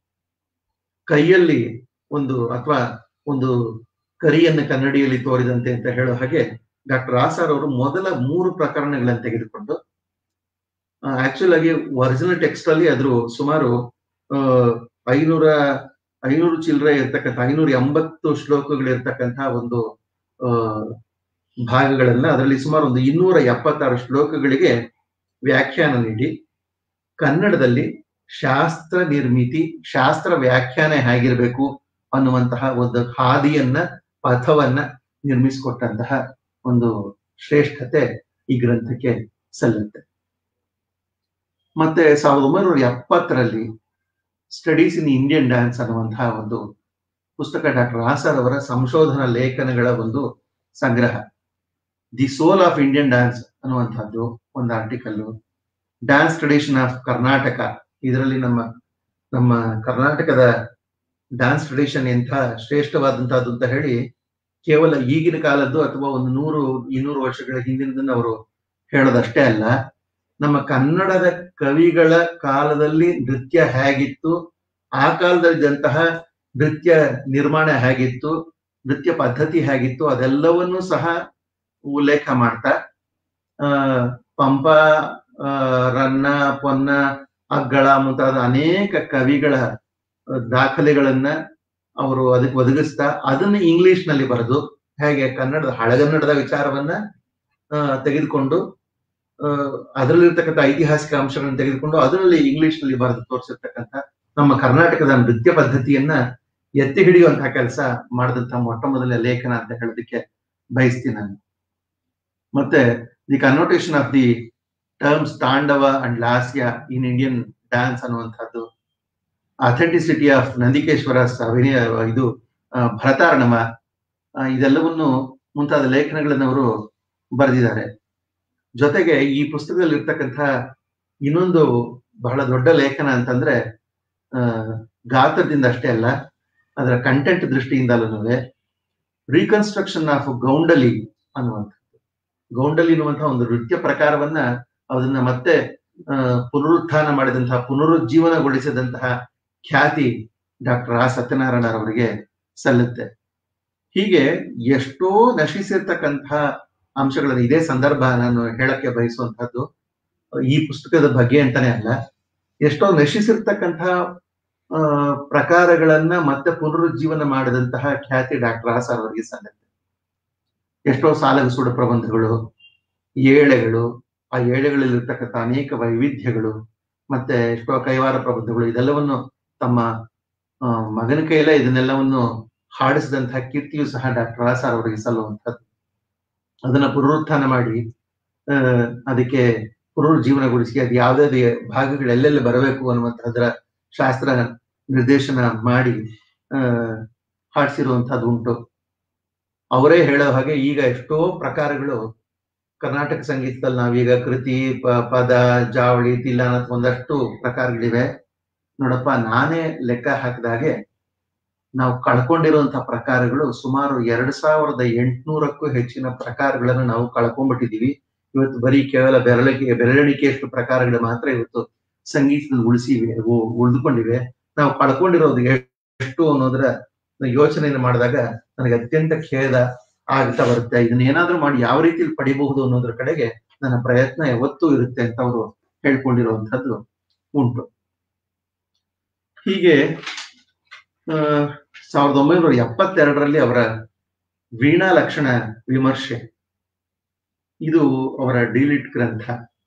ಕೈಯಲ್ಲಿ ಒಂದು ಅಥವಾ ಒಂದು ಕರಿಯನ್ನು ಕನ್ನಡಿಯಲ್ಲಿ ತೋರಿದಂತೆ ಅಂತ ಹೇಳೋ ಹಾಗೆ ಡಾಕ್ಟರ್ ಆಸಾರ್ ಅವರು ಮೊದಲ ಮೂರು ಪ್ರಕರಣಗಳನ್ನು ತೆಗೆದುಕೊಂಡು ಆಕ್ಚುಲ್ ಆಗಿ ಒರಿಜಿನಲ್ ಟೆಕ್ಸ್ಟ್ ಅಲ್ಲಿ ಅದ್ರ ಸುಮಾರು ಆ, ಐನೂರ ಐನೂರು ಚಿಲ್ಲರೆ ಇರ್ತಕ್ಕಂಥ ಐನೂರ ಎಂಬತ್ತು ಶ್ಲೋಕಗಳಿರ್ತಕ್ಕಂಥ ಒಂದು ಆ, ಭಾಗಗಳನ್ನ ಅದರಲ್ಲಿ ಸುಮಾರು ಒಂದು ಇನ್ನೂರ ಎಪ್ಪತ್ತಾರು ಶ್ಲೋಕಗಳಿಗೆ ವ್ಯಾಖ್ಯಾನ ನೀಡಿ ಕನ್ನಡದಲ್ಲಿ ಶಾಸ್ತ್ರ ನಿರ್ಮಿತಿ ಶಾಸ್ತ್ರ ವ್ಯಾಖ್ಯಾನ ಹೇಗಿರ್ಬೇಕು ಅನ್ನುವಂತಹ ಒಂದು ಹಾದಿಯನ್ನ ಪಥವನ್ನ ನಿರ್ಮಿಸಿಕೊಟ್ಟಂತಹ ಒಂದು ಶ್ರೇಷ್ಠತೆ ಈ ಗ್ರಂಥಕ್ಕೆ ಸಲ್ಲುತ್ತೆ ಮತ್ತೆ ಸಾವಿರದ ಒಂಬೈನೂರ ಎಪ್ಪತ್ತರಲ್ಲಿ ಸ್ಟಡೀಸ್ ಇನ್ ಇಂಡಿಯನ್ ಡ್ಯಾನ್ಸ್ ಅನ್ನುವಂತಹ ಒಂದು ಪುಸ್ತಕ ಡಾಕ್ಟರ್ ಆಸಾರ್ ಅವರ ಸಂಶೋಧನಾ ಲೇಖನಗಳ ಒಂದು ಸಂಗ್ರಹ the soul of Indian dance ಅನ್ನುವಂಥದ್ದು ಒಂದು article dance tradition of Karnataka ಇದರಲ್ಲಿ ನಮ್ಮ ನಮ್ಮ ಕರ್ನಾಟಕದ ಡ್ಯಾನ್ಸ್ ಟ್ರೆಡಿಷನ್ ಎಂಥ ಶ್ರೇಷ್ಠವಾದಂತಹದ್ದು ಅಂತ ಹೇಳಿ ಕೇವಲ ಈಗಿನ ಕಾಲದ್ದು ಅಥವಾ ಒಂದು ನೂರು ಇನ್ನೂರು ವರ್ಷಗಳ ಹಿಂದಿನದನ್ನ ಅವರು ಹೇಳೋದಷ್ಟೇ ಅಲ್ಲ ನಮ್ಮ ಕನ್ನಡದ ಕವಿಗಳ ಕಾಲದಲ್ಲಿ ನೃತ್ಯ ಹೇಗಿತ್ತು ಆ ಕಾಲದಲ್ಲಿದ್ದಂತಹ ನೃತ್ಯ ನಿರ್ಮಾಣ ಹೇಗಿತ್ತು ನೃತ್ಯ ಪದ್ಧತಿ ಹೇಗಿತ್ತು ಅದೆಲ್ಲವನ್ನೂ ಸಹ ಉಲ್ಲೇಖ ಮಾಡ್ತಾ ಆ ಪಂಪ ಆ, ರನ್ನ ಪೊನ್ನ ಅಗ್ಗಳ ಮುಂತಾದ ಅನೇಕ ಕವಿಗಳ ಆ, ದಾಖಲೆಗಳನ್ನ ಅವರು ಅದಕ್ಕೆ ಒದಗಿಸ್ತಾ ಅದನ್ನ ಇಂಗ್ಲಿಷ್ ನಲ್ಲಿ ಬರೆದು ಹೇಗೆ ಕನ್ನಡದ ಹಳಗನ್ನಡದ ವಿಚಾರವನ್ನ ಆ, ತೆಗೆದುಕೊಂಡು ಆ, ಅದರಲ್ಲಿರ್ತಕ್ಕಂಥ ಐತಿಹಾಸಿಕ ಅಂಶಗಳನ್ನು ತೆಗೆದುಕೊಂಡು ಅದರಲ್ಲಿ ಇಂಗ್ಲಿಷ್ ನಲ್ಲಿ ಬರೆದು ತೋರಿಸಿರ್ತಕ್ಕಂಥ ನಮ್ಮ ಕರ್ನಾಟಕದ ನೃತ್ಯ ಪದ್ಧತಿಯನ್ನ ಎತ್ತಿ ಹಿಡಿಯುವಂತಹ ಕೆಲಸ ಮಾಡಿದಂತಹ ಮೊಟ್ಟ ಮೊದಲ ಲೇಖನ ಅಂತ ಹೇಳೋದಕ್ಕೆ ಬಯಸ್ತೀನಿ ನಾನು ಮತ್ತೆ the connotation of the terms tandava and lasya in Indian dance ಅನ್ನುವಂಥದ್ದು ಅಥೆಂಟಿಸಿಟಿ ಆಫ್ ನಂದಿಕೇಶ್ವರ ಅಭಿನಯ ಇದು ಆ, ಭರತಾರ್ಣವ ಆ, ಇದೆಲ್ಲವನ್ನು ಮುಂತಾದ ಲೇಖನಗಳನ್ನು ಅವರು ಬರೆದಿದ್ದಾರೆ ಜೊತೆಗೆ ಈ ಪುಸ್ತಕದಲ್ಲಿ ಇರ್ತಕ್ಕಂಥ ಇನ್ನೊಂದು ಬಹಳ ದೊಡ್ಡ ಲೇಖನ ಅಂತಂದ್ರೆ ಆ, ಗಾತ್ರದಿಂದ ಅಷ್ಟೇ ಅಲ್ಲ ಅದರ ಕಂಟೆಂಟ್ ದೃಷ್ಟಿಯಿಂದಲೂ ರೀಕನ್ಸ್ಟ್ರಕ್ಷನ್ ಆಫ್ ಗೌಂಡಲಿ ಅನ್ನುವಂಥದ್ದು ಗೌಂಡಲಿ ಅನ್ನುವಂತಹ ಒಂದು ನೃತ್ಯ ಪ್ರಕಾರವನ್ನ ಅದನ್ನ ಮತ್ತೆ ಆ, ಪುನರುತ್ಥಾನ ಮಾಡಿದಂತಹ ಪುನರುಜ್ಜೀವನಗೊಳಿಸಿದಂತಹ ಖ್ಯಾತಿ ಡಾಕ್ಟರ್ ಆ ಸತ್ಯನಾರಾಯಣ ಅವರಿಗೆ ಸಲ್ಲುತ್ತೆ ಹೀಗೆ ಎಷ್ಟೋ ನಶಿಸಿರ್ತಕ್ಕಂತಹ ಅಂಶಗಳನ್ನು ಇದೇ ಸಂದರ್ಭ ನಾನು ಹೇಳಕ್ಕೆ ಬಯಸುವಂತಹದ್ದು ಈ ಪುಸ್ತಕದ ಬಗ್ಗೆ ಅಂತಾನೆ ಅಲ್ಲ ಎಷ್ಟೋ ನಶಿಸಿರ್ತಕ್ಕಂತಹ ಆ, ಪ್ರಕಾರಗಳನ್ನ ಮತ್ತೆ ಪುನರುಜ್ಜೀವನ ಮಾಡಿದಂತಹ ಖ್ಯಾತಿ ಡಾಕ್ಟರ್ ಆಸಾರ್ ಅವರಿಗೆ ಸಲ್ಲುತ್ತೆ ಎಷ್ಟೋ ಸಾಲಗ ಸುಡು ಪ್ರಬಂಧಗಳು ಏಳೆಗಳು ಆ ಏಳೆಗಳಲ್ಲಿ ಇರ್ತಕ್ಕಂಥ ಅನೇಕ ವೈವಿಧ್ಯಗಳು ಮತ್ತೆ ಎಷ್ಟೋ ಕೈವಾರ ಪ್ರಬಂಧಗಳು ಇದೆಲ್ಲವನ್ನು ತಮ್ಮ ಆ, ಮಗನ ಕೈಯಲ್ಲೇ ಇದನ್ನೆಲ್ಲವನ್ನು ಹಾಡಿಸಿದಂತಹ ಕೀರ್ತಿಯು ಸಹ ಡಾಕ್ಟರ್ ಆಸಾರ್ ಅವರಿಗೆ ಸಲ್ಲುವಂಥದ್ದು ಅದನ್ನ ಪುನರುತ್ಥಾನ ಮಾಡಿ ಆ, ಅದಕ್ಕೆ ಪುನರುಜ್ಜೀವನಗೊಳಿಸಿ ಅದು ಯಾವ್ದಾವ್ದು ಭಾಗಗಳು ಎಲ್ಲೆಲ್ಲಿ ಬರಬೇಕು ಅನ್ನುವಂಥದ್ರ ಶಾಸ್ತ್ರ ನಿರ್ದೇಶನ ಮಾಡಿ ಆ ಹಾಡಿಸಿರುವಂತಹದ್ದು ಉಂಟು ಅವರೇ ಹೇಳೋ ಹಾಗೆ ಈಗ ಎಷ್ಟೋ ಪ್ರಕಾರಗಳು ಕರ್ನಾಟಕ ಸಂಗೀತದಲ್ಲಿ ನಾವೀಗ ಕೃತಿ ಪ- ಪದ ಜಾವಳಿ ತಿಲ್ಲಾನ ಅಂತ ಒಂದಷ್ಟು ಪ್ರಕಾರಗಳಿವೆ ನೋಡಪ್ಪ ನಾನೇ ಲೆಕ್ಕ ಹಾಕಿದಾಗೆ ನಾವು ಕಳ್ಕೊಂಡಿರುವಂತಹ ಪ್ರಕಾರಗಳು ಸುಮಾರು ಎರಡ್ ಸಾವಿರದ ಎಂಟುನೂರಕ್ಕೂ ಹೆಚ್ಚಿನ ಪ್ರಕಾರಗಳನ್ನು ನಾವು ಕಳ್ಕೊಂಡ್ಬಿಟ್ಟಿದೀವಿ ಇವತ್ತು ಬರೀ ಕೇವಲ ಬೆರಳಿಗೆ ಬೆರಳಿಕೆಯಷ್ಟು ಪ್ರಕಾರಗಳು ಮಾತ್ರ ಇವತ್ತು ಸಂಗೀತದಲ್ಲಿ ಉಳಿಸಿವೆ ಉ- ಉಳಿದುಕೊಂಡಿವೆ ನಾವು ಕಳ್ಕೊಂಡಿರೋದು ಎಷ್ಟು ಅನ್ನೋದ್ರ ಯೋಚನೆಯನ್ನು ಮಾಡಿದಾಗ ನನಗೆ ಅತ್ಯಂತ ಖೇದ ಆಗ್ತಾ ಬರುತ್ತೆ ಇದನ್ನ ಏನಾದ್ರೂ ಮಾಡಿ ಯಾವ ರೀತಿಯಲ್ಲಿ ಪಡಿಬಹುದು ಅನ್ನೋದ್ರ ಕಡೆಗೆ ನನ್ನ ಪ್ರಯತ್ನ ಯಾವತ್ತೂ ಇರುತ್ತೆ ಅಂತ ಅವರು ಹೇಳ್ಕೊಂಡಿರುವಂತದ್ದು ಉಂಟು ಹೀಗೆ ಆ, ಸಾವಿರದ ಒಂಬೈನೂರ ಎಪ್ಪತ್ತೆರಡರಲ್ಲಿ ಅವರ ವೀಣಾ ಲಕ್ಷಣ ವಿಮರ್ಶೆ ಇದು ಅವರ ಡಿಲಿಟ್ ಗ್ರಂಥ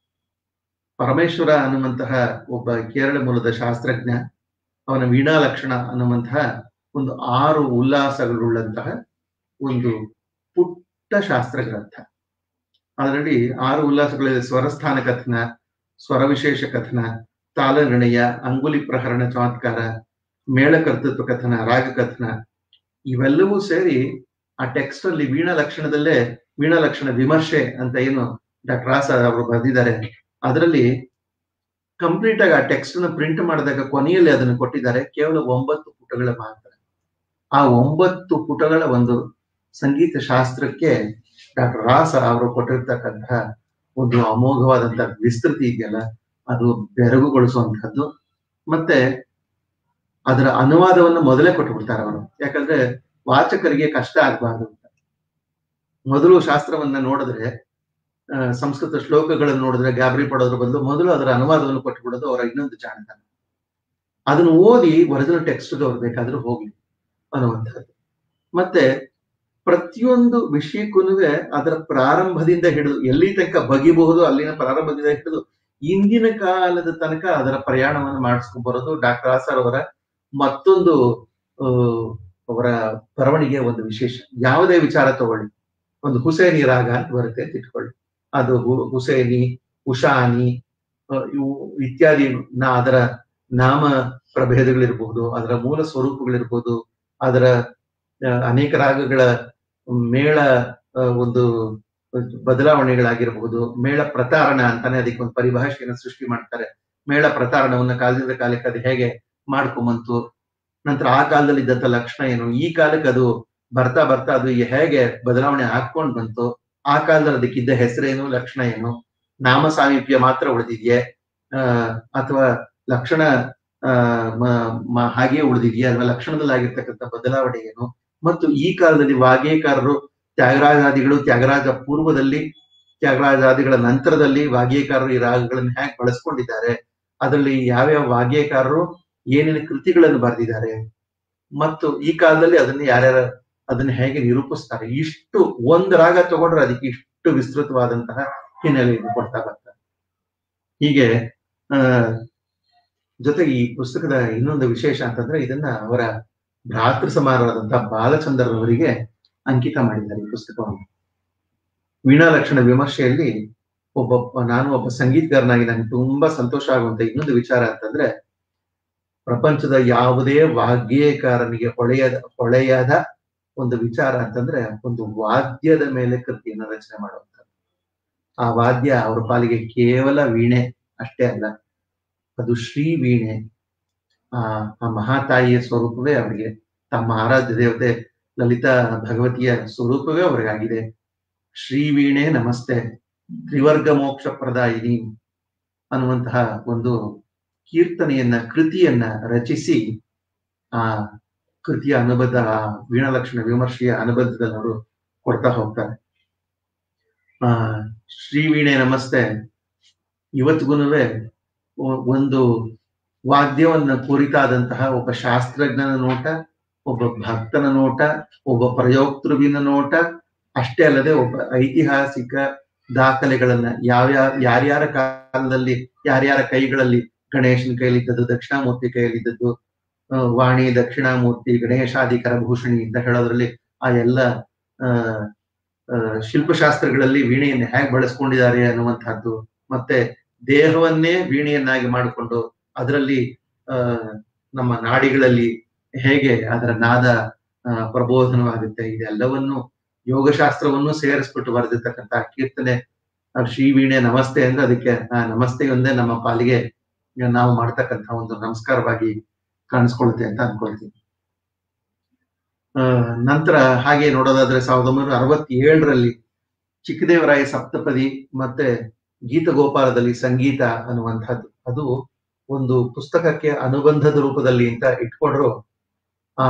ಪರಮೇಶ್ವರ ಅನ್ನುವಂತಹ ಒಬ್ಬ ಕೇರಳ ಮೂಲದ ಶಾಸ್ತ್ರಜ್ಞ ಅವನ ವೀಣಾ ಲಕ್ಷಣ ಅನ್ನುವಂತಹ ಒಂದು ಆರು ಉಲ್ಲಾಸಗಳುಳ್ಳಂತಹ ಒಂದು ಪುಟ್ಟ ಶಾಸ್ತ್ರ ಗ್ರಂಥ ಅದರಲ್ಲಿ ಆರು ಉಲ್ಲಾಸಗಳಲ್ಲಿ ಸ್ವರಸ್ಥಾನ ಕಥನ ಸ್ವರ ವಿಶೇಷ ಕಥನ ತಾಳ ನಿರ್ಣಯ ಅಂಗುಲಿ ಪ್ರಹರಣ ಚಮತ್ಕಾರ ಮೇಳಕರ್ತೃತ್ವ ಕಥನ ರಾಗ ಕಥನ ಇವೆಲ್ಲವೂ ಸೇರಿ ಆ ಟೆಕ್ಸ್ಟ್ ಅಲ್ಲಿ ವೀಣಾ ಲಕ್ಷಣದಲ್ಲೇ ವೀಣಾ ಲಕ್ಷಣ ವಿಮರ್ಶೆ ಅಂತ ಏನು ಡಾಕ್ಟರ್ ರಾಸ ಅವರು ಬರೆದಿದ್ದಾರೆ ಅದರಲ್ಲಿ ಕಂಪ್ಲೀಟ್ ಆಗಿ ಆ ಟೆಕ್ಸ್ಟ್ ನ ಪ್ರಿಂಟ್ ಮಾಡಿದಾಗ ಕೊನೆಯಲ್ಲಿ ಅದನ್ನು ಕೊಟ್ಟಿದ್ದಾರೆ ಕೇವಲ ಒಂಬತ್ತು ಪುಟಗಳ ಮಾತ್ರ ಆ ಒಂಬತ್ತು ಪುಟಗಳ ಒಂದು ಸಂಗೀತ ಶಾಸ್ತ್ರಕ್ಕೆ ಡಾಕ್ಟರ್ ರಾಸ ಅವರು ಕೊಟ್ಟಿರ್ತಕ್ಕಂತಹ ಒಂದು ಅಮೋಘವಾದಂತಹ ವಿಸ್ತೃತಿ ಇದೆಯಲ್ಲ ಅದು ಬೆರಗುಗೊಳಿಸುವಂತಹದ್ದು ಮತ್ತೆ ಅದರ ಅನುವಾದವನ್ನು ಮೊದಲೇ ಕೊಟ್ಟುಬಿಡ್ತಾರೆ ಅವರು ಯಾಕಂದ್ರೆ ವಾಚಕರಿಗೆ ಕಷ್ಟ ಆಗಬಾರ್ದು ಅಂತ ಮೊದಲು ಶಾಸ್ತ್ರವನ್ನ ನೋಡಿದ್ರೆ ಆ, ಸಂಸ್ಕೃತ ಶ್ಲೋಕಗಳನ್ನು ನೋಡಿದ್ರೆ ಗಾಬರಿ ಪಡೋದ್ರ ಬದಲು ಮೊದಲು ಅದರ ಅನುವಾದವನ್ನು ಕೊಟ್ಟುಬಿಡೋದು ಅವರ ಇನ್ನೊಂದು ಜಾಣತನ ಅದನ್ನು ಓದಿ ಒರಿಜಿನಲ್ ಟೆಕ್ಸ್ಟ್ಗೆ ಅವ್ರು ಬೇಕಾದ್ರೂ ಹೋಗ್ಲಿ ಅನ್ನುವಂಥದ್ದು ಮತ್ತೆ ಪ್ರತಿಯೊಂದು ವಿಷಯಕ್ಕೂ ಅದರ ಪ್ರಾರಂಭದಿಂದ ಹಿಡಿದು ಎಲ್ಲಿ ತನಕ ಬಗಿಬಹುದು ಅಲ್ಲಿನ ಪ್ರಾರಂಭದಿಂದ ಹಿಡಿದು ಇಂದಿನ ಕಾಲದ ತನಕ ಅದರ ಪ್ರಯಾಣವನ್ನು ಮಾಡಿಸ್ಕೊಂಡ್ ಬರೋದು ಡಾಕ್ಟರ್ ಆಸರ್ ಅವರ ಮತ್ತೊಂದು ಆ, ಅವರ ಬರವಣಿಗೆಯ ಒಂದು ವಿಶೇಷ ಯಾವುದೇ ವಿಚಾರ ತಗೊಳ್ಳಿ ಒಂದು ಹುಸೇನಿ ರಾಗ ಅಂತ ಬರುತ್ತೆ ಅಂತ ಇಟ್ಕೊಳ್ಳಿ ಅದು ಹು- ಹುಸೇನಿ ಉಷಾನಿ ಆ, ಇವು ಇತ್ಯಾದಿ ನಾ ಅದರ ನಾಮ ಪ್ರಭೇದಗಳಿರ್ಬಹುದು ಅದರ ಮೂಲ ಸ್ವರೂಪಗಳಿರ್ಬೋದು ಅದರ ಆ, ಅನೇಕ ರಾಗಗಳ ಮೇಳ ಆ, ಒಂದು ಬದಲಾವಣೆಗಳಾಗಿರಬಹುದು ಮೇಳ ಪ್ರತಾರಣ ಅಂತಾನೆ ಅದಕ್ಕೆ ಒಂದು ಪರಿಭಾಷೆಯನ್ನು ಸೃಷ್ಟಿ ಮಾಡ್ತಾರೆ ಮೇಳ ಪ್ರತಾರಣವನ್ನ ಕಾಲದಿಂದ ಕಾಲಕ್ಕೆ ಅದು ಹೇಗೆ ಮಾಡ್ಕೊಂಬಂತು ನಂತರ ಆ ಕಾಲದಲ್ಲಿ ಇದ್ದಂತ ಲಕ್ಷಣ ಏನು ಈ ಕಾಲಕ್ಕೆ ಅದು ಬರ್ತಾ ಬರ್ತಾ ಅದು ಹೇಗೆ ಬದಲಾವಣೆ ಹಾಕೊಂಡ್ ಬಂತು ಆ ಕಾಲದಲ್ಲಿ ಅದಕ್ಕಿದ್ದ ಹೆಸರೇನು ಲಕ್ಷಣ ಏನು ನಾಮ ಸಾಮೀಪ್ಯ ಮಾತ್ರ ಉಳಿದಿದೆಯೇ ಆ ಅಥವಾ ಲಕ್ಷಣ ಆ ಮ- ಮ- ಹಾಗೆ ಉಳಿದಿದೆಯಾ ಅಥವಾ ಲಕ್ಷಣದಲ್ಲಿ ಆಗಿರ್ತಕ್ಕಂಥ ಬದಲಾವಣೆ ಏನು ಮತ್ತು ಈ ಕಾಲದಲ್ಲಿ ವಾಗ್ಯೇಕಾರರು ತ್ಯಾಗರಾಜಾದಿಗಳು ತ್ಯಾಗರಾಜ ಪೂರ್ವದಲ್ಲಿ ತ್ಯಾಗರಾಜಾದಿಗಳ ನಂತರದಲ್ಲಿ ವಾಗ್ಯೇಕಾರರು ಈ ರಾಗಗಳನ್ನು ಹೇಗೆ ಬಳಸ್ಕೊಂಡಿದ್ದಾರೆ ಅದರಲ್ಲಿ ಯಾವ್ಯಾವ ವಾಗ್ಯೇಕಾರರು ಏನೇನು ಕೃತಿಗಳನ್ನು ಬರೆದಿದ್ದಾರೆ ಮತ್ತು ಈ ಕಾಲದಲ್ಲಿ ಅದನ್ನ ಯಾರ್ಯಾರ ಅದನ್ನ ಹೇಗೆ ನಿರೂಪಿಸ್ತಾರೆ ಇಷ್ಟು ಒಂದು ರಾಗ ತಗೊಂಡ್ರೆ ಅದಕ್ಕೆ ಇಷ್ಟು ವಿಸ್ತೃತವಾದಂತಹ ಹಿನ್ನೆಲೆಯನ್ನು ಕೊಡ್ತಾ ಬರ್ತಾರೆ ಹೀಗೆ ಆ ಜೊತೆಗೆ ಈ ಪುಸ್ತಕದ ಇನ್ನೊಂದು ವಿಶೇಷ ಅಂತಂದ್ರೆ ಇದನ್ನ ಅವರ ಭ್ರಾತೃ ಸಮಾನರಾದಂತಹ ಬಾಲಚಂದ್ರರವರಿಗೆ ಅಂಕಿತ ಮಾಡಿದ್ದಾರೆ ಈ ಪುಸ್ತಕವನ್ನು ವೀಣಾ ಲಕ್ಷಣ ವಿಮರ್ಶೆಯಲ್ಲಿ ಒಬ್ಬ ನಾನು ಒಬ್ಬ ಸಂಗೀತಗಾರನಾಗಿ ನಂಗೆ ತುಂಬಾ ಸಂತೋಷ ಆಗುವಂತ ಇನ್ನೊಂದು ವಿಚಾರ ಅಂತಂದ್ರೆ ಪ್ರಪಂಚದ ಯಾವುದೇ ವಾಗ್ಯೇಕಾರನಿಗೆ ಹೊಳೆಯದ ಹೊಳೆಯದ ಒಂದು ವಿಚಾರ ಅಂತಂದ್ರೆ ಒಂದು ವಾದ್ಯದ ಮೇಲೆ ಕೃತಿಯನ್ನ ರಚನೆ ಮಾಡುವಂಥದ್ದು ಆ ವಾದ್ಯ ಅವ್ರ ಪಾಲಿಗೆ ಕೇವಲ ವೀಣೆ ಅಷ್ಟೇ ಅಲ್ಲ ಅದು ಶ್ರೀ ವೀಣೆ ಆ ಆ ಮಹಾತಾಯಿಯ ಸ್ವರೂಪವೇ ಅವರಿಗೆ ತಮ್ಮ ಆರಾಧ್ಯ ದೇವತೆ ಲಲಿತಾ ಭಗವತಿಯ ಸ್ವರೂಪವೇ ಅವರಿಗಾಗಿದೆ ಶ್ರೀ ವೀಣೆ ನಮಸ್ತೆ ತ್ರಿವರ್ಗ ಮೋಕ್ಷ ಪ್ರದಾಯಿನಿ ಅನ್ನುವಂತಹ ಒಂದು ಕೀರ್ತನೆಯನ್ನ ಕೃತಿಯನ್ನ ರಚಿಸಿ ಆ ಕೃತಿಯ ಅನುಬದ್ಧ ಆ ವೀಣಲಕ್ಷಣ ವಿಮರ್ಶೆಯ ಅನುಬದ್ಧದಲ್ಲಿ ಅವರು ಕೊಡ್ತಾ ಹೋಗ್ತಾರೆ ಆ ಶ್ರೀ ವೀಣೆ ನಮಸ್ತೆ ಇವತ್ತಿಗೂನುವೆ ಒ- ಒಂದು ವಾದ್ಯವನ್ನ ಕುರಿತಾದಂತಹ ಒಬ್ಬ ಶಾಸ್ತ್ರಜ್ಞನ ನೋಟ ಒಬ್ಬ ಭಕ್ತನ ನೋಟ ಒಬ್ಬ ಪ್ರಯೋಕ್ತೃವಿನ ನೋಟ ಅಷ್ಟೇ ಅಲ್ಲದೆ ಒಬ್ಬ ಐತಿಹಾಸಿಕ ದಾಖಲೆಗಳನ್ನ ಯಾವ್ಯಾವ ಯಾರ್ಯಾರ ಕಾಲದಲ್ಲಿ ಯಾರ್ಯಾರ ಕೈಗಳಲ್ಲಿ ಗಣೇಶನ ಕೈಲಿದ್ದದ್ದು ದಕ್ಷಿಣಾಮೂರ್ತಿ ಕೈಯಲ್ಲಿದ್ದದ್ದು ಆ, ವಾಣಿ ದಕ್ಷಿಣಾಮೂರ್ತಿ ಗಣೇಶಾದಿ ಕರಭೂಷಣಿ ಅಂತ ಹೇಳೋದ್ರಲ್ಲಿ ಆ ಎಲ್ಲ ಆ ಆ, ಶಿಲ್ಪಶಾಸ್ತ್ರಗಳಲ್ಲಿ ವೀಣೆಯನ್ನು ಹೇಗೆ ಬಳಸ್ಕೊಂಡಿದ್ದಾರೆ ಅನ್ನುವಂತಹದ್ದು ಮತ್ತೆ ದೇಹವನ್ನೇ ವೀಣೆಯನ್ನಾಗಿ ಮಾಡಿಕೊಂಡು ಅದರಲ್ಲಿ ಆ ನಮ್ಮ ನಾಡಿಗಳಲ್ಲಿ ಹೇಗೆ ಅದರ ನಾದ ಆ, ಪ್ರಬೋಧನವಾಗುತ್ತೆ ಇದೆಲ್ಲವನ್ನು ಯೋಗಶಾಸ್ತ್ರವನ್ನು ಸೇರಿಸ್ಬಿಟ್ಟು ಬರೆದಿರ್ತಕ್ಕಂಥ ಕೀರ್ತನೆ ಆ, ಶ್ರೀ ವೀಣೆ ನಮಸ್ತೆ ಅಂದ್ರೆ ಅದಕ್ಕೆ ಆ ನಮಸ್ತೆಯೊಂದೇ ನಮ್ಮ ಪಾಲಿಗೆ ನಾವು ಮಾಡ್ತಕ್ಕಂಥ ಒಂದು ನಮಸ್ಕಾರವಾಗಿ ಕಾಣಿಸ್ಕೊಳ್ಳುತ್ತೆ ಅಂತ ಅನ್ಕೊಳ್ತೀನಿ ಆ, ನಂತರ ಹಾಗೆ ನೋಡೋದಾದ್ರೆ ಸಾವಿರದ ಒಂಬೈನೂರ ಅರವತ್ತೇಳರಲ್ಲಿ ಚಿಕ್ಕದೇವರಾಯ ಸಪ್ತಪದಿ ಮತ್ತೆ ಗೀತಗೋಪಾಲದಲ್ಲಿ ಸಂಗೀತ ಅನ್ನುವಂಥದ್ದು ಅದು ಒಂದು ಪುಸ್ತಕಕ್ಕೆ ಅನುಬಂಧದ ರೂಪದಲ್ಲಿ ಅಂತ ಇಟ್ಕೊಂಡ್ರು ಆ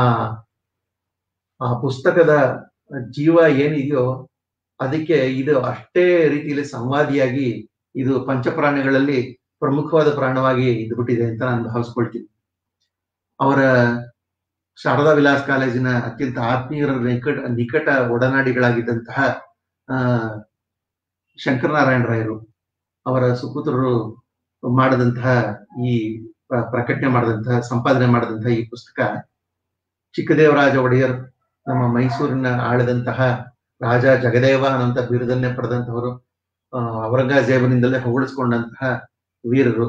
ಆ ಪುಸ್ತಕದ ಜೀವ ಏನಿದೆಯೋ ಅದಕ್ಕೆ ಇದು ಅಷ್ಟೇ ರೀತಿಯಲ್ಲಿ ಸಂವಾದಿಯಾಗಿ ಇದು ಪಂಚಪ್ರಾಣಗಳಲ್ಲಿ ಪ್ರಮುಖವಾದ ಪ್ರಾಣವಾಗಿ ಇದ್ಬಿಟ್ಟಿದೆ ಅಂತ ನಾನು ಭಾವಿಸ್ಕೊಳ್ತೀನಿ ಅವರ ಶಾರದಾ ವಿಲಾಸ್ ಕಾಲೇಜಿನ ಅತ್ಯಂತ ಆತ್ಮೀಯರ ನಿಕಟ ನಿಕಟ ಒಡನಾಡಿಗಳಾಗಿದ್ದಂತಹ ಆ ಶಂಕರನಾರಾಯಣ ರಾಯರು ಅವರ ಸುಪುತ್ರರು ಮಾಡಿದಂತಹ ಈ ಪ್ರ- ಪ್ರಕಟಣೆ ಮಾಡಿದಂತಹ ಸಂಪಾದನೆ ಮಾಡಿದಂತಹ ಈ ಪುಸ್ತಕ ಚಿಕ್ಕದೇವರಾಜ ಒಡೆಯರ್ ನಮ್ಮ ಮೈಸೂರಿನ ಆಳಿದಂತಹ ರಾಜ ಜಗದೇವ ಅನ್ನುವಂತ ಬಿರುದನ್ನೇ ಪಡೆದಂತವರು ಆ, ಔರಂಗಜೇಬನಿಂದಲೇ ಹೊಗಳಿಸ್ಕೊಂಡಂತಹ ವೀರರು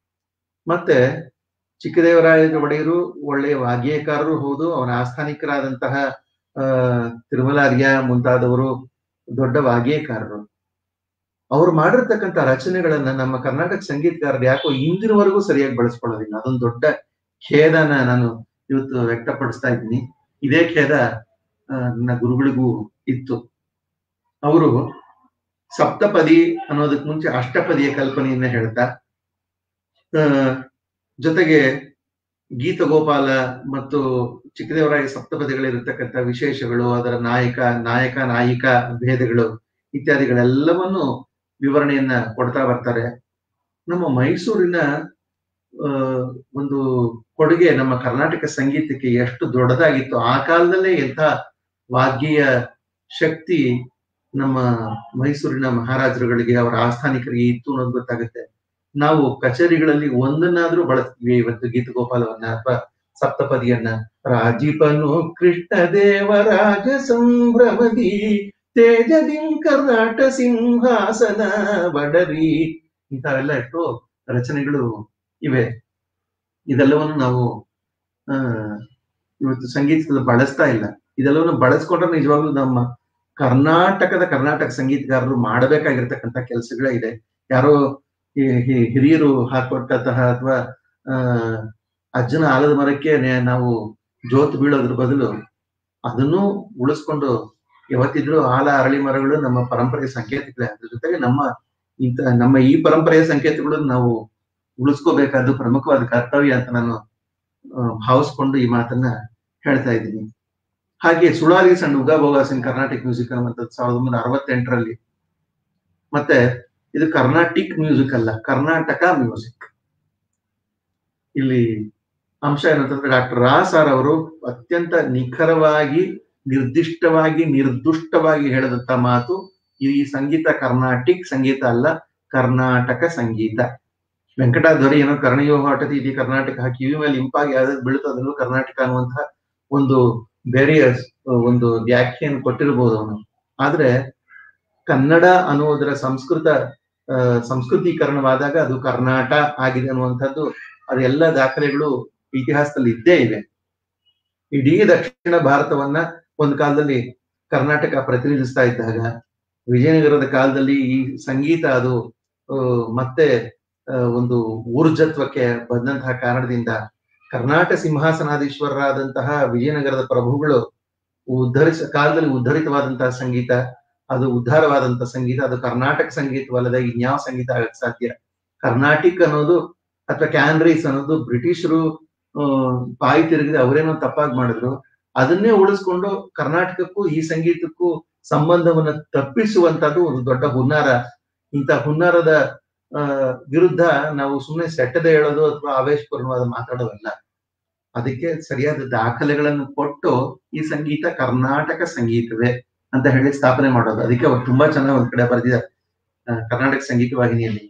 ಮತ್ತೆ ಚಿಕ್ಕದೇವರಾಯ ಒಡೆಯರು ಒಳ್ಳೆಯ ವಾಗ್ಯಕಾರರು ಹೌದು ಅವನ ಆಸ್ಥಾನಿಕರಾದಂತಹ ಆ ತಿರುಮಲಾರ್ಯ ಮುಂತಾದವರು ದೊಡ್ಡ ವಾಗ್ಯಕಾರರು ಅವ್ರು ಮಾಡಿರ್ತಕ್ಕಂಥ ರಚನೆಗಳನ್ನ ನಮ್ಮ ಕರ್ನಾಟಕ ಸಂಗೀತಗಾರರು ಯಾಕೋ ಇಂದಿನವರೆಗೂ ಸರಿಯಾಗಿ ಬಳಸ್ಕೊಳ್ಳೋದಿಲ್ಲ ಅದೊಂದು ದೊಡ್ಡ ಖೇದನ ನಾನು ಇವತ್ತು ವ್ಯಕ್ತಪಡಿಸ್ತಾ ಇದ್ದೀನಿ ಇದೇ ಖೇದ ಆ, ನನ್ನ ಗುರುಗಳಿಗೂ ಇತ್ತು ಅವರು ಸಪ್ತಪದಿ ಅನ್ನೋದಕ್ಕೆ ಮುಂಚೆ ಅಷ್ಟಪದಿಯ ಕಲ್ಪನೆಯನ್ನ ಹೇಳ್ತಾ ಆ, ಜೊತೆಗೆ ಗೀತಗೋಪಾಲ ಮತ್ತು ಚಿಕ್ಕದೇವರಾಯ ಸಪ್ತಪದಿಗಳಿರತಕ್ಕಂಥ ವಿಶೇಷಗಳು ಅದರ ನಾಯಕ ನಾಯಕ ನಾಯಿಕ ಭೇದಗಳು ಇತ್ಯಾದಿಗಳೆಲ್ಲವನ್ನು ವಿವರಣೆಯನ್ನ ಕೊಡ್ತಾ ಬರ್ತಾರೆ ನಮ್ಮ ಮೈಸೂರಿನ ಆ, ಒಂದು ಕೊಡುಗೆ ನಮ್ಮ ಕರ್ನಾಟಕ ಸಂಗೀತಕ್ಕೆ ಎಷ್ಟು ದೊಡ್ಡದಾಗಿತ್ತು ಆ ಕಾಲದಲ್ಲೇ ಎಂಥ ವಾಗ್ಯೀಯ ಶಕ್ತಿ ನಮ್ಮ ಮೈಸೂರಿನ ಮಹಾರಾಜರುಗಳಿಗೆ ಅವರ ಆಸ್ಥಾನಿಕರಿಗೆ ಇತ್ತು ಅನ್ನೋದು ಗೊತ್ತಾಗುತ್ತೆ ನಾವು ಕಚೇರಿಗಳಲ್ಲಿ ಒಂದನ್ನಾದ್ರೂ ಬಳಸ್ತೀವಿ ಇವತ್ತು ಗೀತಗೋಪಾಲವನ್ನ ಅಥವಾ ಸಪ್ತಪದಿಯನ್ನ ರಾಜೀಪನು ಕೃಷ್ಣ ದೇವರಾಜ ಸಂಭ್ರಮದಿ ತೇಜದಿಂ ಕರ್ನಾಟ ಸಿಂಹಾಸನ ಬಡರಿ ಇಂಥವೆಲ್ಲ ಎಷ್ಟು ರಚನೆಗಳು ಇವೆ ಇದೆಲ್ಲವನ್ನು ನಾವು ಆ ಇವತ್ತು ಸಂಗೀತದಲ್ಲಿ ಬಳಸ್ತಾ ಇಲ್ಲ ಇದೆಲ್ಲವನ್ನು ಬಳಸ್ಕೊಂಡ್ರೆ ನಿಜವಾಗ್ಲೂ ನಮ್ಮ ಕರ್ನಾಟಕದ ಕರ್ನಾಟಕ ಸಂಗೀತಗಾರರು ಮಾಡಬೇಕಾಗಿರ್ತಕ್ಕಂಥ ಕೆಲಸಗಳೇ ಇದೆ ಯಾರೋ ಹಿ- ಹಿ- ಹಿರಿಯರು ಹಾಕೊಟ್ಟಂತಹ ಅಥವಾ ಆ ಅಜ್ಜನ ಆಲದ ಮರಕ್ಕೆ ನೆ- ನಾವು ಜೋತ್ ಬೀಳೋದ್ರ ಬದಲು ಅದನ್ನು ಉಳಿಸ್ಕೊಂಡು ಯಾವತ್ತಿದ್ರು ಆಲ ಅರಳಿ ಮರಗಳು ನಮ್ಮ ಪರಂಪರೆಯ ಸಂಕೇತಗಳೇ ಅದ್ರ ಜೊತೆಗೆ ನಮ್ಮ ಇಂತ ನಮ್ಮ ಈ ಪರಂಪರೆಯ ಸಂಕೇತಗಳನ್ನು ನಾವು ಉಳಿಸ್ಕೋಬೇಕಾದ್ದು ಪ್ರಮುಖವಾದ ಕರ್ತವ್ಯ ಅಂತ ನಾನು ಆ, ಭಾವಿಸ್ಕೊಂಡು ಈ ಮಾತನ್ನ ಹೇಳ್ತಾ ಇದ್ದೀನಿ ಹಾಗೆ ಸುಳಾರಿ ಅಂಡ್ ಉಗಾ ಬೋಗಾಸಿನ್ ಕರ್ನಾಟಿಕ್ ಮ್ಯೂಸಿಕ್ ಅನ್ನುವಂಥದ್ದು ಸಾವಿರದ ಒಂಬೈನೂರ ಅರವತ್ತೆಂಟರಲ್ಲಿ ಮತ್ತೆ ಇದು ಕರ್ನಾಟಿಕ್ ಮ್ಯೂಸಿಕ್ ಅಲ್ಲ ಕರ್ನಾಟಕ ಮ್ಯೂಸಿಕ್ ಇಲ್ಲಿ ಅಂಶ ಏನಂತಂದ್ರೆ ಡಾಕ್ಟರ್ ರಾ ಸರ್ ಅವರು ಅತ್ಯಂತ ನಿಖರವಾಗಿ ನಿರ್ದಿಷ್ಟವಾಗಿ ನಿರ್ದುಷ್ಟವಾಗಿ ಹೇಳಿದಂತ ಮಾತು ಈ ಸಂಗೀತ ಕರ್ನಾಟಿಕ್ ಸಂಗೀತ ಅಲ್ಲ ಕರ್ನಾಟಕ ಸಂಗೀತ ವೆಂಕಟಾಧ್ವರಿ ಏನೋ ಕರ್ಣಯೋ ಹಾಟತಿ ಇತಿ ಕರ್ನಾಟಕ ಕಿವಿ ಮೇಲೆ ಇಂಪಾಗಿ ಯಾವ್ದಾದ್ರು ಬೀಳುತ್ತೋ ಅದನ್ನು ಕರ್ನಾಟಕ ಅನ್ನುವಂತಹ ಒಂದು ಬೇರೆ ಒಂದು ವ್ಯಾಖ್ಯೆಯನ್ನು ಕೊಟ್ಟಿರಬಹುದು ಅವನು ಆದ್ರೆ ಕನ್ನಡ ಅನ್ನುವುದರ ಸಂಸ್ಕೃತ ಆ, ಸಂಸ್ಕೃತೀಕರಣವಾದಾಗ ಅದು ಕರ್ನಾಟ ಆಗಿದೆ ಅನ್ನುವಂಥದ್ದು ಅದೆಲ್ಲ ದಾಖಲೆಗಳು ಇತಿಹಾಸದಲ್ಲಿ ಇದ್ದೇ ಇವೆ ಇಡೀ ದಕ್ಷಿಣ ಭಾರತವನ್ನ ಒಂದು ಕಾಲದಲ್ಲಿ ಕರ್ನಾಟಕ ಪ್ರತಿನಿಧಿಸ್ತಾ ಇದ್ದಾಗ ವಿಜಯನಗರದ ಕಾಲದಲ್ಲಿ ಈ ಸಂಗೀತ ಅದು ಆ, ಮತ್ತೆ ಆ, ಒಂದು ಊರ್ಜತ್ವಕ್ಕೆ ಬಂದಂತಹ ಕಾರಣದಿಂದ ಕರ್ನಾಟಕ ಸಿಂಹಾಸನಾಧೀಶ್ವರರಾದಂತಹ ವಿಜಯನಗರದ ಪ್ರಭುಗಳು ಉದ್ಧರಿಸ ಕಾಲದಲ್ಲಿ ಉದ್ಧರಿತವಾದಂತಹ ಸಂಗೀತ ಅದು ಉದ್ಧಾರವಾದಂತಹ ಸಂಗೀತ ಅದು ಕರ್ನಾಟಕ ಸಂಗೀತವಲ್ಲದೆ ಇನ್ಯಾವ ಸಂಗೀತ ಆಗಕ್ಕೆ ಸಾಧ್ಯ ಕರ್ನಾಟಿಕ್ ಅನ್ನೋದು ಅಥವಾ ಕ್ಯಾನ್ರೀಸ್ ಅನ್ನೋದು ಬ್ರಿಟಿಷರು ಆ, ಬಾಯಿ ತಿರುಗಿದೆ ಅವರೇನೋ ತಪ್ಪಾಗಿ ಮಾಡಿದ್ರು ಅದನ್ನೇ ಉಳಿಸ್ಕೊಂಡು ಕರ್ನಾಟಕಕ್ಕೂ ಈ ಸಂಗೀತಕ್ಕೂ ಸಂಬಂಧವನ್ನ ತಪ್ಪಿಸುವಂತದ್ದು ಒಂದು ದೊಡ್ಡ ಹುನ್ನಾರ ಇಂಥ ಹುನ್ನಾರದ ಆ ವಿರುದ್ಧ ನಾವು ಸುಮ್ಮನೆ ಸೆಟ್ಟದೆ ಹೇಳೋದು ಅಥವಾ ಆವೇಶಪೂರ್ಣವಾದ ಮಾತಾಡೋದಲ್ಲ ಅದಕ್ಕೆ ಸರಿಯಾದ ದಾಖಲೆಗಳನ್ನು ಕೊಟ್ಟು ಈ ಸಂಗೀತ ಕರ್ನಾಟಕ ಸಂಗೀತವೇ ಅಂತ ಹೇಳಿ ಸ್ಥಾಪನೆ ಮಾಡೋದು ಅದಕ್ಕೆ ಅವ್ರು ತುಂಬಾ ಚೆನ್ನಾಗಿ ಒಂದ್ ಕಡೆ ಬರೆದಿದ್ದಾರೆ ಆ, ಕರ್ನಾಟಕ ಸಂಗೀತ ವಾಹಿನಿಯಲ್ಲಿ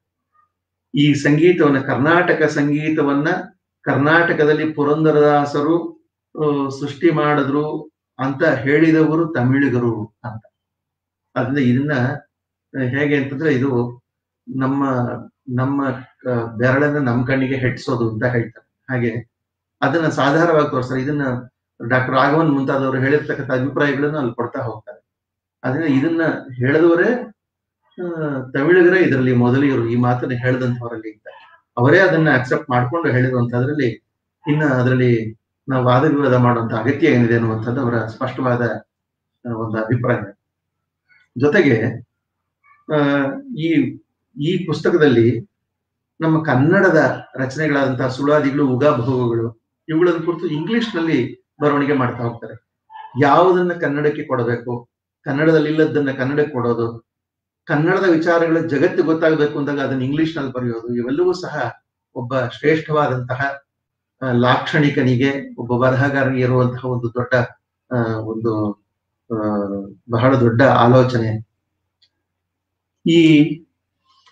ಈ ಸಂಗೀತವನ್ನ ಕರ್ನಾಟಕ ಸಂಗೀತವನ್ನ ಕರ್ನಾಟಕದಲ್ಲಿ ಪುರಂದರದಾಸರು ಆ, ಸೃಷ್ಟಿ ಮಾಡಿದ್ರು ಅಂತ ಹೇಳಿದವರು ತಮಿಳಿಗರು ಅಂತ ಅದನ್ನ ಇದನ್ನ ಆ, ಹೇಗೆ ಅಂತಂದ್ರೆ ಇದು ನಮ್ಮ ನಮ್ಮ ಆ, ಬೆರಳನ್ನ ನಮ್ಮ ಕಣ್ಣಿಗೆ ಹೆಟ್ಸೋದು ಅಂತ ಹೇಳ್ತಾರೆ ಹಾಗೆ ಅದನ್ನ ಸಾಧಾರಣವಾಗಿ ತೋರಿಸ್ತಾರೆ ಇದನ್ನ ಡಾಕ್ಟರ್ ರಾಘವನ್ ಮುಂತಾದವರು ಹೇಳಿರ್ತಕ್ಕಂಥ ಅಭಿಪ್ರಾಯಗಳನ್ನು ಅಲ್ಲಿ ಕೊಡ್ತಾ ಹೋಗ್ತಾರೆ ಅದನ್ನ ಇದನ್ನ ಹೇಳಿದವರೇ ಆ, ತಮಿಳಿಗರೇ ಇದರಲ್ಲಿ ಮೊದಲಿಗರು ಈ ಮಾತನ್ನ ಹೇಳಿದಂಥವರಲ್ಲಿ ಇದ್ದಾರೆ ಅವರೇ ಅದನ್ನ ಅಕ್ಸೆಪ್ಟ್ ಮಾಡ್ಕೊಂಡು ಹೇಳಿರುವಂತದ್ರಲ್ಲಿ ಇನ್ನ ಅದರಲ್ಲಿ ನಾವು ವಾದ ವಿವಾದ ಮಾಡುವಂತ ಅಗತ್ಯ ಏನಿದೆ ಅನ್ನುವಂಥದ್ದು ಅವರ ಸ್ಪಷ್ಟವಾದ ಆ, ಒಂದು ಅಭಿಪ್ರಾಯ ಜೊತೆಗೆ ಆ, ಈ ಈ ಪುಸ್ತಕದಲ್ಲಿ ನಮ್ಮ ಕನ್ನಡದ ರಚನೆಗಳಾದಂತಹ ಸುಳಾದಿಗಳು ಉಗಾಭೋಗಗಳು ಇವುಗಳನ್ನು ಕುರಿತು ಇಂಗ್ಲಿಷ್ ನಲ್ಲಿ ಬರವಣಿಗೆ ಮಾಡ್ತಾ ಹೋಗ್ತಾರೆ ಯಾವುದನ್ನ ಕನ್ನಡಕ್ಕೆ ಕೊಡಬೇಕು ಕನ್ನಡದಲ್ಲಿ ಇಲ್ಲದನ್ನ ಕನ್ನಡಕ್ಕೆ ಕೊಡೋದು ಕನ್ನಡದ ವಿಚಾರಗಳ ಜಗತ್ತು ಗೊತ್ತಾಗಬೇಕು ಅಂದಾಗ ಅದನ್ನ ಇಂಗ್ಲಿಷ್ ನಲ್ಲಿ ಬರೆಯೋದು ಇವೆಲ್ಲವೂ ಸಹ ಒಬ್ಬ ಶ್ರೇಷ್ಠವಾದಂತಹ ಆ, ಲಾಕ್ಷಣಿಕನಿಗೆ ಒಬ್ಬ ಬರಹಗಾರನಿಗೆ ಇರುವಂತಹ ಒಂದು ದೊಡ್ಡ ಆ, ಒಂದು ಆ, ಬಹಳ ದೊಡ್ಡ ಆಲೋಚನೆ ಈ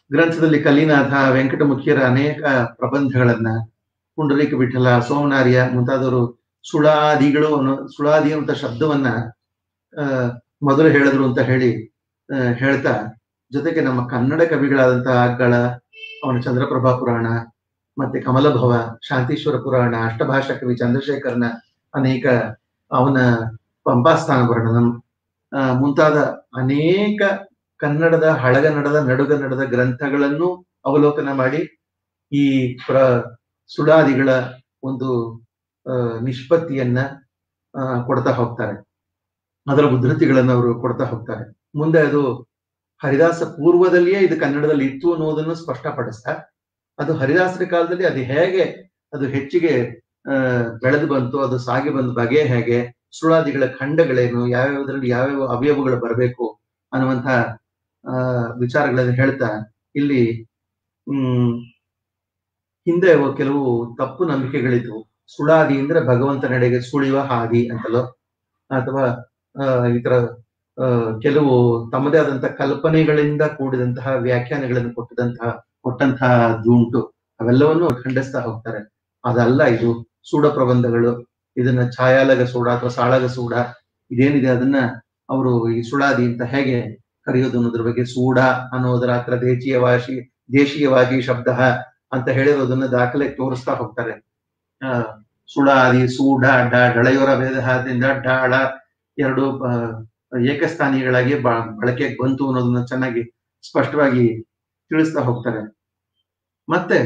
ಗ್ರಂಥದಲ್ಲಿ ಕಲಿನಾಥ ವೆಂಕಟಮುಖಿಯರ ಅನೇಕ ಪ್ರಬಂಧಗಳನ್ನ ಪುಂಡರೀಕ ವಿಠಲ ಸೋಮನಾರ್ಯ ಮುಂತಾದವರು ಸುಳಾದಿಗಳು ಅನ್ನೋ ಸುಳಾದಿ ಅಂತ ಶಬ್ದವನ್ನ ಆ ಮೊದಲು ಹೇಳಿದ್ರು ಅಂತ ಹೇಳಿ ಆ, ಹೇಳ್ತಾ ಜೊತೆಗೆ ನಮ್ಮ ಕನ್ನಡ ಕವಿಗಳಾದಂತಹ ಅಗ್ಗಳ ಅವನ ಚಂದ್ರಪ್ರಭಾ ಪುರಾಣ ಮತ್ತೆ ಕಮಲಭವ ಶಾಂತೀಶ್ವರ ಪುರಾಣ ಅಷ್ಟಭಾಷಾ ಕವಿ ಚಂದ್ರಶೇಖರನ ಅನೇಕ ಅವನ ಪಂಪಾಸ್ಥಾನ ವರ್ಣನಂ ಆ, ಮುಂತಾದ ಅನೇಕ ಕನ್ನಡದ ಹಳಗನ್ನಡದ ನಡುಗನ್ನಡದ ಗ್ರಂಥಗಳನ್ನು ಅವಲೋಕನ ಮಾಡಿ ಈ ಪ್ರ ಸುಳಾದಿಗಳ ಒಂದು ಆ, ನಿಷ್ಪತ್ತಿಯನ್ನ ಆ, ಕೊಡ್ತಾ ಹೋಗ್ತಾರೆ ಅದರ ಉದ್ಧತಿಗಳನ್ನು ಅವರು ಕೊಡ್ತಾ ಹೋಗ್ತಾರೆ ಮುಂದೆ ಅದು ಹರಿದಾಸ ಪೂರ್ವದಲ್ಲಿಯೇ ಇದು ಕನ್ನಡದಲ್ಲಿ ಇತ್ತು ಅನ್ನೋದನ್ನು ಸ್ಪಷ್ಟಪಡಿಸ್ತಾ ಅದು ಹರಿದಾಸರ ಕಾಲದಲ್ಲಿ ಅದು ಹೇಗೆ ಅದು ಹೆಚ್ಚಿಗೆ ಆ ಬೆಳೆದು ಬಂತು ಅದು ಸಾಗಿ ಬಂದ ಬಗೆ ಹೇಗೆ ಸುಳಾದಿಗಳ ಖಂಡಗಳೇನು ಯಾವ್ಯಾವುದ್ರಲ್ಲಿ ಯಾವ್ಯಾವ ಅವಯವಗಳು ಬರಬೇಕು ಅನ್ನುವಂಥ ಆ ವಿಚಾರಗಳನ್ನು ಹೇಳ್ತಾ ಇಲ್ಲಿ ಹ್ಮ್ ಹಿಂದೆ ಕೆಲವು ತಪ್ಪು ನಂಬಿಕೆಗಳಿದ್ವು ಸುಳಾದಿ ಅಂದ್ರೆ ಭಗವಂತನೆಡೆಗೆ ಸುಳಿಯುವ ಹಾದಿ ಅಂತಲೋ ಅಥವಾ ಆ, ಈ ತರ ಆ, ಕೆಲವು ತಮ್ಮದೇ ಆದಂತಹ ಕಲ್ಪನೆಗಳಿಂದ ಕೂಡಿದಂತಹ ವ್ಯಾಖ್ಯಾನಗಳನ್ನು ಕೊಟ್ಟದಂತಹ ಕೊಟ್ಟಂತಹ ದುಂಟು ಅವೆಲ್ಲವನ್ನು ಖಂಡಿಸ್ತಾ ಹೋಗ್ತಾರೆ ಅದಲ್ಲ ಇದು ಸೂಡ ಪ್ರಬಂಧಗಳು ಇದನ್ನ ಛಾಯಾಲಗ ಸೂಡ ಅಥವಾ ಸಾಳಗ ಸೂಡ ಇದೇನಿದೆ ಅದನ್ನ ಅವರು ಈ ಸುಳಾದಿ ಅಂತ ಹೇಗೆ ಕರೆಯೋದು ಅನ್ನೋದ್ರ ಬಗ್ಗೆ ಸೂಡ ಅನ್ನೋದರ ಹತ್ರ ದೇಶೀಯವಾಸಿ ದೇಶೀಯವಾಗಿ ಶಬ್ದ ಅಂತ ಹೇಳಿರೋದನ್ನ ದಾಖಲೆ ತೋರಿಸ್ತಾ ಹೋಗ್ತಾರೆ ಆ ಸುಳಾದಿ ಸೂಡ ಡ ಡಳೆಯೋರ ವೇದದಿಂದ ಡಾಳ ಎರಡು ಆ, ಏಕಸ್ಥಾನಿಗಳಾಗಿ ಬ- ಬಳಕೆಗೆ ಬಂತು ಅನ್ನೋದನ್ನ ಚೆನ್ನಾಗಿ ಸ್ಪಷ್ಟವಾಗಿ ತಿಳಿಸ್ತಾ ಹೋಗ್ತಾರೆ ಮತ್ತೆ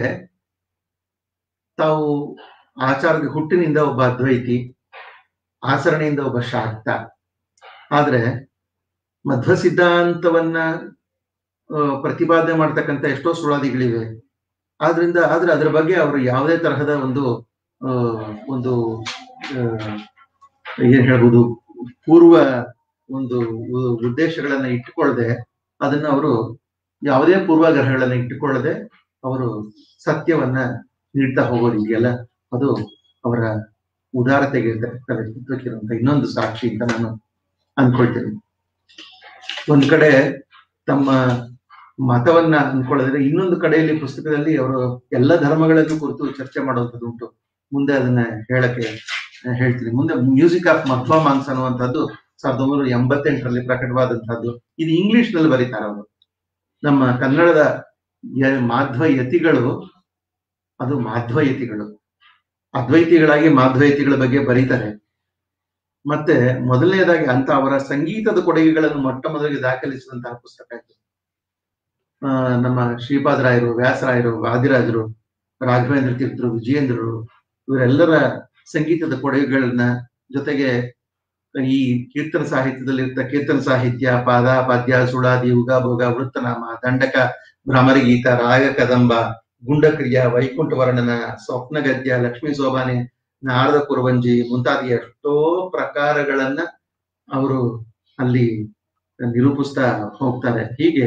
ತಾವು ಆಚಾರದ ಹುಟ್ಟಿನಿಂದ ಒಬ್ಬ ಅದ್ವೈತಿ ಆಚರಣೆಯಿಂದ ಒಬ್ಬ ಶಾಕ್ತ ಆದ್ರೆ ಮಧ್ವ ಸಿದ್ಧಾಂತವನ್ನ ಆ, ಪ್ರತಿಪಾದನೆ ಮಾಡ್ತಕ್ಕಂಥ ಎಷ್ಟೋ ಸುಳಾದಿಗಳಿವೆ ಆದ್ರಿಂದ ಆದ್ರೆ ಅದರ ಬಗ್ಗೆ ಅವರು ಯಾವುದೇ ತರಹದ ಒಂದು ಆ, ಒಂದು ಆ, ಏನ್ ಹೇಳ್ಬೋದು ಪೂರ್ವ ಒಂದು ಉ- ಉದ್ದೇಶಗಳನ್ನ ಇಟ್ಟುಕೊಳ್ಳದೆ ಅದನ್ನ ಅವರು ಯಾವುದೇ ಪೂರ್ವಾಗ್ರಹಗಳನ್ನ ಇಟ್ಟುಕೊಳ್ಳದೆ ಅವರು ಸತ್ಯವನ್ನ ನೀಡ್ತಾ ಹೋಗೋದು ಇದೆಯಲ್ಲ ಅದು ಅವರ ಉದಾರತೆಗೆ ಇರ್ತಕ್ಕಂಥ ವ್ಯಕ್ತಿತ್ವಕ್ಕೆ ಇರುವಂತ ಇನ್ನೊಂದು ಸಾಕ್ಷಿ ಅಂತ ನಾನು ಅನ್ಕೊಳ್ತೇನೆ ಒಂದ್ ಕಡೆ ತಮ್ಮ ಮತವನ್ನ ಅನ್ಕೊಳ್ಳೋದ್ರೆ ಇನ್ನೊಂದು ಕಡೆಯಲ್ಲಿ ಪುಸ್ತಕದಲ್ಲಿ ಅವರು ಎಲ್ಲ ಧರ್ಮಗಳನ್ನು ಕುರಿತು ಚರ್ಚೆ ಮಾಡುವಂಥದ್ದು ಉಂಟು ಮುಂದೆ ಅದನ್ನ ಹೇಳಕ್ಕೆ ಆ, ಹೇಳ್ತೀನಿ ಮುಂದೆ ಮ್ಯೂಸಿಕ್ ಆಫ್ ಮಧ್ವ ಮಾನ್ಸ್ ಅನ್ನುವಂಥದ್ದು ಸಾವಿರದ ಒಂಬೈನೂರ ಎಂಬತ್ತೆಂಟರಲ್ಲಿ ಪ್ರಕಟವಾದಂತಹದ್ದು ಇದು ಇಂಗ್ಲಿಷ್ ನಲ್ಲಿ ಬರೀತಾರೆ ಅವರು ನಮ್ಮ ಕನ್ನಡದ ಯ- ಮಾಧ್ವ ಯತಿಗಳು ಅದು ಮಾಧ್ವಯತಿಗಳು ಅದ್ವೈತಿಗಳಾಗಿ ಮಾಧ್ವಯತಿಗಳ ಬಗ್ಗೆ ಬರೀತಾರೆ ಮತ್ತೆ ಮೊದಲನೇದಾಗಿ ಅಂತ ಅವರ ಸಂಗೀತದ ಕೊಡುಗೆಗಳನ್ನು ಮೊಟ್ಟ ಮೊದಲಿಗೆ ದಾಖಲಿಸಿದಂತಹ ಪುಸ್ತಕ ಇದು ಆ, ನಮ್ಮ ಶ್ರೀಪಾದರಾಯರು ವ್ಯಾಸರಾಯರು ವಾದಿರಾಜರು ರಾಘವೇಂದ್ರ ತೀರ್ಥರು ವಿಜಯೇಂದ್ರರು ಇವರೆಲ್ಲರ ಸಂಗೀತದ ಕೊಡುಗೆಗಳನ್ನ ಜೊತೆಗೆ ಈ ಕೀರ್ತನ ಸಾಹಿತ್ಯದಲ್ಲಿ ಇರ್ತ ಕೀರ್ತನ ಸಾಹಿತ್ಯ ಪಾದ ಪದ್ಯ ಸುಳಾದಿ ಉಗ ಭೋಗ ವೃತ್ತನಾಮ ದಂಡಕ ಭ್ರಮರಗೀತ ರಾಗ ಕದಂಬ ಗುಂಡಕ್ರಿಯ ವೈಕುಂಠ ವರ್ಣನ ಸ್ವಪ್ನ ಗದ್ಯ ಲಕ್ಷ್ಮೀ ಸೋಬಾನೆ ನಾರದ ಕುರುವಂಜಿ ಮುಂತಾದ ಎಷ್ಟೋ ಪ್ರಕಾರಗಳನ್ನ ಅವರು ಅಲ್ಲಿ ನಿರೂಪಿಸ್ತಾ ಹೋಗ್ತಾರೆ ಹೀಗೆ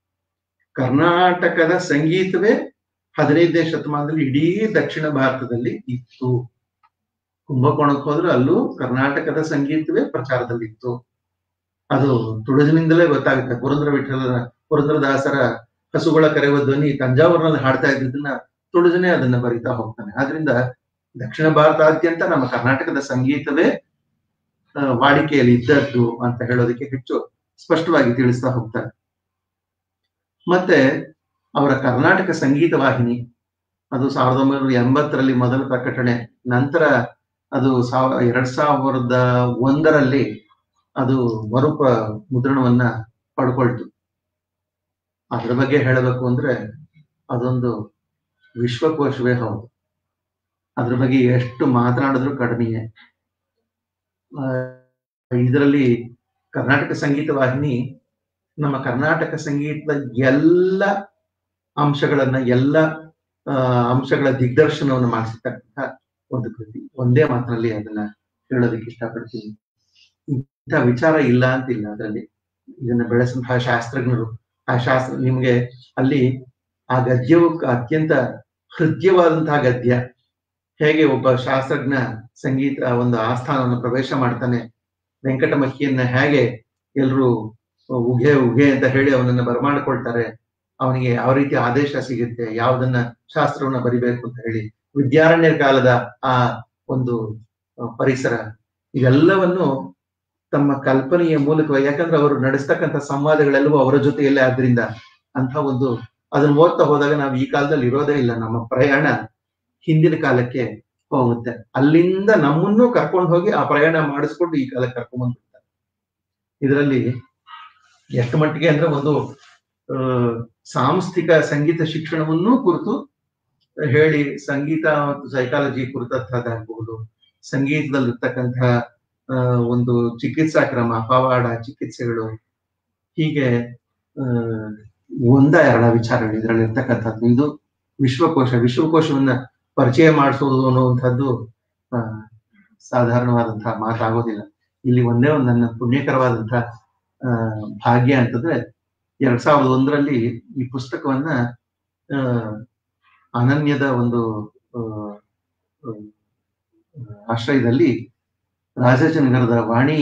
ಕರ್ನಾಟಕದ ಸಂಗೀತವೇ ಹದಿನೈದನೇ ಶತಮಾನದಲ್ಲಿ ಇಡೀ ದಕ್ಷಿಣ ಭಾರತದಲ್ಲಿ ಇತ್ತು ಕುಂಭಕೋಣಕ್ಕೆ ಹೋದ್ರೆ ಅಲ್ಲೂ ಕರ್ನಾಟಕದ ಸಂಗೀತವೇ ಪ್ರಚಾರದಲ್ಲಿತ್ತು ಅದು ತುಳಜಿನಿಂದಲೇ ಗೊತ್ತಾಗುತ್ತೆ ಪುರಂದ್ರ ವಿಠಲ ಪುರಂದ್ರದಾಸರ ಹಸುಗಳ ಕರೆಯುವ ಧ್ವನಿ ತಂಜಾವೂರಿನಲ್ಲಿ ಹಾಡ್ತಾ ಇದ್ದದನ್ನ ತುಳಜನೆ ಅದನ್ನ ಬರಿತಾ ಹೋಗ್ತಾನೆ ಆದ್ರಿಂದ ದಕ್ಷಿಣ ಭಾರತಾದ್ಯಂತ ನಮ್ಮ ಕರ್ನಾಟಕದ ಸಂಗೀತವೇ ಆ, ವಾಡಿಕೆಯಲ್ಲಿ ಇದ್ದದ್ದು ಅಂತ ಹೇಳೋದಕ್ಕೆ ಹೆಚ್ಚು ಸ್ಪಷ್ಟವಾಗಿ ತಿಳಿಸ್ತಾ ಹೋಗ್ತಾರೆ ಮತ್ತೆ ಅವರ ಕರ್ನಾಟಕ ಸಂಗೀತ ವಾಹಿನಿ ಅದು ಸಾವಿರದ ಒಂಬೈನೂರ ಎಂಬತ್ತರಲ್ಲಿ ಮೊದಲ ಪ್ರಕಟಣೆ ನಂತರ ಅದು ಸಾವ ಎರಡ್ ಸಾವಿರದ ಒಂದರಲ್ಲಿ ಅದು ಮರುಪ ಮುದ್ರಣವನ್ನ ಪಡ್ಕೊಳ್ತು ಅದ್ರ ಬಗ್ಗೆ ಹೇಳಬೇಕು ಅಂದ್ರೆ ಅದೊಂದು ವಿಶ್ವಕೋಶವೇ ಹೌದು ಅದ್ರ ಬಗ್ಗೆ ಎಷ್ಟು ಮಾತನಾಡಿದ್ರು ಕಡಿಮೆಯೇ ಇದರಲ್ಲಿ ಕರ್ನಾಟಕ ಸಂಗೀತ ವಾಹಿನಿ ನಮ್ಮ ಕರ್ನಾಟಕ ಸಂಗೀತದ ಎಲ್ಲ ಅಂಶಗಳನ್ನ ಎಲ್ಲ ಆ, ಅಂಶಗಳ ದಿಗ್ದರ್ಶನವನ್ನು ಮಾಡಿಸಿರ್ತಕ್ಕಂಥ ಒಂದು ಕೃತಿ ಒಂದೇ ಮಾತಿನಲ್ಲಿ ಅದನ್ನ ಹೇಳೋದಕ್ಕೆ ಇಷ್ಟಪಡ್ತೀನಿ ಇಂಥ ವಿಚಾರ ಇಲ್ಲ ಅಂತಿಲ್ಲ ಅದರಲ್ಲಿ ಇದನ್ನ ಬೆಳೆಸಂತಹ ಶಾಸ್ತ್ರಜ್ಞರು ಆ ಶಾಸ್ತ್ರ ನಿಮ್ಗೆ ಅಲ್ಲಿ ಆ ಗದ್ಯವು ಅತ್ಯಂತ ಹೃದಯವಾದಂತಹ ಗದ್ಯ ಹೇಗೆ ಒಬ್ಬ ಶಾಸ್ತ್ರಜ್ಞ ಸಂಗೀತ ಒಂದು ಆಸ್ಥಾನವನ್ನು ಪ್ರವೇಶ ಮಾಡ್ತಾನೆ ವೆಂಕಟಮಕ್ಕಿಯನ್ನ ಹೇಗೆ ಎಲ್ರು ಉಗೆ ಉಗೆ ಅಂತ ಹೇಳಿ ಅವನನ್ನ ಬರಮಾಡ್ಕೊಳ್ತಾರೆ ಅವನಿಗೆ ಯಾವ ರೀತಿ ಆದೇಶ ಸಿಗುತ್ತೆ ಯಾವುದನ್ನ ಶಾಸ್ತ್ರವನ್ನ ಬರಿಬೇಕು ಅಂತ ಹೇಳಿ ವಿದ್ಯಾರಣ್ಯರ ಕಾಲದ ಆ ಒಂದು ಆ, ಪರಿಸರ ಇವೆಲ್ಲವನ್ನು ತಮ್ಮ ಕಲ್ಪನೆಯ ಮೂಲಕ ಯಾಕಂದ್ರೆ ಅವರು ನಡೆಸ್ತಕ್ಕಂಥ ಸಂವಾದಗಳೆಲ್ಲವೂ ಅವರ ಜೊತೆಯಲ್ಲೇ ಆದ್ರಿಂದ ಅಂತ ಒಂದು ಅದನ್ನ ಓದ್ತಾ ಹೋದಾಗ ನಾವು ಈ ಕಾಲದಲ್ಲಿ ಇರೋದೇ ಇಲ್ಲ ನಮ್ಮ ಪ್ರಯಾಣ ಹಿಂದಿನ ಕಾಲಕ್ಕೆ ಹೋಗುತ್ತೆ ಅಲ್ಲಿಂದ ನಮ್ಮನ್ನು ಕರ್ಕೊಂಡು ಹೋಗಿ ಆ ಪ್ರಯಾಣ ಮಾಡಿಸ್ಕೊಂಡು ಈ ಕಾಲಕ್ಕೆ ಕರ್ಕೊಂಡ್ ಬಂದ್ಬಿಡ್ತಾರೆ ಇದರಲ್ಲಿ ಎಷ್ಟು ಮಟ್ಟಿಗೆ ಅಂದ್ರೆ ಒಂದು ಆ, ಸಾಂಸ್ಥಿಕ ಸಂಗೀತ ಶಿಕ್ಷಣವನ್ನೂ ಕುರಿತು ಹೇಳಿ ಸಂಗೀತ ಮತ್ತು ಸೈಕಾಲಜಿ ಕುರಿತದ್ದಾಗಬಹುದು ಸಂಗೀತದಲ್ಲಿರ್ತಕ್ಕಂತಹ ಆ, ಒಂದು ಚಿಕಿತ್ಸಾ ಕ್ರಮ ಪವಾಡ ಚಿಕಿತ್ಸೆಗಳು ಹೀಗೆ ಆ, ಒಂದ ಎರಡ ವಿಚಾರಗಳು ಇದರಲ್ಲಿ ಇರ್ತಕ್ಕಂಥದ್ದು ಇದು ವಿಶ್ವಕೋಶ ವಿಶ್ವಕೋಶವನ್ನ ಪರಿಚಯ ಮಾಡಿಸೋದು ಅನ್ನುವಂಥದ್ದು ಆ, ಸಾಧಾರಣವಾದಂತಹ ಮಾತಾಗೋದಿಲ್ಲ ಇಲ್ಲಿ ಒಂದೇ ಒಂದು ನನ್ನ ಪುಣ್ಯಕರವಾದಂತಹ ಆ, ಭಾಗ್ಯ ಅಂತಂದ್ರೆ ಎರಡ್ ಸಾವಿರದ ಒಂದರಲ್ಲಿ ಈ ಪುಸ್ತಕವನ್ನ ಆ, ಅನನ್ಯದ ಒಂದು ಆ, ಆ, ಆಶ್ರಯದಲ್ಲಿ ರಾಜಾಜಿನಗರದ ವಾಣಿ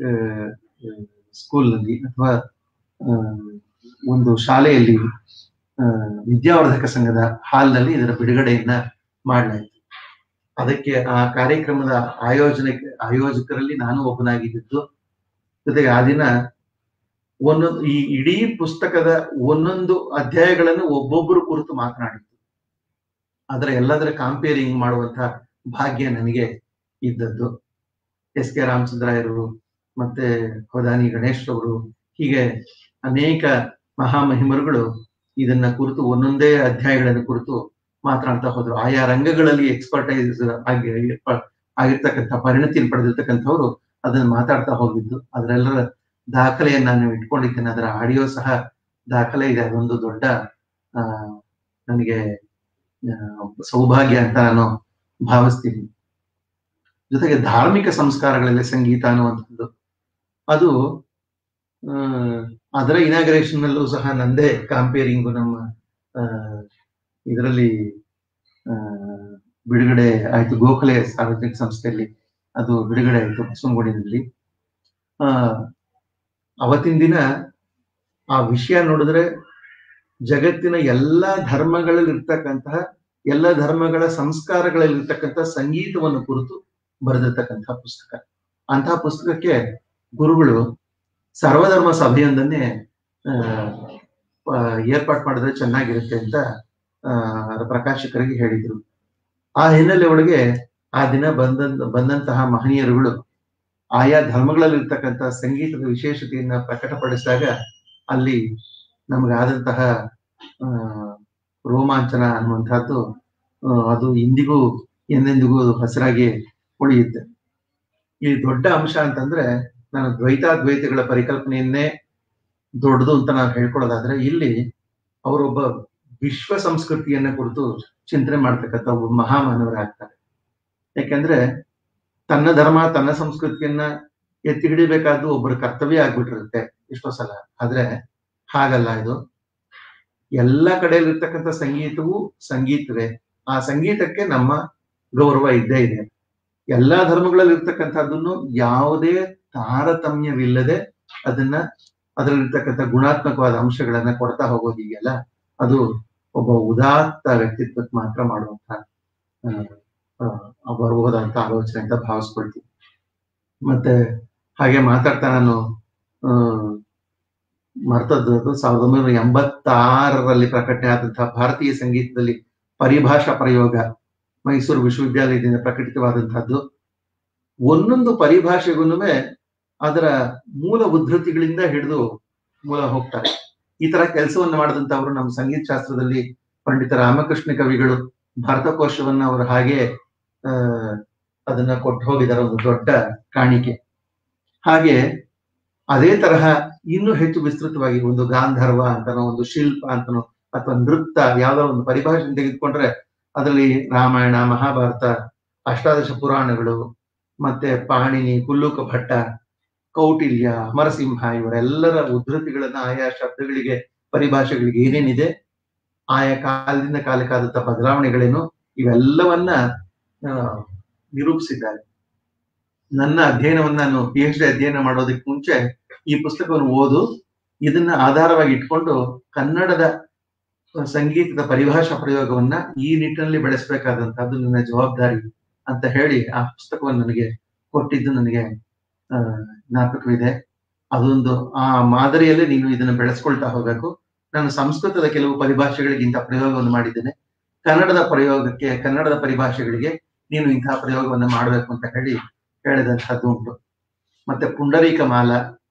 ಸ್ಕೂಲ್ನಲ್ಲಿ ಅಥವಾ ಆ, ಒಂದು ಶಾಲೆಯಲ್ಲಿ ಆ, ವಿದ್ಯಾವರ್ಧಕ ಸಂಘದ ಹಾಲ್ನಲ್ಲಿ ಇದರ ಬಿಡುಗಡೆಯನ್ನ ಮಾಡಲಾಯಿತು ಅದಕ್ಕೆ ಆ ಕಾರ್ಯಕ್ರಮದ ಆಯೋಜನೆ ಆಯೋಜಕರಲ್ಲಿ ನಾನು ಒಬ್ಬನಾಗಿದ್ದು ಜೊತೆಗೆ ಆ ದಿನ ಒಂದೊಂದು ಈ ಇಡೀ ಪುಸ್ತಕದ ಒಂದೊಂದು ಅಧ್ಯಾಯಗಳನ್ನು ಒಬ್ಬೊಬ್ಬರು ಕುರಿತು ಮಾತನಾಡಿದ್ದು ಅದರ ಎಲ್ಲದರ ಕಾಂಪೇರಿಂಗ್ ಮಾಡುವಂತಹ ಭಾಗ್ಯ ನನಗೆ ಇದ್ದದ್ದು ಎಸ್ ಕೆ ರಾಮಚಂದ್ರಾಯರು ಮತ್ತೆ ಹೊದಾನಿ ಗಣೇಶ್ ಅವರು ಹೀಗೆ ಅನೇಕ ಮಹಾಮಹಿಮರುಗಳು ಇದನ್ನ ಕುರಿತು ಒಂದೊಂದೇ ಅಧ್ಯಾಯಗಳನ್ನು ಕುರಿತು ಮಾತನಾಡ್ತಾ ಹೋದ್ರು ಆಯಾ ರಂಗಗಳಲ್ಲಿ ಎಕ್ಸ್ಪರ್ಟೈಸ್ ಆಗಿ ಆಗಿರ್ತಕ್ಕಂಥ ಪರಿಣತಿಯನ್ನು ಪಡೆದಿರ್ತಕ್ಕಂಥವ್ರು ಅದನ್ನ ಮಾತಾಡ್ತಾ ಹೋಗಿದ್ದು ಅದರೆಲ್ಲರ ದಾಖಲೆಯನ್ನು ನಾನು ಇಟ್ಕೊಂಡಿದ್ದೇನೆ ಅದರ ಆಡಿಯೋ ಸಹ ದಾಖಲೆ ಇದೆ ಅದೊಂದು ದೊಡ್ಡ ಆ ನನಗೆ ಆ, ಸೌಭಾಗ್ಯ ಅಂತ ನಾನು ಭಾವಿಸ್ತೀನಿ ಜೊತೆಗೆ ಧಾರ್ಮಿಕ ಸಂಸ್ಕಾರಗಳಲ್ಲಿ ಸಂಗೀತ ಅನ್ನುವಂಥದ್ದು ಅದು ಆ, ಅದರ ಇನಾಗ್ರೇಷನ್ ಅಲ್ಲೂ ಸಹ ನಂದೇ ಕಾಂಪೇರಿಂಗು ನಮ್ಮ ಇದರಲ್ಲಿ ಬಿಡುಗಡೆ ಆಯ್ತು ಗೋಖಲೆ ಸಾರ್ವಜನಿಕ ಸಂಸ್ಥೆಯಲ್ಲಿ ಅದು ಬಿಡುಗಡೆ ಆಯ್ತು ಬಸವನಗುಡಿನಲ್ಲಿ ಆ ಅವತ್ತಿನ ದಿನ ಆ ವಿಷಯ ನೋಡಿದ್ರೆ ಜಗತ್ತಿನ ಎಲ್ಲಾ ಧರ್ಮಗಳಲ್ಲಿ ಇರ್ತಕ್ಕಂತಹ ಎಲ್ಲ ಧರ್ಮಗಳ ಸಂಸ್ಕಾರಗಳಲ್ಲಿ ಇರ್ತಕ್ಕಂಥ ಸಂಗೀತವನ್ನು ಕುರಿತು ಬರೆದಿರ್ತಕ್ಕಂತಹ ಪುಸ್ತಕ ಅಂತಹ ಪುಸ್ತಕಕ್ಕೆ ಗುರುಗಳು ಸರ್ವಧರ್ಮ ಸಭೆಯೊಂದನ್ನೇ ಆ, ಆ, ಏರ್ಪಾಟ್ ಮಾಡಿದ್ರೆ ಚೆನ್ನಾಗಿರುತ್ತೆ ಅಂತ ಆ, ಪ್ರಕಾಶಕರಿಗೆ ಹೇಳಿದ್ರು ಆ ಹಿನ್ನೆಲೆ ಒಳಗೆ ಆ ದಿನ ಬಂದ ಬಂದಂತಹ ಮಹನೀಯರುಗಳು ಆಯಾ ಧರ್ಮಗಳಲ್ಲಿ ಇರ್ತಕ್ಕಂಥ ಸಂಗೀತದ ವಿಶೇಷತೆಯನ್ನ ಪ್ರಕಟಪಡಿಸಿದಾಗ ಅಲ್ಲಿ ನಮಗಾದಂತಹ ಆ, ರೋಮಾಂಚನ ಅನ್ನುವಂಥದ್ದು ಆ, ಅದು ಇಂದಿಗೂ ಎಂದೆಂದಿಗೂ ಅದು ಹಸಿರಾಗಿ ಉಳಿಯುತ್ತೆ ಈ ದೊಡ್ಡ ಅಂಶ ಅಂತಂದ್ರೆ ನಾನು ದ್ವೈತಾದ್ವೈತಗಳ ಪರಿಕಲ್ಪನೆಯನ್ನೇ ದೊಡ್ಡದು ಅಂತ ನಾವು ಹೇಳ್ಕೊಳ್ಳೋದಾದ್ರೆ ಇಲ್ಲಿ ಅವರೊಬ್ಬ ವಿಶ್ವ ಸಂಸ್ಕೃತಿಯನ್ನ ಕುರಿತು ಚಿಂತನೆ ಮಾಡ್ತಕ್ಕಂಥ ಒಬ್ಬ ಮಹಾಮಾನವರಾಗ್ತಾರೆ ಯಾಕೆಂದ್ರೆ ತನ್ನ ಧರ್ಮ ತನ್ನ ಸಂಸ್ಕೃತಿಯನ್ನ ಎತ್ತಿ ಹಿಡಿಬೇಕಾದ್ದು ಒಬ್ಬರ ಕರ್ತವ್ಯ ಆಗ್ಬಿಟ್ಟಿರುತ್ತೆ ಎಷ್ಟೋ ಸಲ ಆದ್ರೆ ಹಾಗಲ್ಲ ಇದು ಎಲ್ಲ ಕಡೆಯಲ್ಲಿರ್ತಕ್ಕಂಥ ಸಂಗೀತವು ಸಂಗೀತವೇ ಆ ಸಂಗೀತಕ್ಕೆ ನಮ್ಮ ಗೌರವ ಇದ್ದೇ ಇದೆ ಎಲ್ಲಾ ಧರ್ಮಗಳಲ್ಲಿ ಇರ್ತಕ್ಕಂಥದ್ದನ್ನು ಯಾವುದೇ ತಾರತಮ್ಯವಿಲ್ಲದೆ ಅದನ್ನ ಅದರಲ್ಲಿರ್ತಕ್ಕಂಥ ಗುಣಾತ್ಮಕವಾದ ಅಂಶಗಳನ್ನ ಕೊಡ್ತಾ ಹೋಗೋದಿದೆಯಲ್ಲ ಅದು ಒಬ್ಬ ಉದಾತ್ತ ವ್ಯಕ್ತಿತ್ವಕ್ಕೆ ಮಾತ್ರ ಮಾಡುವಂತ ಆ, ಆ, ಬರಬಹುದಂತ ಆಲೋಚನೆ ಅಂತ ಭಾವಿಸ್ಕೊಳ್ತೀನಿ ಮತ್ತೆ ಹಾಗೆ ಮಾತಾಡ್ತಾ ನಾನು ಆ, ಮರ್ತದ್ದು ಸಾವಿರದ ಒಂಬೈನೂರ ಎಂಬತ್ತಾರರಲ್ಲಿ ಪ್ರಕಟಣೆ ಆದಂತಹ ಭಾರತೀಯ ಸಂಗೀತದಲ್ಲಿ ಪರಿಭಾಷಾ ಪ್ರಯೋಗ ಮೈಸೂರು ವಿಶ್ವವಿದ್ಯಾಲಯದಿಂದ ಪ್ರಕಟಿತವಾದಂತಹದ್ದು ಒಂದೊಂದು ಪರಿಭಾಷೆಗೂ ಅದರ ಮೂಲ ಉದ್ಧತಿಗಳಿಂದ ಹಿಡಿದು ಮೂಲ ಹೋಗ್ತಾರೆ ಈ ತರ ಕೆಲಸವನ್ನ ಮಾಡಿದಂತವರು ನಮ್ಮ ಸಂಗೀತ ಶಾಸ್ತ್ರದಲ್ಲಿ ಪಂಡಿತ ರಾಮಕೃಷ್ಣ ಕವಿಗಳು ಭಾರತಕೋಶವನ್ನ ಅವರು ಹಾಗೆ ಆ ಅದನ್ನ ಕೊಟ್ಟು ಹೋಗಿದ್ದಾರೆ ಒಂದು ದೊಡ್ಡ ಕಾಣಿಕೆ ಹಾಗೆ ಅದೇ ತರಹ ಇನ್ನೂ ಹೆಚ್ಚು ವಿಸ್ತೃತವಾಗಿ ಒಂದು ಗಾಂಧರ್ವ ಅಂತನೋ ಒಂದು ಶಿಲ್ಪ ಅಂತನೋ ಅಥವಾ ನೃತ್ಯ ಯಾವ್ದೋ ಒಂದು ಪರಿಭಾಷೆ ತೆಗೆದುಕೊಂಡ್ರೆ ಅದರಲ್ಲಿ ರಾಮಾಯಣ ಮಹಾಭಾರತ ಅಷ್ಟಾದಶ ಪುರಾಣಗಳು ಮತ್ತೆ ಪಾಣಿನಿ ಕುಲ್ಲುಕ ಭಟ್ಟ ಕೌಟಿಲ್ಯ ಅಮರಸಿಂಹ ಇವರೆಲ್ಲರ ಉದ್ಧತಿಗಳನ್ನ ಆಯಾ ಶಬ್ದಗಳಿಗೆ ಪರಿಭಾಷೆಗಳಿಗೆ ಏನೇನಿದೆ ಆಯಾ ಕಾಲದಿಂದ ಕಾಲಕ್ಕಾದಂತ ಬದಲಾವಣೆಗಳೇನು ಇವೆಲ್ಲವನ್ನ ಆ, ನಿರೂಪಿಸಿದ್ದಾರೆ ನನ್ನ ಅಧ್ಯಯನವನ್ನ ನಾನು ಪಿ ಎಚ್ ಡಿ ಅಧ್ಯಯನ ಮಾಡೋದಕ್ಕೆ ಮುಂಚೆ ಈ ಪುಸ್ತಕವನ್ನು ಓದು ಇದನ್ನ ಆಧಾರವಾಗಿ ಇಟ್ಕೊಂಡು ಕನ್ನಡದ ಸಂಗೀತದ ಪರಿಭಾಷಾ ಪ್ರಯೋಗವನ್ನ ಈ ನಿಟ್ಟಿನಲ್ಲಿ ಬೆಳೆಸಬೇಕಾದಂತಹದ್ದು ನನ್ನ ಜವಾಬ್ದಾರಿ ಅಂತ ಹೇಳಿ ಆ ಪುಸ್ತಕವನ್ನು ನನಗೆ ಕೊಟ್ಟಿದ್ದು ನನಗೆ ಆ ಜ್ಞಾಪಕವಿದೆ ಅದೊಂದು ಆ ಮಾದರಿಯಲ್ಲಿ ನೀನು ಇದನ್ನು ಬೆಳೆಸ್ಕೊಳ್ತಾ ಹೋಗ್ಬೇಕು ನಾನು ಸಂಸ್ಕೃತದ ಕೆಲವು ಪರಿಭಾಷೆಗಳಿಗೆ ಇಂಥ ಪ್ರಯೋಗವನ್ನು ಮಾಡಿದ್ದೇನೆ ಕನ್ನಡದ ಪ್ರಯೋಗಕ್ಕೆ ಕನ್ನಡದ ಪರಿಭಾಷೆಗಳಿಗೆ ನೀನು ಇಂತಹ ಪ್ರಯೋಗವನ್ನು ಮಾಡಬೇಕು ಅಂತ ಹೇಳಿ ಹೇಳಿದಂತಹದ್ದು ಉಂಟು ಮತ್ತೆ ಪುಂಡರೀಕ ಮಾಲ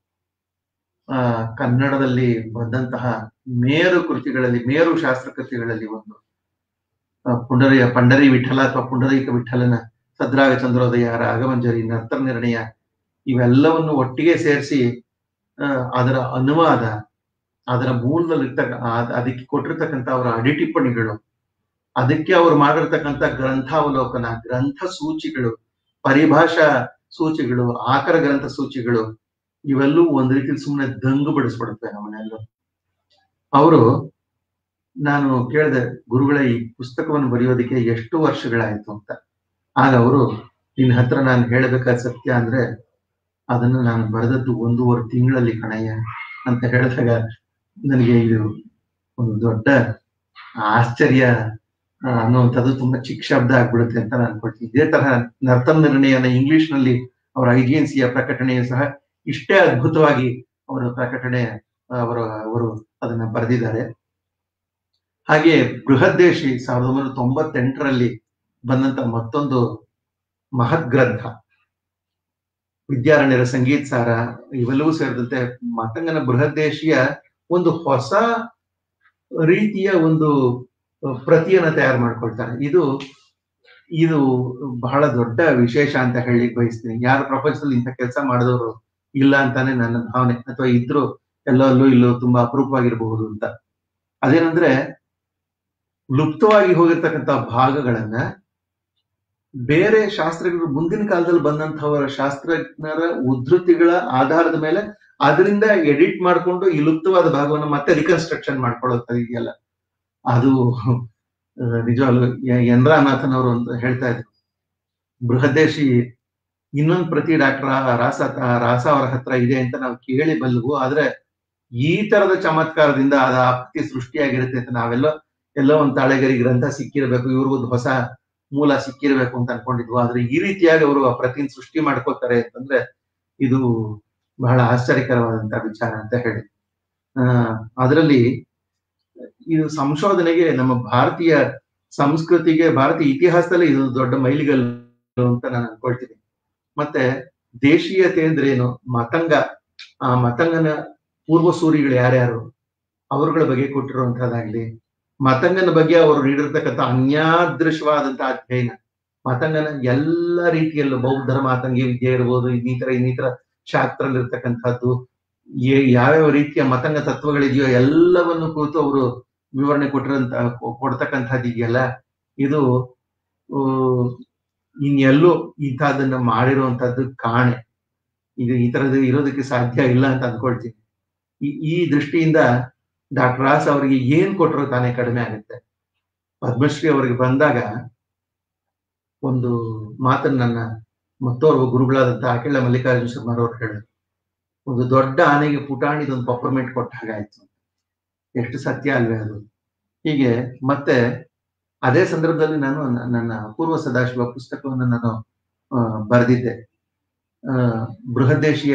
ಆ ಕನ್ನಡದಲ್ಲಿ ಬಂದಂತಹ ಮೇರು ಕೃತಿಗಳಲ್ಲಿ ಮೇರು ಶಾಸ್ತ್ರ ಕೃತಿಗಳಲ್ಲಿ ಒಂದು ಆ, ಪುಂಡರಿಯ ಪಂಡರಿ ವಿಠಲ ಅಥವಾ ಪುಂಡರೀಕ ವಿಠಲನ ಸದ್ರಾಗ ಚಂದ್ರೋದಯ ರಾಗಮಂಜರಿ ನರ್ತರ ನಿರ್ಣಯ ಇವೆಲ್ಲವನ್ನು ಒಟ್ಟಿಗೆ ಸೇರಿಸಿ ಅದರ ಅನುವಾದ ಅದರ ಮೂಲದಲ್ಲಿರ್ತಕ್ಕ ಆ- ಅದಕ್ಕೆ ಕೊಟ್ಟಿರ್ತಕ್ಕಂಥ ಅವರ ಅಡಿಟಿಪ್ಪಣಿಗಳು ಅದಕ್ಕೆ ಅವರು ಮಾಡಿರ್ತಕ್ಕಂಥ ಗ್ರಂಥಾವಲೋಕನ ಗ್ರಂಥ ಸೂಚಿಗಳು ಪರಿಭಾಷಾ ಸೂಚಿಗಳು ಆಕರ ಗ್ರಂಥ ಸೂಚಿಗಳು ಇವೆಲ್ಲವೂ ಒಂದ್ ರೀತಿ ಸುಮ್ಮನೆ ದಂಗು ಬಿಡಿಸ್ಬಿಡುತ್ತೆ ನಮ್ಮನ್ನೆಲ್ಲ ಅವರು ನಾನು ಕೇಳಿದೆ ಗುರುಗಳ ಈ ಪುಸ್ತಕವನ್ನು ಬರೆಯೋದಕ್ಕೆ ಎಷ್ಟು ವರ್ಷಗಳಾಯ್ತು ಅಂತ ಆಗ ಅವರು ನಿನ್ನ ಹತ್ರ ನಾನು ಹೇಳಬೇಕಾದ ಸತ್ಯ ಅಂದ್ರೆ ಅದನ್ನು ನಾನು ಬರೆದದ್ದು ಒಂದೂವರೆ ತಿಂಗಳಲ್ಲಿ ಕಣಯ್ಯ ಅಂತ ಹೇಳಿದಾಗ ನನಗೆ ಇದು ಒಂದು ದೊಡ್ಡ ಆಶ್ಚರ್ಯ ಆ, ಅನ್ನುವಂಥದ್ದು ತುಂಬಾ ಚಿಕ್ಕ ಶಬ್ದ ಆಗ್ಬಿಡುತ್ತೆ ಅಂತ ನಾನು ಅನ್ಕೊಳ್ತೀನಿ ಇದೇ ತರಹ ನರ್ತನ ನಿರ್ಣಯನ ಇಂಗ್ಲಿಷ್ ನಲ್ಲಿ ಅವರ ಐಜಿಎನ್ಸಿಯ ಪ್ರಕಟಣೆಯು ಸಹ ಇಷ್ಟೇ ಅದ್ಭುತವಾಗಿ ಅವರ ಪ್ರಕಟಣೆ ಅವರು ಅವರು ಅದನ್ನ ಬರೆದಿದ್ದಾರೆ ಹಾಗೆ ಬೃಹದ್ದೇಶಿ ಸಾವಿರದ ಒಂಬೈನೂರ ತೊಂಬತ್ತೆಂಟರಲ್ಲಿ ಬಂದಂತ ಮತ್ತೊಂದು ಮಹತ್ ಗ್ರಂಥ ವಿದ್ಯಾರಣ್ಯರ ಸಂಗೀತ ಸಾರ ಇವೆಲ್ಲವೂ ಸೇರಿದಂತೆ ಮತಂಗನ ಬೃಹದ್ದೇಶಿಯ ಒಂದು ಹೊಸ ರೀತಿಯ ಒಂದು ಪ್ರತಿಯನ್ನ ತಯಾರು ಮಾಡ್ಕೊಳ್ತಾರೆ ಇದು ಇದು ಬಹಳ ದೊಡ್ಡ ವಿಶೇಷ ಅಂತ ಹೇಳಿ ಬಯಸ್ತೀನಿ ಯಾರು ಪ್ರಪಂಚದಲ್ಲಿ ಇಂಥ ಕೆಲಸ ಮಾಡಿದವರು ಇಲ್ಲ ಅಂತಾನೆ ನನ್ನ ಭಾವನೆ ಅಥವಾ ಇದ್ರು ಎಲ್ಲೋ ಅಲ್ಲೋ ಇಲ್ಲೋ ತುಂಬಾ ಅಪರೂಪವಾಗಿರಬಹುದು ಅಂತ ಅದೇನಂದ್ರೆ ಲುಪ್ತವಾಗಿ ಹೋಗಿರ್ತಕ್ಕಂಥ ಭಾಗಗಳನ್ನ ಬೇರೆ ಶಾಸ್ತ್ರಜ್ಞರು ಮುಂದಿನ ಕಾಲದಲ್ಲಿ ಬಂದಂತಹವರ ಶಾಸ್ತ್ರಜ್ಞರ ಉದ್ಧೃತಿಗಳ ಆಧಾರದ ಮೇಲೆ ಅದರಿಂದ ಎಡಿಟ್ ಮಾಡ್ಕೊಂಡು ಈ ಲುಪ್ತವಾದ ಭಾಗವನ್ನು ಮತ್ತೆ ರಿಕನ್ಸ್ಟ್ರಕ್ಷನ್ ಮಾಡ್ಕೊಳ್ಳೋದು ಇದೆಯಲ್ಲ ಅದು ಆ, ನಿಜವಾಗ್ಲು ಯ- ಎನ್ ರಾಮನಾಥನ್ ಅವರು ಅಂತ ಹೇಳ್ತಾ ಇದ್ರು ಬೃಹದೇಶಿ ಇನ್ನೊಂದು ಪ್ರತಿ ಡಾಕ್ಟರ್ ರಾಸ ರಾಸ ಅವರ ಹತ್ರ ಇದೆ ಅಂತ ನಾವು ಕೇಳಿ ಬಲ್ವು ಆದ್ರೆ ಈ ತರದ ಚಮತ್ಕಾರದಿಂದ ಅದ ಆಪ್ತಿ ಸೃಷ್ಟಿಯಾಗಿರುತ್ತೆ ಅಂತ ನಾವೆಲ್ಲೋ ಎಲ್ಲೋ ಒಂದ್ ತಾಳೆಗರಿ ಗ್ರಂಥ ಸಿಕ್ಕಿರ್ಬೇಕು ಇವ್ರಿಗೊಂದು ಹೊಸ ಮೂಲ ಸಿಕ್ಕಿರ್ಬೇಕು ಅಂತ ಅನ್ಕೊಂಡಿದ್ವು ಆದ್ರೆ ಈ ರೀತಿಯಾಗಿ ಅವರು ಆ ಪ್ರತಿನ ಸೃಷ್ಟಿ ಮಾಡ್ಕೋತಾರೆ ಅಂತಂದ್ರೆ ಇದು ಬಹಳ ಆಶ್ಚರ್ಯಕರವಾದಂತಹ ವಿಚಾರ ಅಂತ ಹೇಳಿ ಆ ಅದರಲ್ಲಿ ಇದು ಸಂಶೋಧನೆಗೆ ನಮ್ಮ ಭಾರತೀಯ ಸಂಸ್ಕೃತಿಗೆ ಭಾರತೀಯ ಇತಿಹಾಸದಲ್ಲಿ ಇದು ದೊಡ್ಡ ಮೈಲಿಗಲ್ಲು ಅಂತ ನಾನು ಅನ್ಕೊಳ್ತೀನಿ ಮತ್ತೆ ದೇಶೀಯತೆ ಅಂದ್ರೆ ಏನು ಮತಂಗ ಆ ಮತಂಗನ ಪೂರ್ವಸೂರಿಗಳು ಯಾರ್ಯಾರು ಅವರುಗಳ ಬಗ್ಗೆ ಕೊಟ್ಟಿರುವಂತಹದ್ದಾಗ್ಲಿ ಮತಂಗನ ಬಗ್ಗೆ ಅವರು ನೀಡಿರ್ತಕ್ಕಂಥ ಅನ್ಯಾದೃಶವಾದಂತಹ ಅಧ್ಯಯನ ಮತಂಗನ ಎಲ್ಲ ರೀತಿಯಲ್ಲೂ ಬೌದ್ಧರ ಮಾತಂಗಿ ವಿದ್ಯೆ ಇರ್ಬೋದು ಇನ್ನಿತರ ಇನ್ನಿತರ ಶಾಸ್ತ್ರದಲ್ಲಿ ಇರ್ತಕ್ಕಂಥದ್ದು ಏ- ಯಾವ್ಯಾವ ರೀತಿಯ ಮತಂಗ ತತ್ವಗಳಿದೆಯೋ ಎಲ್ಲವನ್ನು ಕುರಿತು ಅವರು ವಿವರಣೆ ಕೊಟ್ಟಿರಂತ ಕೊಡ್ತಕ್ಕಂಥದ್ದು ಇದೆಯಲ್ಲ ಇದು ಆ, ಇನ್ನೆಲ್ಲೂ ಇಂಥದ್ದನ್ನ ಮಾಡಿರುವಂತದ್ದು ಕಾಣೆ ಇದು ಈ ತರದ್ದು ಇರೋದಕ್ಕೆ ಸಾಧ್ಯ ಇಲ್ಲ ಅಂತ ಅನ್ಕೊಳ್ತೀನಿ ಈ ಈ ದೃಷ್ಟಿಯಿಂದ ಡಾಕ್ಟರ್ ರಾಸ್ ಅವರಿಗೆ ಏನ್ ಕೊಟ್ಟರು ತಾನೇ ಕಡಿಮೆ ಆಗುತ್ತೆ ಪದ್ಮಶ್ರೀ ಅವರಿಗೆ ಬಂದಾಗ ಒಂದು ಮಾತನ್ನ ನನ್ನ ಮತ್ತೋರ್ವ ಗುರುಗಳಾದಂತ ಅಖಿಲ ಮಲ್ಲಿಕಾರ್ಜುನ ಶರ್ಮರವ್ರು ಹೇಳಿದ್ರು ಒಂದು ದೊಡ್ಡ ಆನೆಗೆ ಪುಟಾಣಿದೊಂದು ಪಪ್ರಮೆಂಟ್ ಕೊಟ್ಟ ಹಾಗಾಯ್ತು ಎಷ್ಟು ಸತ್ಯ ಅಲ್ವೇ ಅದು ಹೀಗೆ ಮತ್ತೆ ಅದೇ ಸಂದರ್ಭದಲ್ಲಿ ನಾನು ನ- ನನ್ನ ಅಪೂರ್ವ ಸದಾಶಿವ ಪುಸ್ತಕವನ್ನು ನಾನು ಆ, ಬರೆದಿದ್ದೆ ಆ, ಬೃಹದೇಶಿಯ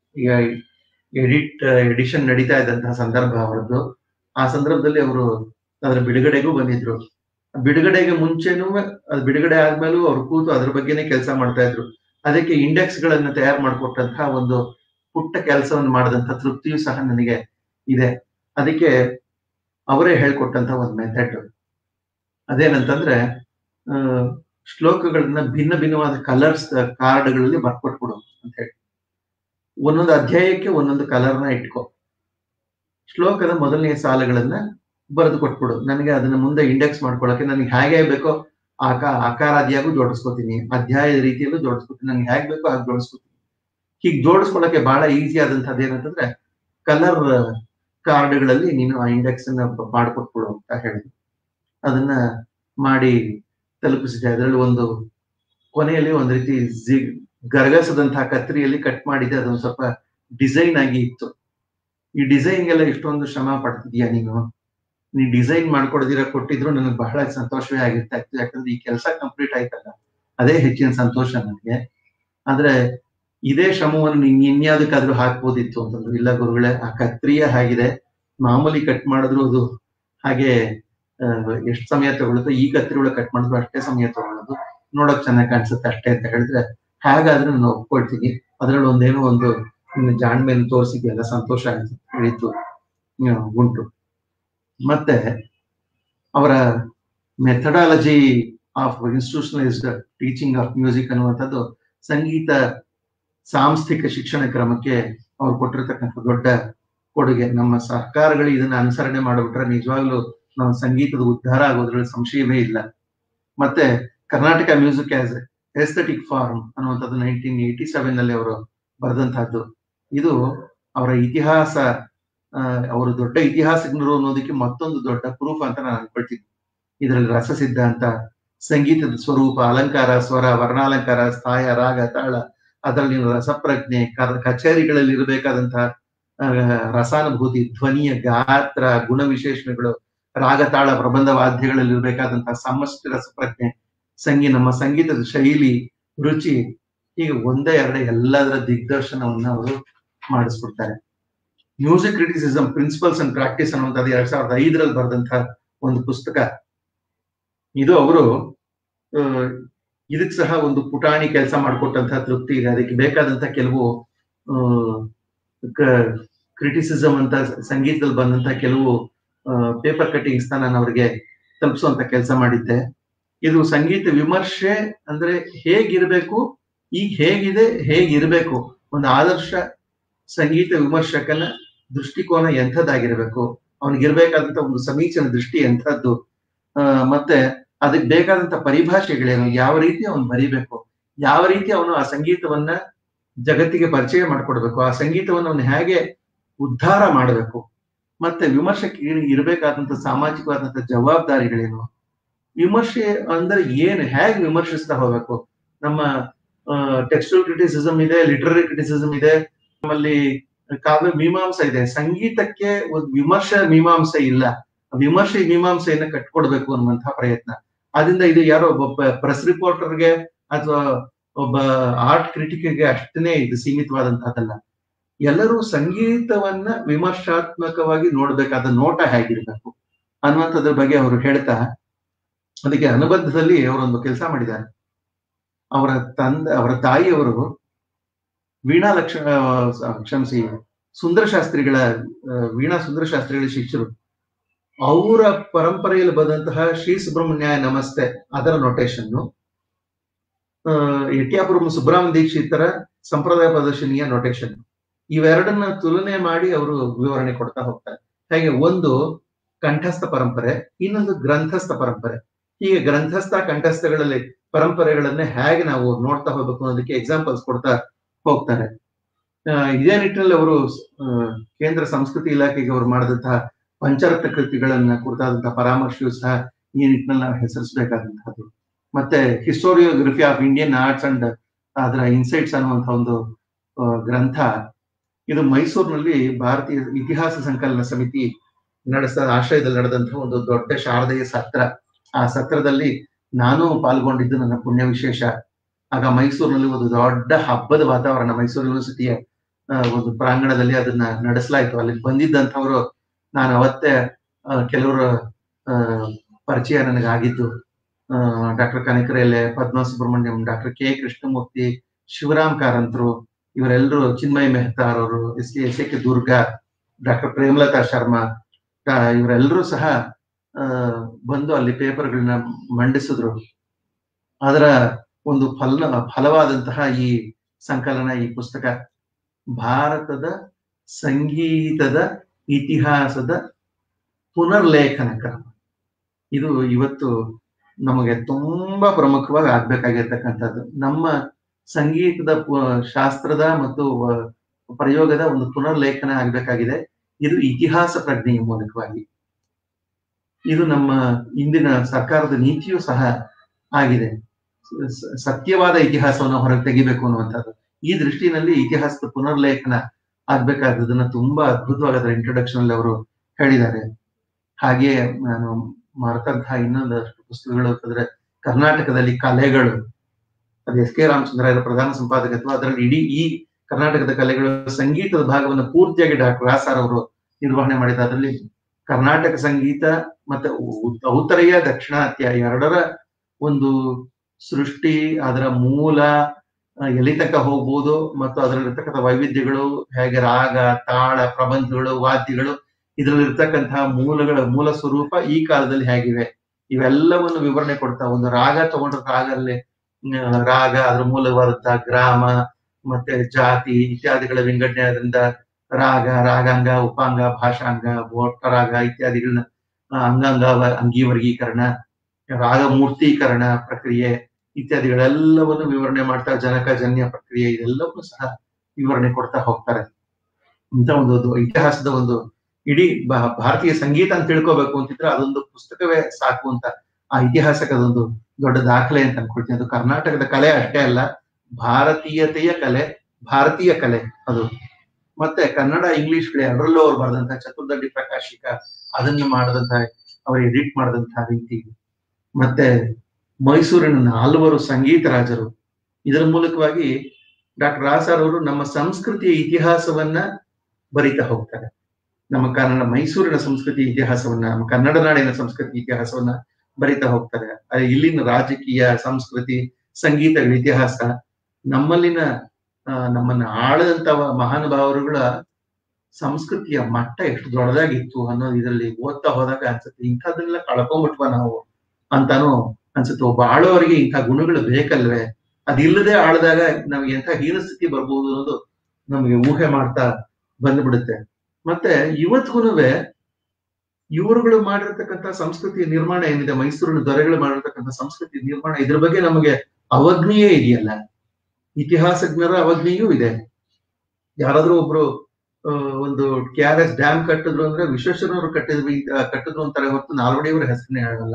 ಎಡಿಟ್ ಎಡಿಷನ್ ನಡೀತಾ ಇದ್ದಂತಹ ಸಂದರ್ಭ ಅವರದ್ದು ಆ ಸಂದರ್ಭದಲ್ಲಿ ಅವರು ಅದರ ಬಿಡುಗಡೆಗೂ ಬಂದಿದ್ರು ಬಿಡುಗಡೆಗೆ ಮುಂಚೆನೂ ಅದು ಬಿಡುಗಡೆ ಆದ್ಮೇಲೂ ಅವ್ರು ಕೂತು ಅದ್ರ ಬಗ್ಗೆನೇ ಕೆಲಸ ಮಾಡ್ತಾ ಇದ್ರು ಅದಕ್ಕೆ ಇಂಡೆಕ್ಸ್ ಗಳನ್ನ ತಯಾರು ಮಾಡಿಕೊಟ್ಟಂತಹ ಒಂದು ಪುಟ್ಟ ಕೆಲಸವನ್ನು ಮಾಡಿದಂತ ತೃಪ್ತಿಯೂ ಸಹ ನನಗೆ ಇದೆ ಅದಕ್ಕೆ ಅವರೇ ಹೇಳ್ಕೊಟ್ಟಂತ ಒಂದು ಮೆಥಡ್ ಅದೇನಂತಂದ್ರೆ ಆ, ಶ್ಲೋಕಗಳನ್ನ ಭಿನ್ನ ಭಿನ್ನವಾದ ಕಲರ್ಸ್ ಕಾರ್ಡ್ಗಳಲ್ಲಿ ಬರ್ಕೊಟ್ಬಿಡು ಅಂತ ಹೇಳಿ ಒಂದೊಂದು ಅಧ್ಯಾಯಕ್ಕೆ ಒಂದೊಂದು ಕಲರ್ನ ಇಟ್ಕೋ ಶ್ಲೋಕದ ಮೊದಲನೆಯ ಸಾಲುಗಳನ್ನ ಬರೆದು ಕೊಟ್ಬಿಡು ನನಗೆ ಅದನ್ನ ಮುಂದೆ ಇಂಡೆಕ್ಸ್ ಮಾಡ್ಕೊಳಕ್ಕೆ ನನಗೆ ಹೇಗೆ ಬೇಕೋ ಆಕ ಆಕಾರಾದಿಯಾಗೂ ಜೋಡಿಸ್ಕೋತೀನಿ ಅಧ್ಯಾಯದ ರೀತಿಯಲ್ಲೂ ಜೋಡಿಸ್ಕೋತೀನಿ ನನಗೆ ಹೇಗೆ ಬೇಕೋ ಹಾಗೆ ಜೋಡಿಸ್ಕೋತೀನಿ ಹೀಗೆ ಜೋಡಿಸ್ಕೊಳಕ್ಕೆ ಬಹಳ ಈಸಿ ಆದಂತದ್ದು ಏನಂತಂದ್ರೆ ಕಲರ್ ಕಾರ್ಡ್ಗಳಲ್ಲಿ ನೀನು ಆ ಇಂಡೆಕ್ಸ್ ಅನ್ನ ಮಾಡ್ಕೊಟ್ಬಿಡು ಅಂತ ಹೇಳಿದ್ರು ಅದನ್ನ ಮಾಡಿ ತಲುಪಿಸಿದೆ ಅದರಲ್ಲಿ ಒಂದು ಕೊನೆಯಲ್ಲಿ ಒಂದು ರೀತಿ ಜಿ ಗರಗಸದಂತಹ ಕತ್ರಿಯಲ್ಲಿ ಕಟ್ ಮಾಡಿದೆ ಅದೊಂದು ಸ್ವಲ್ಪ ಡಿಸೈನ್ ಆಗಿ ಇತ್ತು ಈ ಡಿಸೈನ್ ಎಲ್ಲ ಇಷ್ಟೊಂದು ಶ್ರಮ ಪಡ್ತಿದ್ಯಾ ನೀನು ನೀ ಡಿಸೈನ್ ಮಾಡ್ಕೊಡದಿರ ಕೊಟ್ಟಿದ್ರು ನನಗೆ ಬಹಳ ಸಂತೋಷವೇ ಆಗಿರ್ತಾ ಇತ್ತು ಯಾಕಂದ್ರೆ ಈ ಕೆಲಸ ಕಂಪ್ಲೀಟ್ ಆಯ್ತಲ್ಲ ಅದೇ ಹೆಚ್ಚಿನ ಸಂತೋಷ ನನಗೆ ಆದ್ರೆ ಇದೇ ಶ್ರಮವನ್ನು ನೀನ್ ಇನ್ಯಾವುದಕ್ಕಾದ್ರೂ ಹಾಕ್ಬೋದಿತ್ತು ಅಂತಂದ್ರು ಇಲ್ಲ ಗುರುಗಳೇ ಆ ಕತ್ರಿಯ ಹಾಗಿದೆ ಮಾಮೂಲಿ ಕಟ್ ಮಾಡಿದ್ರು ಅದು ಹಾಗೆ ಎಷ್ಟು ಸಮಯ ತಗೊಳುತ್ತೋ ಈ ಕತ್ರಿ ಒಳಗೆ ಕಟ್ ಮಾಡಿದ್ರು ಅಷ್ಟೇ ಸಮಯ ತಗೊಳ್ಳೋದು ನೋಡಕ್ ಚೆನ್ನಾಗಿ ಕಾಣಿಸುತ್ತೆ ಅಷ್ಟೇ ಅಂತ ಹೇಳಿದ್ರೆ ಹಾಗಾದ್ರೆ ನಾನು ಒಪ್ಕೊಳ್ತೀನಿ ಅದ್ರಲ್ಲಿ ಒಂದೇನೋ ಒಂದು ಜಾಣ್ಮೆಯನ್ನು ತೋರಿಸಿದ್ಯಲ್ಲ ಸಂತೋಷ ಆಯ್ತು ಹೇಳಿದ್ದು ಉಂಟು ಮತ್ತೆ ಅವರ methodology of institutionalised teaching of music ಅನ್ನುವಂಥದ್ದು ಸಂಗೀತ ಸಾಂಸ್ಥಿಕ ಶಿಕ್ಷಣ ಕ್ರಮಕ್ಕೆ ಅವ್ರು ಕೊಟ್ಟಿರ್ತಕ್ಕಂಥ ದೊಡ್ಡ ಕೊಡುಗೆ ನಮ್ಮ ಸರ್ಕಾರಗಳು ಇದನ್ನ ಅನುಸರಣೆ ಮಾಡಿಬಿಟ್ರೆ ನಿಜವಾಗ್ಲೂ ನಾವು ಸಂಗೀತದ ಉದ್ಧಾರ ಆಗೋದ್ರಲ್ಲಿ ಸಂಶಯವೇ ಇಲ್ಲ ಮತ್ತೆ Karnataka music as aesthetic form ಅನ್ನುವಂಥದ್ದು ನೈನ್ಟೀನ್ ಏಯ್ಟಿ ಸೆವೆನ್ ನಲ್ಲಿ ಅವರು ಬರೆದಂತಹದ್ದು ಇದು ಅವರ ಇತಿಹಾಸ ಅವರು ದೊಡ್ಡ ಇತಿಹಾಸಜ್ಞರು ಅನ್ನೋದಕ್ಕೆ ಮತ್ತೊಂದು ದೊಡ್ಡ ಪ್ರೂಫ್ ಅಂತ ನಾನು ಅನ್ಕೊಳ್ತೀನಿ ಇದರಲ್ಲಿ ರಸ ಸಿದ್ಧಾಂತ ಸಂಗೀತದ ಸ್ವರೂಪ ಅಲಂಕಾರ ಸ್ವರ ವರ್ಣಾಲಂಕಾರ ಸ್ಥಾಯ ರಾಗ ತಾಳ ಅದರಲ್ಲಿ ರಸಪ್ರಜ್ಞೆ ಕಚೇರಿಗಳಲ್ಲಿ ಇರಬೇಕಾದಂತಹ ರಸಾನುಭೂತಿ ಧ್ವನಿಯ ಗಾತ್ರ ಗುಣ ವಿಶೇಷಣಗಳು ರಾಗತಾಳ ಪ್ರಬಂಧ ವಾದ್ಯಗಳಲ್ಲಿ ಇರಬೇಕಾದಂತಹ ಸಮಷ್ಟಿ ರಸಪ್ರಜ್ಞೆ ಸಂಗೀತ ನಮ್ಮ ಸಂಗೀತದ ಶೈಲಿ ರುಚಿ ಹೀಗೆ ಒಂದೇ ಎರಡೇ ಎಲ್ಲದರ ದಿಗ್ದರ್ಶನವನ್ನ ಅವರು ಮಾಡಿಸ್ಬಿಡ್ತಾರೆ music criticism principles and practice ಅನ್ನುವಂಥದ್ದು ಎರಡ್ ಸಾವಿರದ ಐದರಲ್ಲಿ ಬರೆದಂತಹ ಒಂದು ಪುಸ್ತಕ ಇದು ಅವರು ಇದಕ್ ಸಹ ಒಂದು ಪುಟಾಣಿ ಕೆಲಸ ಮಾಡಿಕೊಟ್ಟಂತಹ ತೃಪ್ತಿ ಇದೆ ಅದಕ್ಕೆ ಬೇಕಾದಂತಹ ಕೆಲವು ಕ್ರಿಟಿಸಿಸಮ್ ಅಂತ ಸಂಗೀತದಲ್ಲಿ ಬಂದಂತಹ ಕೆಲವು ಪೇಪರ್ ಕಟಿಂಗ್ಸ್ ನಾನು ಅವರಿಗೆ ತಲುಪಿಸುವಂತ ಕೆಲಸ ಮಾಡಿದ್ದೆ ಇದು ಸಂಗೀತ ವಿಮರ್ಶೆ ಅಂದ್ರೆ ಹೇಗಿರ್ಬೇಕು ಈಗ ಹೇಗಿದೆ ಹೇಗಿರ್ಬೇಕು ಒಂದು ಆದರ್ಶ ಸಂಗೀತ ವಿಮರ್ಶಕನ ದೃಷ್ಟಿಕೋನ ಎಂಥದ್ದಾಗಿರ್ಬೇಕು ಅವನಿಗಿರ್ಬೇಕಾದಂತ ಒಂದು ಸಮೀಚೀನ ದೃಷ್ಟಿ ಎಂಥದ್ದು ಮತ್ತೆ ಅದಕ್ಕೆ ಬೇಕಾದಂತ ಪರಿಭಾಷೆಗಳೇನು ಯಾವ ರೀತಿ ಅವನು ಬರಿಬೇಕು ಯಾವ ರೀತಿ ಅವನು ಆ ಸಂಗೀತವನ್ನ ಜಗತ್ತಿಗೆ ಪರಿಚಯ ಮಾಡ್ಕೊಡ್ಬೇಕು ಆ ಸಂಗೀತವನ್ನು ಅವನು ಹೇಗೆ ಉದ್ಧಾರ ಮಾಡಬೇಕು ಮತ್ತೆ ವಿಮರ್ಶಕ್ಕೆ ಇರಬೇಕಾದಂತ ಸಾಮಾಜಿಕವಾದಂತ ಜವಾಬ್ದಾರಿಗಳೇನು ವಿಮರ್ಶೆ ಅಂದ್ರೆ ಏನು ಹೇಗೆ ವಿಮರ್ಶಿಸ್ತಾ ಹೋಗ್ಬೇಕು ನಮ್ಮ ಟೆಕ್ಸ್ಟೈಲ್ ಕ್ರಿಟಿಸಿಸಮ್ ಇದೆ ಲಿಟರರಿ ಕ್ರಿಟಿಸಿಸಮ್ ಇದೆ ನಮ್ಮಲ್ಲಿ ಕಾವ್ಯ ಮೀಮಾಂಸೆ ಇದೆ ಸಂಗೀತಕ್ಕೆ ಒಂದು ವಿಮರ್ಶೆ ಮೀಮಾಂಸೆ ಇಲ್ಲ ವಿಮರ್ಶೆ ಮೀಮಾಂಸೆಯನ್ನ ಕಟ್ಕೊಡ್ಬೇಕು ಅನ್ನುವಂತಹ ಪ್ರಯತ್ನ ಅದರಿಂದ ಇದು ಯಾರೋ ಒಬ್ಬ ಪ್ರೆಸ್ ರಿಪೋರ್ಟರ್ಗೆ ಅಥವಾ ಒಬ್ಬ ಆರ್ಟ್ ಕ್ರಿಟಿಕ್ಗೆ ಅಷ್ಟೇ ಇದು ಸೀಮಿತವಾದಂತಹದ್ದಲ್ಲ ಎಲ್ಲರೂ ಸಂಗೀತವನ್ನ ವಿಮರ್ಶಾತ್ಮಕವಾಗಿ ನೋಡ್ಬೇಕಾದ ನೋಟ ಹೇಗಿರ್ಬೇಕು ಅನ್ನುವಂಥದ್ರ ಬಗ್ಗೆ ಅವರು ಹೇಳ್ತಾ ಅದಕ್ಕೆ ಅನುಬಂಧದಲ್ಲಿ ಅವರೊಂದು ಕೆಲಸ ಮಾಡಿದ್ದಾರೆ ಅವರ ತಂದ ಅವರ ತಾಯಿಯವರು ವೀಣಾ ಲಕ್ಷ ಕ್ಷಮಿಸಿ ಸುಂದರ ಶಾಸ್ತ್ರಿಗಳ ವೀಣಾ ಸುಂದರ ಶಾಸ್ತ್ರಿಗಳ ಶಿಷ್ಯರು ಅವರ ಪರಂಪರೆಯಲ್ಲಿ ಬಂದಂತಹ ಶ್ರೀ ಸುಬ್ರಹ್ಮಣ್ಯ ನಮಸ್ತೆ ಅದರ ನೊಟೇಶನ್ ಯಟ್ಯಾಪುರಂ ಸುಬ್ರಹ್ಮಣ್ಯ ದೀಕ್ಷಿತರ ಸಂಪ್ರದಾಯ ಪ್ರದರ್ಶನಿಯ ನೊಟೇಶನ್ ಇವೆರಡನ್ನ ತುಲನೆ ಮಾಡಿ ಅವರು ವಿವರಣೆ ಕೊಡ್ತಾ ಹೋಗ್ತಾರೆ ಹಾಗೆ ಒಂದು ಕಂಠಸ್ಥ ಪರಂಪರೆ ಇನ್ನೊಂದು ಗ್ರಂಥಸ್ಥ ಪರಂಪರೆ ಹೀಗೆ ಗ್ರಂಥಸ್ಥ ಕಂಠಸ್ಥಗಳಲ್ಲಿ ಪರಂಪರೆಗಳನ್ನೇ ಹೇಗೆ ನಾವು ನೋಡ್ತಾ ಹೋಗ್ಬೇಕು ಅನ್ನೋದಕ್ಕೆ ಎಕ್ಸಾಂಪಲ್ಸ್ ಕೊಡ್ತಾ ಹೋಗ್ತಾರೆ ಇದೇ ನಿಟ್ಟಿನಲ್ಲಿ ಅವರು ಕೇಂದ್ರ ಸಂಸ್ಕೃತಿ ಇಲಾಖೆಗೆ ಅವರು ಮಾಡಿದಂತಹ ಪಂಚರತ್ನ ಕೃತಿಗಳನ್ನ ಕುರಿತಾದಂತಹ ಪರಾಮರ್ಶೆಯು ಸಹ ಈ ನಿಟ್ಟಿನಲ್ಲಿ ನಾವು ಹೆಸರಿಸಬೇಕಾದಂತಹದ್ದು ಮತ್ತೆ historiography of Indian arts and ಅದರ ಇನ್ಸೈಟ್ಸ್ ಅನ್ನುವಂತಹ ಒಂದು ಗ್ರಂಥ ಇದು ಮೈಸೂರಿನಲ್ಲಿ ಭಾರತೀಯ ಇತಿಹಾಸ ಸಂಕಲನ ಸಮಿತಿ ನಡೆಸಿದ ಆಶ್ರಯದಲ್ಲಿ ನಡೆದಂತಹ ಒಂದು ದೊಡ್ಡ ಶಾರದೀಯ ಸತ್ರ ಆ ಸತ್ರದಲ್ಲಿ ನಾನು ಪಾಲ್ಗೊಂಡಿದ್ದು ನನ್ನ ಪುಣ್ಯ ವಿಶೇಷ ಆಗ ಮೈಸೂರಿನಲ್ಲಿ ಒಂದು ದೊಡ್ಡ ಹಬ್ಬದ ವಾತಾವರಣ ಮೈಸೂರು ಯೂನಿವರ್ಸಿಟಿಯ ಒಂದು ಪ್ರಾಂಗಣದಲ್ಲಿ ಅದನ್ನ ನಡೆಸಲಾಯ್ತು ಅಲ್ಲಿ ಬಂದಿದ್ದಂಥವ್ರು ನಾನು ಅವತ್ತೇ ಕೆಲವರು ಪರಿಚಯ ನನಗಾಗಿದ್ದು doctor Kanakarele Padma Subrahmanyam doctor K Krishnamurthy Shivaram ಕಾರಂತರು ಇವರೆಲ್ಲರೂ ಚಿನ್ಮಯ್ ಮೆಹ್ತಾರ್ ಅವರು S K S K Durga doctor Premalatha Sharma ಇವರೆಲ್ಲರೂ ಸಹ ಬಂದು ಅಲ್ಲಿ ಪೇಪರ್ಗಳನ್ನ ಮಂಡಿಸಿದ್ರು ಅದರ ಒಂದು ಫಲ ಫಲವಾದಂತಹ ಈ ಸಂಕಲನ ಈ ಪುಸ್ತಕ ಭಾರತದ ಸಂಗೀತದ ಇತಿಹಾಸದ ಪುನರ್ಲೇಖನ ಕ್ರಮ ಇದು ಇವತ್ತು ನಮಗೆ ತುಂಬಾ ಪ್ರಮುಖವಾಗಿ ಆಗ್ಬೇಕಾಗಿರ್ತಕ್ಕಂಥದ್ದು ನಮ್ಮ ಸಂಗೀತದ ಶಾಸ್ತ್ರದ ಮತ್ತು ಪ್ರಯೋಗದ ಒಂದು ಪುನರ್ಲೇಖನ ಆಗ್ಬೇಕಾಗಿದೆ ಇದು ಇತಿಹಾಸ ಪ್ರಜ್ಞೆಯ ಮೂಲಕವಾಗಿ ಇದು ನಮ್ಮ ಇಂದಿನ ಸರ್ಕಾರದ ನೀತಿಯೂ ಸಹ ಆಗಿದೆ ಸತ್ಯವಾದ ಇತಿಹಾಸವನ್ನು ಹೊರಗೆ ತೆಗಿಬೇಕು ಅನ್ನುವಂಥದ್ದು ಈ ದೃಷ್ಟಿನಲ್ಲಿ ಇತಿಹಾಸದ ಪುನರ್ಲೇಖನ ಆಗ್ಬೇಕಾದದನ್ನ ತುಂಬಾ ಅದ್ಭುತವಾದ ಇಂಟ್ರೊಡಕ್ಷನ್ ಅಲ್ಲಿ ಅವರು ಹೇಳಿದ್ದಾರೆ ಹಾಗೆ ನಾನು ಮಾಡ್ತಂತಹ ಇನ್ನೊಂದಷ್ಟು ಪುಸ್ತಕಗಳು ಅಂತಂದ್ರೆ ಕರ್ನಾಟಕದಲ್ಲಿ ಕಲೆಗಳು ಅದು ಎಸ್ ಕೆ ರಾಮಚಂದ್ರ ಪ್ರಧಾನ ಸಂಪಾದಕತ್ವ ಅದರಲ್ಲಿ ಇಡೀ ಈ ಕರ್ನಾಟಕದ ಕಲೆಗಳು ಸಂಗೀತದ ಭಾಗವನ್ನು ಪೂರ್ತಿಯಾಗಿ ಡಾಕ್ಟರ್ ರಾಸಾರ್ ಅವರು ನಿರ್ವಹಣೆ ಮಾಡಿದ ಅದರಲ್ಲಿ ಕರ್ನಾಟಕ ಸಂಗೀತ ಮತ್ತೆ ಉತ್ತರೆಯ ದಕ್ಷಿಣಾತ್ಯ ಎರಡರ ಒಂದು ಸೃಷ್ಟಿ ಅದರ ಮೂಲ ಎಲ್ಲಿ ತನಕ ಹೋಗ್ಬೋದು ಮತ್ತು ಅದರಲ್ಲಿರ್ತಕ್ಕಂಥ ವೈವಿಧ್ಯಗಳು ಹೇಗೆ ರಾಗ ತಾಳ ಪ್ರಬಂಧಗಳು ವಾದ್ಯಗಳು ಇದರಲ್ಲಿರ್ತಕ್ಕಂತಹ ಮೂಲಗಳ ಮೂಲ ಸ್ವರೂಪ ಈ ಕಾಲದಲ್ಲಿ ಹೇಗಿವೆ ಇವೆಲ್ಲವನ್ನು ವಿವರಣೆ ಕೊಡ್ತಾ ಒಂದು ರಾಗ ತಗೊಂಡ್ರೆ ರಾಗಲ್ಲಿ ರಾಗ ಅದ್ರ ಮೂಲವಾದಂತಹ ಗ್ರಾಮ ಮತ್ತೆ ಜಾತಿ ಇತ್ಯಾದಿಗಳ ವಿಂಗಡಣೆ ಅದರಿಂದ ರಾಗ ರಾಗಾಂಗ ಉಪಾಂಗ ಭಾಷಾಂಗ ರಾಗ ಇತ್ಯಾದಿಗಳನ್ನ ಅಂಗಾಂಗ ಅಂಗಿ ವರ್ಗೀಕರಣ ರಾಗ ಮೂರ್ತೀಕರಣ ಪ್ರಕ್ರಿಯೆ ಇತ್ಯಾದಿಗಳೆಲ್ಲವನ್ನು ವಿವರಣೆ ಮಾಡ್ತಾ ಜನಕ ಜನ್ಯ ಪ್ರಕ್ರಿಯೆ ಇದೆಲ್ಲವೂ ಸಹ ವಿವರಣೆ ಕೊಡ್ತಾ ಹೋಗ್ತಾರೆ ಇಂಥ ಒಂದು ಇತಿಹಾಸದ ಒಂದು ಇಡೀ ಭಾರತೀಯ ಸಂಗೀತ ಅಂತ ತಿಳ್ಕೋಬೇಕು ಅಂತಿದ್ರೆ ಅದೊಂದು ಪುಸ್ತಕವೇ ಸಾಕು ಅಂತ ಆ ಇತಿಹಾಸಕ್ಕೆ ಅದೊಂದು ದೊಡ್ಡ ದಾಖಲೆ ಅಂತ ಅನ್ಕೊಳ್ತೀನಿ ಅದು ಕರ್ನಾಟಕದ ಕಲೆ ಅಷ್ಟೇ ಅಲ್ಲ ಭಾರತೀಯತೆಯ ಕಲೆ ಭಾರತೀಯ ಕಲೆ ಅದು ಮತ್ತೆ ಕನ್ನಡ ಇಂಗ್ಲಿಷ್ ಎರಡರಲ್ಲೂ ಅವ್ರು ಬರೆದಂತಹ ಚತುರ್ದಡ್ಡಿ ಪ್ರಕಾಶಿಕ ಅದನ್ನು ಮಾಡದಂತಹ ಅವರು ಎಡಿಟ್ ಮಾಡಿದಂತಹ ರೀತಿ ಮತ್ತೆ ಮೈಸೂರಿನ ನಾಲ್ವರು ಸಂಗೀತ ರಾಜರು ಇದರ ಮೂಲಕವಾಗಿ ಡಾಕ್ಟರ್ ರಾಸಾರ್ ಅವರು ನಮ್ಮ ಸಂಸ್ಕೃತಿಯ ಇತಿಹಾಸವನ್ನ ಬರಿತಾ ಹೋಗ್ತಾರೆ ನಮ್ಮ ಕನ್ನಡ ಮೈಸೂರಿನ ಸಂಸ್ಕೃತಿ ಇತಿಹಾಸವನ್ನ ನಮ್ಮ ಕನ್ನಡ ನಾಡಿನ ಸಂಸ್ಕೃತಿ ಇತಿಹಾಸವನ್ನ ಬರಿತಾ ಹೋಗ್ತಾರೆ ಇಲ್ಲಿನ ರಾಜಕೀಯ ಸಂಸ್ಕೃತಿ ಸಂಗೀತಗಳ ಇತಿಹಾಸ ನಮ್ಮಲ್ಲಿನ ನಮ್ಮನ್ನ ಆಳದಂತ ಮಹಾನುಭಾವರುಗಳ ಸಂಸ್ಕೃತಿಯ ಮಟ್ಟ ಎಷ್ಟು ದೊಡ್ಡದಾಗಿತ್ತು ಅನ್ನೋದು ಇದರಲ್ಲಿ ಓದ್ತಾ ಹೋದಾಗ ಅನ್ಸುತ್ತೆ ಇಂಥದ್ದನ್ನೆಲ್ಲ ಕಳ್ಕೊಂಡ್ಬಿಟ್ವ ನಾವು ಅಂತಾನು ಅನ್ಸುತ್ತೆ ಒಬ್ಬ ಆಳೋರಿಗೆ ಇಂಥ ಗುಣಗಳು ಬೇಕಲ್ವೇ ಅದಿಲ್ಲದೆ ಆಳದಾಗ ನಮ್ಗೆ ಎಂಥ ಹೀನಸ್ಥಿತಿ ಬರ್ಬೋದು ಅನ್ನೋದು ನಮಗೆ ಊಹೆ ಮಾಡ್ತಾ ಬಂದ್ಬಿಡುತ್ತೆ ಮತ್ತೆ ಇವತ್ಗೂ ಇವರುಗಳು ಮಾಡಿರ್ತಕ್ಕಂಥ ಸಂಸ್ಕೃತಿ ನಿರ್ಮಾಣ ಏನಿದೆ ಮೈಸೂರಿನ ದೊರೆಗಳು ಮಾಡಿರ್ತಕ್ಕಂಥ ಸಂಸ್ಕೃತಿ ನಿರ್ಮಾಣ ಇದ್ರ ಬಗ್ಗೆ ನಮಗೆ ಅವಜ್ಞೆಯೇ ಇದೆಯಲ್ಲ ಇತಿಹಾಸಜ್ಞರ ಅವಜ್ಞೆಯೂ ಇದೆ ಯಾರಾದ್ರೂ ಒಬ್ರು ಒಂದು ಕೆ ಆರ್ ಎಸ್ ಡ್ಯಾಮ್ ಕಟ್ಟಿದ್ರು ಅಂದ್ರೆ ವಿಶ್ವೇಶ್ವರವರು ಕಟ್ಟಿದ್ವಿ ಕಟ್ಟಿದ್ರು ಅಂತಾರೆ ಹೊರತು ನಾಲ್ವಡಿಯವರ ಹೆಸರನ್ನೇ ಹೇಳಲ್ಲ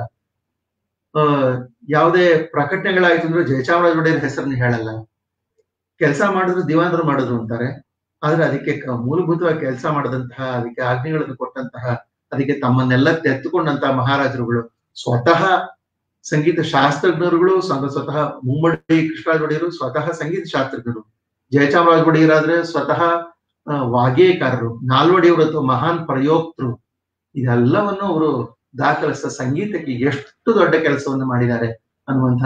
ಯಾವುದೇ ಪ್ರಕಟಣೆಗಳಾಯ್ತು ಅಂದ್ರೆ ಜಯಚಾಮರಾಜ ಒಡೆಯರ್ ಹೆಸರನ್ನ ಹೇಳಲ್ಲ ಕೆಲಸ ಮಾಡಿದ್ರು ದಿವಾನರು ಮಾಡಿದ್ರು ಅಂತಾರೆ ಆದ್ರೆ ಅದಕ್ಕೆ ಮೂಲಭೂತವಾಗಿ ಕೆಲಸ ಮಾಡದಂತಹ ಅದಕ್ಕೆ ಆಜ್ಞೆಗಳನ್ನು ಕೊಟ್ಟಂತಹ ಅದಕ್ಕೆ ತಮ್ಮನ್ನೆಲ್ಲ ತೆತ್ತುಕೊಂಡಂತಹ ಮಹಾರಾಜರುಗಳು ಸ್ವತಃ ಸಂಗೀತ ಶಾಸ್ತ್ರಜ್ಞರುಗಳು ಸ್ವತಃ ಮುಮ್ಮಡಿ ಕೃಷ್ಣರಾಜ ಒಡೆಯರು ಸ್ವತಃ ಸಂಗೀತ ಶಾಸ್ತ್ರಜ್ಞರು ಜಯಚಾಮರಾಜ ಒಡೆಯರಾದ್ರೆ ಸ್ವತಃ ವಾಗ್ಯೇಕಾರರು ನಾಲ್ವಡಿಯವರು ಅಥವಾ ಮಹಾನ್ ಪ್ರಯೋಕ್ತರು ಇದೆಲ್ಲವನ್ನು ಅವರು ದಾಖಲಿಸಿದ ಸಂಗೀತಕ್ಕೆ ಎಷ್ಟು ದೊಡ್ಡ ಕೆಲಸವನ್ನು ಮಾಡಿದ್ದಾರೆ ಅನ್ನುವಂಥ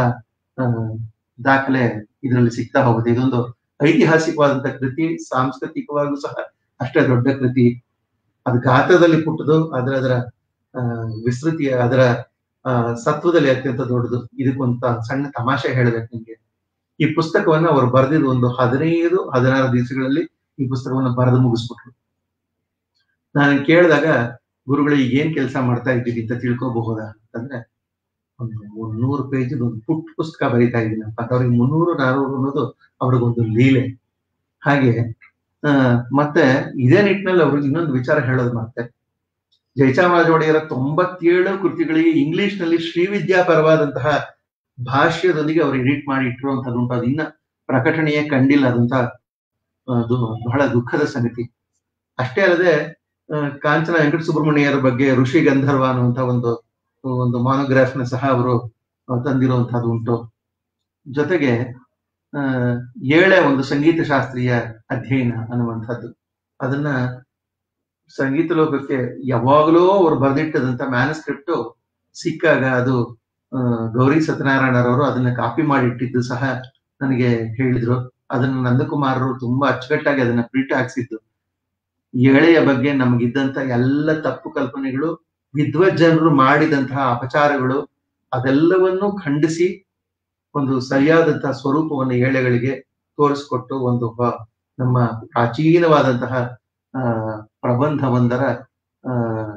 ದಾಖಲೆ ಇದರಲ್ಲಿ ಸಿಗ್ತಾ ಹೋಗುತ್ತೆ ಇದೊಂದು ಐತಿಹಾಸಿಕವಾದಂತಹ ಕೃತಿ ಸಾಂಸ್ಕೃತಿಕವಾಗೂ ಸಹ ಅಷ್ಟೇ ದೊಡ್ಡ ಕೃತಿ ಅದು ಗಾತ್ರದಲ್ಲಿ ಪುಟ್ಟದು ಅದರ ಅದರ ವಿಸ್ತೃತಿಯ ಅದರ ಸತ್ವದಲ್ಲಿ ಅತ್ಯಂತ ದೊಡ್ಡದು ಇದಕ್ಕೊಂತ ಸಣ್ಣ ತಮಾಷೆ ಹೇಳ್ಬೇಕು ನಿಮ್ಗೆ ಈ ಪುಸ್ತಕವನ್ನ ಅವರು ಬರೆದಿದ್ದು ಒಂದು ಹದಿನೈದು ಹದಿನಾರು ದಿವಸಗಳಲ್ಲಿ ಈ ಪುಸ್ತಕವನ್ನು ಬರೆದು ಮುಗಿಸ್ಬಿಟ್ರು ನಾನು ಕೇಳಿದಾಗ ಗುರುಗಳು ಏನ್ ಕೆಲಸ ಮಾಡ್ತಾ ಇದ್ದೀವಿ ಅಂತ ತಿಳ್ಕೋಬಹುದಾ ಅಂತಂದ್ರೆ ಒಂದು ಮುನ್ನೂರು ಪೇಜ್ ಒಂದು ಪುಟ್ ಪುಸ್ತಕ ಬರೀತಾ ಇದ್ದೀನಪ್ಪ ಅವ್ರಿಗೆ ಮುನ್ನೂರು ನಾನೂರು ಅನ್ನೋದು ಅವ್ರಿಗೊಂದು ಲೀಲೆ ಹಾಗೆ ಆ ಮತ್ತೆ ಇದೇ ನಿಟ್ಟಿನಲ್ಲಿ ಅವ್ರಿಗೆ ಇನ್ನೊಂದು ವಿಚಾರ ಹೇಳೋದು ಮತ್ತೆ ಜಯಚಾಮರಾಜ ಒಡೆಯರ ತೊಂಬತ್ತೇಳು ಕೃತಿಗಳಿಗೆ ಇಂಗ್ಲಿಷ್ ನಲ್ಲಿ ಶ್ರೀವಿದ್ಯಾಪರವಾದಂತಹ ಭಾಷ್ಯದೊಂದಿಗೆ ಅವ್ರು ಎಡಿಟ್ ಮಾಡಿ ಇಟ್ಟಿರುವಂತದ್ದು ಉಂಟು ಅದು ಇನ್ನ ಪ್ರಕಟಣೆಯೇ ಕಂಡಿಲ್ಲ ಅದಂತ ಅದು ಬಹಳ ದುಃಖದ ಸಂಗತಿ ಅಷ್ಟೇ ಅಲ್ಲದೆ ಕಾಂಚನ ವೆಂಕಟ ಸುಬ್ರಹ್ಮಣ್ಯರ ಬಗ್ಗೆ ಋಷಿ ಗಂಧರ್ವ ಅನ್ನುವಂತ ಒಂದು ಒಂದು ಮಾನೋಗ್ರಾಫ್ ನ ಸಹ ಅವರು ತಂದಿರುವಂತಹದ್ದು ಉಂಟು ಜೊತೆಗೆ ಆ ಏಳೆ ಒಂದು ಸಂಗೀತ ಶಾಸ್ತ್ರೀಯ ಅಧ್ಯಯನ ಅನ್ನುವಂಥದ್ದು ಅದನ್ನ ಸಂಗೀತ ಲೋಕಕ್ಕೆ ಯಾವಾಗಲೂ ಅವರು ಬರೆದಿಟ್ಟದಂತ ಮ್ಯಾನುಸ್ಕ್ರಿಪ್ಟ್ ಸಿಕ್ಕಾಗ ಅದು ಗೌರಿ ಸತ್ಯನಾರಾಯಣರವರು ಅದನ್ನ ಕಾಪಿ ಮಾಡಿಟ್ಟಿದ್ದು ಸಹ ನನಗೆ ಹೇಳಿದ್ರು ಅದನ್ನ ನಂದಕುಮಾರರು ತುಂಬಾ ಅಚ್ಚುಕಟ್ಟಾಗಿ ಅದನ್ನ ಪ್ರಿಂಟ್ ಹಾಕ್ಸಿದ್ದು ಏಳೆಯ ಬಗ್ಗೆ ನಮಗಿದ್ದಂತ ಎಲ್ಲ ತಪ್ಪು ಕಲ್ಪನೆಗಳು ವಿದ್ವಜ್ಜನರು ಮಾಡಿದಂತಹ ಅಪಚಾರಗಳು ಅದೆಲ್ಲವನ್ನೂ ಖಂಡಿಸಿ ಒಂದು ಸರಿಯಾದಂತಹ ಸ್ವರೂಪವನ್ನು ಏಳೆಗಳಿಗೆ ತೋರಿಸ್ಕೊಟ್ಟು ಒಂದು ನಮ್ಮ ಪ್ರಾಚೀನವಾದಂತಹ ಆ ಪ್ರಬಂಧವೊಂದರ ಆ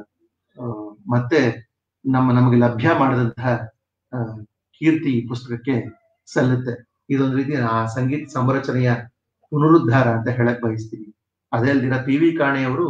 ಮತ್ತೆ ನಮ್ಮ ನಮಗೆ ಲಭ್ಯ ಮಾಡಿದಂತಹ ಕೀರ್ತಿ ಈ ಪುಸ್ತಕಕ್ಕೆ ಸಲ್ಲುತ್ತೆ ಇದೊಂದು ರೀತಿ ಆ ಸಂಗೀತ ಸಂರಚನೆಯ ಪುನರುದ್ಧಾರ ಅಂತ ಹೇಳಕ್ ಬಯಸ್ತೀನಿ ಅದೇ ಅಲ್ದಿರ ಪಿ ವಿ ಕಾಣೆಯವರು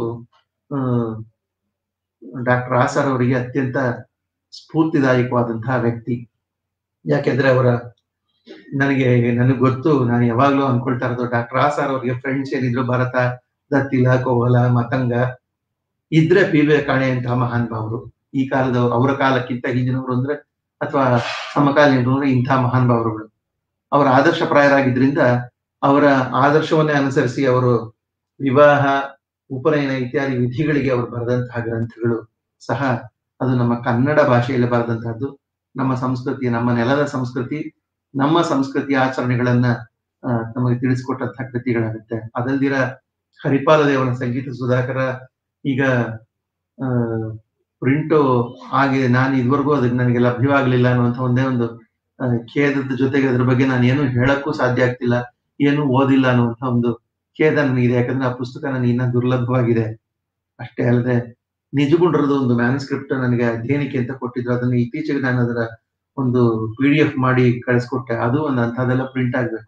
ಡಾಕ್ಟರ್ ಆಸರ್ ಅವರಿಗೆ ಅತ್ಯಂತ ಸ್ಫೂರ್ತಿದಾಯಕವಾದಂತಹ ವ್ಯಕ್ತಿ ಯಾಕೆಂದ್ರೆ ಅವರ ನನಗೆ ನನಗೆ ಗೊತ್ತು ನಾನು ಯಾವಾಗ್ಲೂ ಅನ್ಕೊಳ್ತಾ ಇರೋದು ಡಾಕ್ಟರ್ ಆಸಾರ್ ಅವರಿಗೆ ಫ್ರೆಂಡ್ಸ್ ಏನಿದ್ರು ಭರತ ದತ್ತಿಲ ಕೋವಲ ಮತಂಗ ಇದ್ರೆ ಪಿ ವಿ ಕಾಣೆ ಅಂತಹ ಮಹಾನ್ ಭಾವರು ಈ ಕಾಲದವರು ಅವರ ಕಾಲಕ್ಕಿಂತ ಹಿಂದಿನವರು ಅಂದ್ರೆ ಅಥವಾ ಸಮಕಾಲೀನರು ಅಂದ್ರೆ ಇಂಥ ಮಹಾನುಭಾವರುಗಳು ಅವರ ಆದರ್ಶಪ್ರಾಯರಾಗಿದ್ರಿಂದ ಅವರ ಆದರ್ಶವನ್ನೇ ಅನುಸರಿಸಿ ಅವರು ವಿವಾಹ ಉಪನಯನ ಇತ್ಯಾದಿ ವಿಧಿಗಳಿಗೆ ಅವರು ಬರೆದಂತಹ ಗ್ರಂಥಗಳು ಸಹ ಅದು ನಮ್ಮ ಕನ್ನಡ ಭಾಷೆಯಲ್ಲಿ ಬರೆದಂತಹದ್ದು ನಮ್ಮ ಸಂಸ್ಕೃತಿ ನಮ್ಮ ನೆಲದ ಸಂಸ್ಕೃತಿ ನಮ್ಮ ಸಂಸ್ಕೃತಿ ಆಚರಣೆಗಳನ್ನ ಆ, ನಮಗೆ ತಿಳಿಸ್ಕೊಟ್ಟಂತಹ ಕೃತಿಗಳಾಗುತ್ತೆ ಅದಲ್ದಿರ ಹರಿಪಾಲ ದೇವನ ಸಂಗೀತ ಸುಧಾಕರ ಈಗ ಆ ಪ್ರಿಂಟು ಆಗಿದೆ ನಾನು ಇದುವರೆಗೂ ಅದಕ್ಕೆ ನನಗೆ ಲಭ್ಯವಾಗಲಿಲ್ಲ ಅನ್ನುವಂಥ ಒಂದೇ ಒಂದು ಆ, ಖೇದದ ಜೊತೆಗೆ ಅದ್ರ ಬಗ್ಗೆ ನಾನು ಏನು ಹೇಳಕ್ಕೂ ಸಾಧ್ಯ ಆಗ್ತಿಲ್ಲ ಏನು ಓದಿಲ್ಲ ಅನ್ನುವಂಥ ಒಂದು ಖೇದ ನನಗಿದೆ ಯಾಕಂದ್ರೆ ಆ ಪುಸ್ತಕ ನನಗೆ ಇನ್ನ ದುರ್ಲಭವಾಗಿದೆ ಅಷ್ಟೇ ಅಲ್ಲದೆ ನಿಜಗುಂಡ್ರದ್ದು ಒಂದು ಮ್ಯಾನುಸ್ಕ್ರಿಪ್ಟ್ ನನಗೆ ಅಧ್ಯಯನಕ್ಕೆ ಅಂತ ಕೊಟ್ಟಿದ್ರು ಅದನ್ನ ಇತ್ತೀಚೆಗೆ ನಾನು ಅದರ ಒಂದು ಪಿ ಡಿ ಎಫ್ ಮಾಡಿ ಕಳಿಸ್ಕೊಟ್ಟೆ ಅದು ಒಂದು ಅಂಥದ್ದೆಲ್ಲ ಪ್ರಿಂಟ್ ಆಗ್ಬೇಕು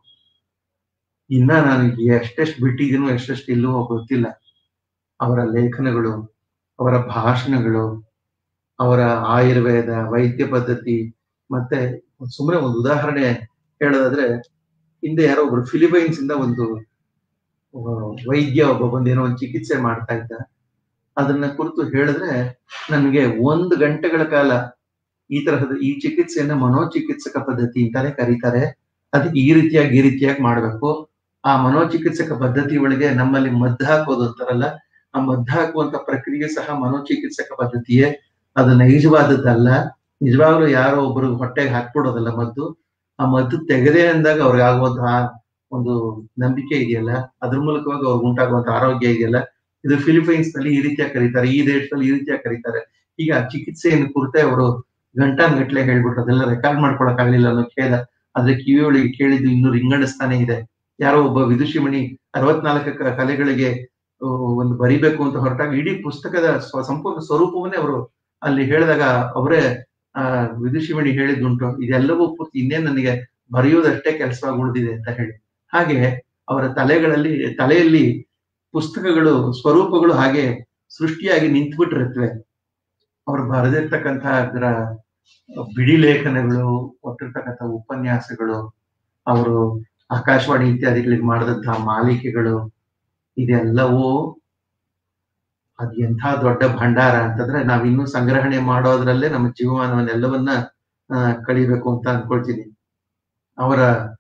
ಇನ್ನ ನಾನು ಎಷ್ಟೆಷ್ಟು ಬಿಟ್ಟಿದ್ದೀನೋ ಎಷ್ಟೆಷ್ಟು ಇಲ್ಲವೋ ಗೊತ್ತಿಲ್ಲ ಅವರ ಲೇಖನಗಳು ಅವರ ಭಾಷಣಗಳು ಅವರ ಆಯುರ್ವೇದ ವೈದ್ಯ ಪದ್ಧತಿ ಮತ್ತೆ ಸುಮ್ಮನೆ ಒಂದು ಉದಾಹರಣೆ ಹೇಳೋದಾದ್ರೆ ಹಿಂದೆ ಯಾರೋ ಒಬ್ರು ಫಿಲಿಪೈನ್ಸ್ ಇಂದ ಒಂದು ಆ, ವೈದ್ಯ ಒಬ್ಬ ಬಂದು ಏನೋ ಒಂದು ಚಿಕಿತ್ಸೆ ಮಾಡ್ತಾ ಇದ್ದ ಅದನ್ನ ಕುರಿತು ಹೇಳಿದ್ರೆ ನನಗೆ ಒಂದು ಗಂಟೆಗಳ ಕಾಲ ಈ ತರಹದ ಈ ಚಿಕಿತ್ಸೆಯನ್ನ ಮನೋಚಿಕಿತ್ಸಕ ಪದ್ಧತಿ ಅಂತಾನೆ ಕರೀತಾರೆ ಅದಕ್ಕೆ ಈ ರೀತಿಯಾಗಿ ಈ ರೀತಿಯಾಗಿ ಮಾಡ್ಬೇಕು ಆ ಮನೋಚಿಕಿತ್ಸಕ ಪದ್ಧತಿ ಒಳಗೆ ನಮ್ಮಲ್ಲಿ ಮದ್ದು ಹಾಕೋದು ಅಂತಾರಲ್ಲ ಆ ಮದ್ದು ಹಾಕುವಂತ ಪ್ರಕ್ರಿಯೆ ಸಹ ಮನೋಚಿಕಿತ್ಸಕ ಪದ್ಧತಿಯೇ ಅದು ನೈಜವಾದದ್ದಲ್ಲ ನಿಜವಾಗ್ಲೂ ಯಾರೋ ಒಬ್ರು ಹೊಟ್ಟೆಗೆ ಹಾಕ್ಬಿಡೋದಲ್ಲ ಮದ್ದು ಆ ಮದ್ದು ತೆಗೆದೇ ಅಂದಾಗ ಅವ್ರಿಗೆ ಆಗುವಂತಹ ಒಂದು ನಂಬಿಕೆ ಇದೆಯಲ್ಲ ಅದ್ರ ಮೂಲಕವಾಗಿ ಅವ್ರಿಗೆ ಉಂಟಾಗುವಂತ ಆರೋಗ್ಯ ಇದೆಯಲ್ಲ ಇದು ಫಿಲಿಪೈನ್ಸ್ ನಲ್ಲಿ ಈ ರೀತಿಯಾಗಿ ಕರೀತಾರೆ ಈ ದೇಶದಲ್ಲಿ ಈ ರೀತಿಯಾಗಿ ಕರೀತಾರೆ ಈಗ ಆ ಚಿಕಿತ್ಸೆಯನ್ನು ಕುರಿತೇ ಅವರು ಗಂಟಾನ್ ಗಟ್ಲೆ ಹೇಳ್ಬಿಟ್ರು ಅದೆಲ್ಲ ರೆಕಾರ್ಡ್ ಮಾಡ್ಕೊಳಕ್ ಆಗ್ಲಿಲ್ಲ ಅನ್ನೋ ಖೇದ ಆದ್ರೆ ಕಿವಿಯೊಳಗೆ ಕೇಳಿದ್ದು ಇನ್ನೂ ರಿಂಗಣಿಸ್ತಾನೆ ಇದೆ ಯಾರೋ ಒಬ್ಬ ವಿದುಷಿಮಣಿ ಅರವತ್ನಾಲ್ಕ ಕ- ಕಲೆಗಳಿಗೆ ಆ, ಒಂದು ಬರಿಬೇಕು ಅಂತ ಹೊರಟಾಗ ಇಡೀ ಪುಸ್ತಕದ ಸ್ವ- ಸಂಪೂರ್ಣ ಸ್ವರೂಪವನ್ನೇ ಅವರು ಅಲ್ಲಿ ಹೇಳಿದಾಗ ಅವರೇ ಆ ವಿದುಷಿಮಣಿ ಹೇಳಿದ್ದುಂಟು ಇದೆಲ್ಲವೂ ಪೂರ್ತಿ ಇನ್ನೇನ್ ನನಗೆ ಬರೆಯೋದಷ್ಟೇ ಕೆಲಸವಾಗಿ ಉಳಿದಿದೆ ಅಂತ ಹೇಳಿ ಹಾಗೆ ಅವರ ತಲೆಗಳಲ್ಲಿ ತಲೆಯಲ್ಲಿ ಪುಸ್ತಕಗಳು ಸ್ವರೂಪಗಳು ಹಾಗೆ ಸೃಷ್ಟಿಯಾಗಿ ನಿಂತ್ಬಿಟ್ಟಿರುತ್ತವೆ ಅವ್ರು ಬರೆದಿರ್ತಕ್ಕಂಥ ಅದರ ಬಿಡಿ ಲೇಖನಗಳು ಕೊಟ್ಟಿರ್ತಕ್ಕಂಥ ಉಪನ್ಯಾಸಗಳು ಅವರು ಆಕಾಶವಾಣಿ ಇತ್ಯಾದಿಗಳಿಗೆ ಮಾಡಿದಂತಹ ಮಾಲಿಕೆಗಳು ಇದೆಲ್ಲವೂ ಅದ್ ಎಂಥ ದೊಡ್ಡ ಭಂಡಾರ ಅಂತಂದ್ರೆ ನಾವಿನ್ನೂ ಸಂಗ್ರಹಣೆ ಮಾಡೋದ್ರಲ್ಲೇ ನಮ್ಮ ಜೀವಮಾನವನ್ನೆಲ್ಲವನ್ನ ಆ, ಕಳಿಬೇಕು ಅಂತ ಅನ್ಕೊಳ್ತೀನಿ ಅವರ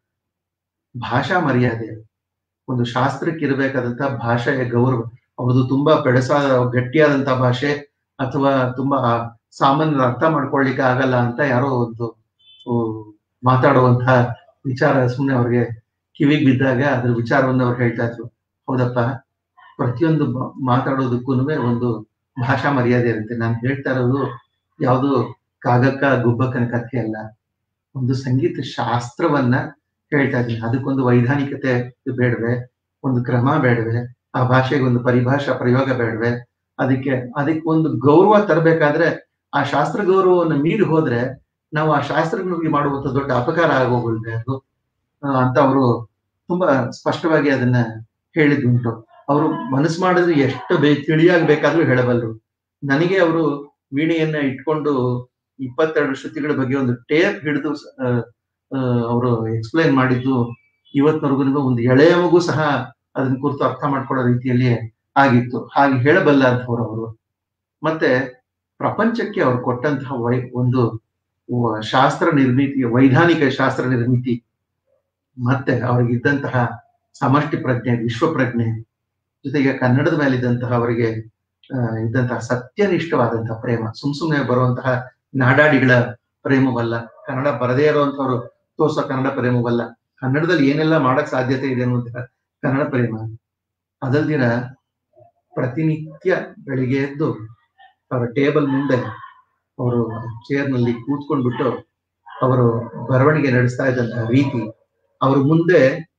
ಭಾಷಾ ಮರ್ಯಾದೆ ಒಂದು ಶಾಸ್ತ್ರಕ್ಕೆ ಇರಬೇಕಾದಂತ ಭಾಷೆಯ ಗೌರವ ಅವ್ರದ್ದು ತುಂಬಾ ಬೆಳೆಸಾದ ಗಟ್ಟಿಯಾದಂತ ಭಾಷೆ ಅಥವಾ ತುಂಬಾ ಸಾಮಾನ್ಯ ಅರ್ಥ ಮಾಡ್ಕೊಳ್ಳಿಕ್ಕೆ ಆಗಲ್ಲ ಅಂತ ಯಾರೋ ಒಂದು ಆ, ಮಾತಾಡುವಂತ ವಿಚಾರ ಸುಮ್ಮನೆ ಅವ್ರಿಗೆ ಕಿವಿಗೆ ಬಿದ್ದಾಗ ಅದ್ರ ವಿಚಾರವನ್ನು ಅವ್ರು ಹೇಳ್ತಾ ಇದ್ರು ಹೌದಪ್ಪ ಪ್ರತಿಯೊಂದು ಬ- ಮಾತಾಡೋದಕ್ಕೂ ಒಂದು ಭಾಷಾ ಮರ್ಯಾದೆ ಇರುತ್ತೆ ನಾನು ಹೇಳ್ತಾ ಇರೋದು ಯಾವುದು ಕಾಗಕ್ಕ ಗುಬ್ಬಕ್ಕನ ಕಥೆ ಅಲ್ಲ ಒಂದು ಸಂಗೀತ ಶಾಸ್ತ್ರವನ್ನ ಹೇಳ್ತಾ ಇದ್ದೀನಿ ಅದಕ್ಕೊಂದು ವೈಧಾನಿಕತೆ ಬೇಡವೆ ಒಂದು ಕ್ರಮ ಬೇಡವೆ ಆ ಭಾಷೆಗೆ ಒಂದು ಪರಿಭಾಷಾ ಪ್ರಯೋಗ ಬೇಡವೆ ಅದಕ್ಕೆ ಅದಕ್ಕೆ ಒಂದು ಗೌರವ ತರಬೇಕಾದ್ರೆ ಆ ಶಾಸ್ತ್ರ ಗೌರವವನ್ನು ಮೀರಿ ಹೋದ್ರೆ ನಾವು ಆ ಶಾಸ್ತ್ರಗಳಿಗೆ ಮಾಡುವಂತ ದೊಡ್ಡ ಅಪಕಾರ ಆಗೋಗುತ್ತೆ ಅದು ಆ, ಅಂತ ಅವರು ತುಂಬಾ ಸ್ಪಷ್ಟವಾಗಿ ಅದನ್ನ ಹೇಳಿದ್ದುಂಟು ಅವರು ಮನಸ್ಸು ಮಾಡಿದ್ರೆ ಎಷ್ಟು ಬೇ ತಿಳಿಯಾಗಿ ಬೇಕಾದ್ರೂ ಹೇಳಬಲ್ಲರು ನನಗೆ ಅವರು ವೀಣೆಯನ್ನ ಇಟ್ಕೊಂಡು ಇಪ್ಪತ್ತೆರಡು ಶ್ರುತಿಗಳ ಬಗ್ಗೆ ಒಂದು ಟೇಪ್ ಹಿಡಿದು ಅವರು ಎಕ್ಸ್ಪ್ಲೈನ್ ಮಾಡಿದ್ದು ಇವತ್ತಿನವರೆಗೂ ಒಂದು ಎಳೆಯ ಮಗು ಸಹ ಅದನ್ನ ಕುರಿತು ಅರ್ಥ ಮಾಡ್ಕೊಳ್ಳೋ ರೀತಿಯಲ್ಲಿ ಆಗಿತ್ತು ಹಾಗೆ ಹೇಳಬಲ್ಲ ಅಂತವ್ರು ಅವರು ಮತ್ತೆ ಪ್ರಪಂಚಕ್ಕೆ ಅವ್ರು ಕೊಟ್ಟಂತಹ ವೈ ಒಂದು ವ- ಶಾಸ್ತ್ರ ನಿರ್ಮಿತಿ ವೈಧಾನಿಕ ಶಾಸ್ತ್ರ ನಿರ್ಮಿತಿ ಮತ್ತೆ ಅವ್ರಿಗಿದ್ದಂತಹ ಸಮಷ್ಟಿ ಪ್ರಜ್ಞೆ ವಿಶ್ವ ಪ್ರಜ್ಞೆ ಜೊತೆಗೆ ಕನ್ನಡದ ಮೇಲೆ ಇದ್ದಂತಹ ಅವರಿಗೆ ಆ, ಇದ್ದಂತಹ ಸತ್ಯನಿಷ್ಠವಾದಂತಹ ಪ್ರೇಮ ಸುಮ್ ಸುಮ್ಮನೆ ಬರುವಂತಹ ನಾಡಾಡಿಗಳ ಪ್ರೇಮವಲ್ಲ ಕನ್ನಡ ಬರದೇ ಇರುವಂತವ್ರು ತೋರ್ಸೋ ಕನ್ನಡ ಪ್ರೇಮವಲ್ಲ ಕನ್ನಡದಲ್ಲಿ ಏನೆಲ್ಲ ಮಾಡಕ್ ಸಾಧ್ಯತೆ ಇದೆ ಅನ್ನುವಂತಹ ಕನ್ನಡ ಪ್ರೇಮ ಅದಲ್ದಿರ ಪ್ರತಿನಿತ್ಯ ಬೆಳಿಗ್ಗೆ ಎದ್ದು ಅವರ ಟೇಬಲ್ ಮುಂದೆ ಅವರು ಚೇರ್ನಲ್ಲಿ ಕೂತ್ಕೊಂಡ್ಬಿಟ್ಟು ಅವರು ಬರವಣಿಗೆ ನಡೆಸ್ತಾ ಇದ್ದಂತಹ ರೀತಿ ಅವ್ರ ಮುಂದೆ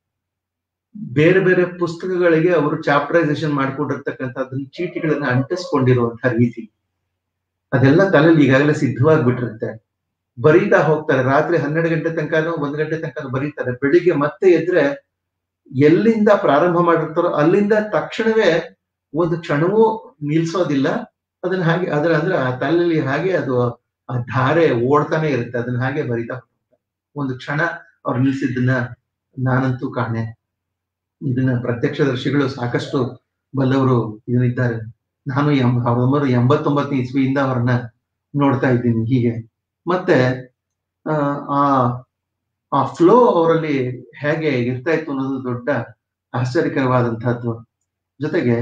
ಬೇರೆ ಬೇರೆ ಪುಸ್ತಕಗಳಿಗೆ ಅವರು ಚಾಪ್ಟರೈಸೇಷನ್ ಮಾಡ್ಕೊಂಡಿರ್ತಕ್ಕಂಥದ್ದನ್ನ ಚೀಟಿಗಳನ್ನ ಅಂಟಿಸ್ಕೊಂಡಿರುವಂತಹ ರೀತಿ ಅದೆಲ್ಲ ತಲೆಯಲ್ಲಿ ಈಗಾಗಲೇ ಸಿದ್ಧವಾಗ್ಬಿಟ್ಟಿರುತ್ತೆ ಬರೀತಾ ಹೋಗ್ತಾರೆ ರಾತ್ರಿ ಹನ್ನೆರಡು ಗಂಟೆ ತನಕನೂ ಒಂದ್ ಗಂಟೆ ತನಕ ಬರೀತಾರೆ ಬೆಳಿಗ್ಗೆ ಮತ್ತೆ ಎದ್ರೆ ಎಲ್ಲಿಂದ ಪ್ರಾರಂಭ ಮಾಡಿರ್ತಾರೋ ಅಲ್ಲಿಂದ ತಕ್ಷಣವೇ ಒಂದು ಕ್ಷಣವೂ ನಿಲ್ಸೋದಿಲ್ಲ ಅದನ್ನ ಹಾಗೆ ಅದ್ರ ಅಂದ್ರೆ ಆ ತಲೆಯಲ್ಲಿ ಹಾಗೆ ಅದು ಆ ಧಾರೆ ಓಡ್ತಾನೆ ಇರುತ್ತೆ ಅದನ್ನ ಹಾಗೆ ಬರಿತಾ ಹೋಗ್ತಾರೆ. ಒಂದು ಕ್ಷಣ ಅವ್ರು ನಿಲ್ಸಿದ್ದನ್ನ ನಾನಂತೂ ಕಾಣೆ ಇದನ್ನ ಪ್ರತ್ಯಕ್ಷದರ್ಶಿಗಳು ಸಾಕಷ್ಟು ಬಲ್ಲವರು ಇದನ್ನಿದ್ದಾರೆ ನಾನು ಎಂ ಸಾವಿರದ ಒಂಬೈನೂರ ಎಂಬತ್ತೊಂಬತ್ತನೇ ಇಸ್ವಿಯಿಂದ ಅವ್ರನ್ನ ನೋಡ್ತಾ ಇದ್ದೀನಿ ಹೀಗೆ ಮತ್ತೆ ಆ, ಆ ಆ ಫ್ಲೋ ಅವರಲ್ಲಿ ಹೇಗೆ ಇರ್ತಾ ಇತ್ತು ಅನ್ನೋದು ದೊಡ್ಡ ಆಶ್ಚರ್ಯಕರವಾದಂತಹದ್ದು ಜೊತೆಗೆ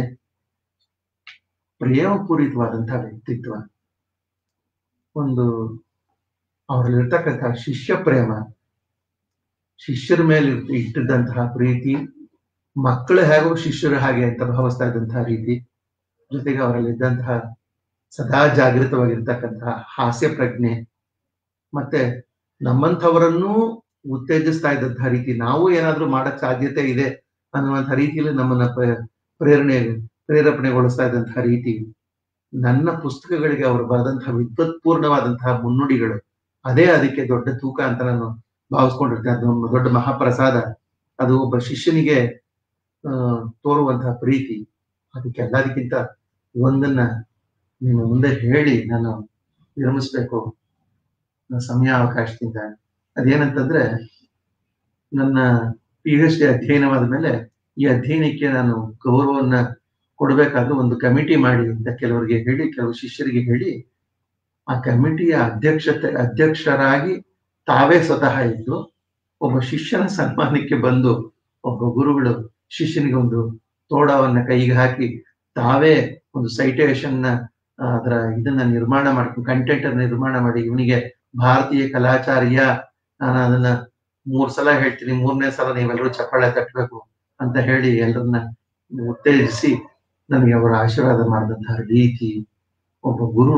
ಪ್ರೇಮಪೂರಿತವಾದಂತಹ ವ್ಯಕ್ತಿತ್ವ ಒಂದು ಅವರಲ್ಲಿರ್ತಕ್ಕಂತಹ ಶಿಷ್ಯ ಪ್ರೇಮ ಶಿಷ್ಯರ ಮೇಲೆ ಇರ್ತ- ಇಟ್ಟಿದ್ದಂತಹ ಪ್ರೀತಿ ಮಕ್ಕಳು ಹೇಗೋ ಶಿಷ್ಯರು ಹಾಗೆ ಅಂತ ಭಾವಿಸ್ತಾ ಇದ್ದಂತಹ ರೀತಿ ಜೊತೆಗೆ ಅವರಲ್ಲಿದ್ದಂತಹ ಸದಾ ಜಾಗೃತವಾಗಿರ್ತಕ್ಕಂತಹ ಹಾಸ್ಯ ಪ್ರಜ್ಞೆ ಮತ್ತೆ ನಮ್ಮಂಥವರನ್ನೂ ಉತ್ತೇಜಿಸ್ತಾ ಇದ್ದಂತಹ ರೀತಿ ನಾವು ಏನಾದ್ರೂ ಮಾಡಕ್ ಸಾಧ್ಯತೆ ಇದೆ ಅನ್ನುವಂಥ ರೀತಿಯಲ್ಲಿ ನಮ್ಮನ್ನ ಪ್ರ- ಪ್ರೇರಣೆ ಪ್ರೇರೇಪಣೆಗೊಳಿಸ್ತಾ ಇದ್ದಂತಹ ರೀತಿ ನನ್ನ ಪುಸ್ತಕಗಳಿಗೆ ಅವರು ಬರೆದಂತಹ ವಿದ್ವತ್ಪೂರ್ಣವಾದಂತಹ ಮುನ್ನುಡಿಗಳು ಅದೇ ಅದಕ್ಕೆ ದೊಡ್ಡ ತೂಕ ಅಂತ ನಾನು ಭಾವಿಸ್ಕೊಂಡಿರ್ತೇನೆ ಅದು ನಮ್ಮ ದೊಡ್ಡ ಮಹಾಪ್ರಸಾದ ಅದು ಒಬ್ಬ ಶಿಷ್ಯನಿಗೆ ಆ ತೋರುವಂತಹ ಪ್ರೀತಿ ಅದಕ್ಕೆ ಎಲ್ಲದಕ್ಕಿಂತ ಒಂದನ್ನ ನಿಮ್ಮ ಮುಂದೆ ಹೇಳಿ ನಾನು ವಿರಮಿಸ್ಬೇಕು ನನ್ನ ಸಮಯ ಅವಕಾಶದಿಂದ ಅದೇನಂತಂದ್ರೆ ನನ್ನ ಪಿ ಎಚ್ ಡಿ ಅಧ್ಯಯನವಾದ ಮೇಲೆ ಈ ಅಧ್ಯಯನಕ್ಕೆ ನಾನು ಗೌರವವನ್ನ ಕೊಡಬೇಕಾದ್ರೆ ಒಂದು ಕಮಿಟಿ ಮಾಡಿ ಅಂತ ಕೆಲವರಿಗೆ ಹೇಳಿ ಕೆಲವು ಶಿಷ್ಯರಿಗೆ ಹೇಳಿ ಆ ಕಮಿಟಿಯ ಅಧ್ಯಕ್ಷತೆ ಅಧ್ಯಕ್ಷರಾಗಿ ತಾವೇ ಸ್ವತಃ ಇದ್ದು ಒಬ್ಬ ಶಿಷ್ಯನ ಸನ್ಮಾನಕ್ಕೆ ಬಂದು ಒಬ್ಬ ಗುರುಗಳು ಶಿಷ್ಯನಿಗೆ ಒಂದು ತೋಡವನ್ನ ಕೈಗೆ ಹಾಕಿ ತಾವೇ ಒಂದು ಸೈಟೇಷನ್ ನ ಆ, ಅದರ ಇದನ್ನ ನಿರ್ಮಾಣ ಮಾಡ್ಕೊಂಡು ಕಂಟೆಂಟ್ ಅನ್ನ ನಿರ್ಮಾಣ ಮಾಡಿ ಇವನಿಗೆ ಭಾರತೀಯ ಕಲಾಚಾರ್ಯ ನಾನು ಅದನ್ನ ಮೂರ್ ಸಲ ಹೇಳ್ತೀನಿ ಮೂರನೇ ಸಲ ನೀವೆಲ್ಲರೂ ಚಪ್ಪಾಳೆ ತಟ್ಟಬೇಕು ಅಂತ ಹೇಳಿ ಎಲ್ಲರನ್ನ ಉತ್ತೇಜಿಸಿ ನನಗೆ ಅವರ ಆಶೀರ್ವಾದ ಮಾಡಿದಂತಹ ರೀತಿ ಒಬ್ಬ ಗುರು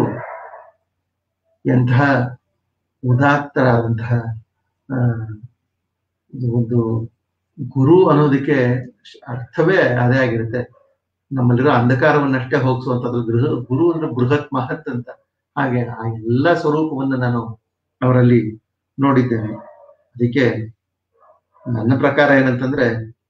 ಎಂತಹ ಉದಾತ್ತರಾದಂತಹ ಆ, ಇದು ಒಂದು ಗುರು ಅನ್ನೋದಕ್ಕೆ ಅರ್ಥವೇ ಅದೇ ಆಗಿರುತ್ತೆ ನಮ್ಮಲ್ಲಿರೋ ಅಂಧಕಾರವನ್ನಷ್ಟೇ ಹೋಗಿಸುವಂತದ್ದು ಗೃಹ ಗುರು ಅಂದ್ರೆ ಬೃಹತ್ ಮಹತ್ ಅಂತ ಹಾಗೆ ಆ ಎಲ್ಲ ಸ್ವರೂಪವನ್ನು ನಾನು ಅವರಲ್ಲಿ ನೋಡಿದ್ದೇನೆ ಅದಕ್ಕೆ ನನ್ನ ಪ್ರಕಾರ ಏನಂತಂದ್ರೆ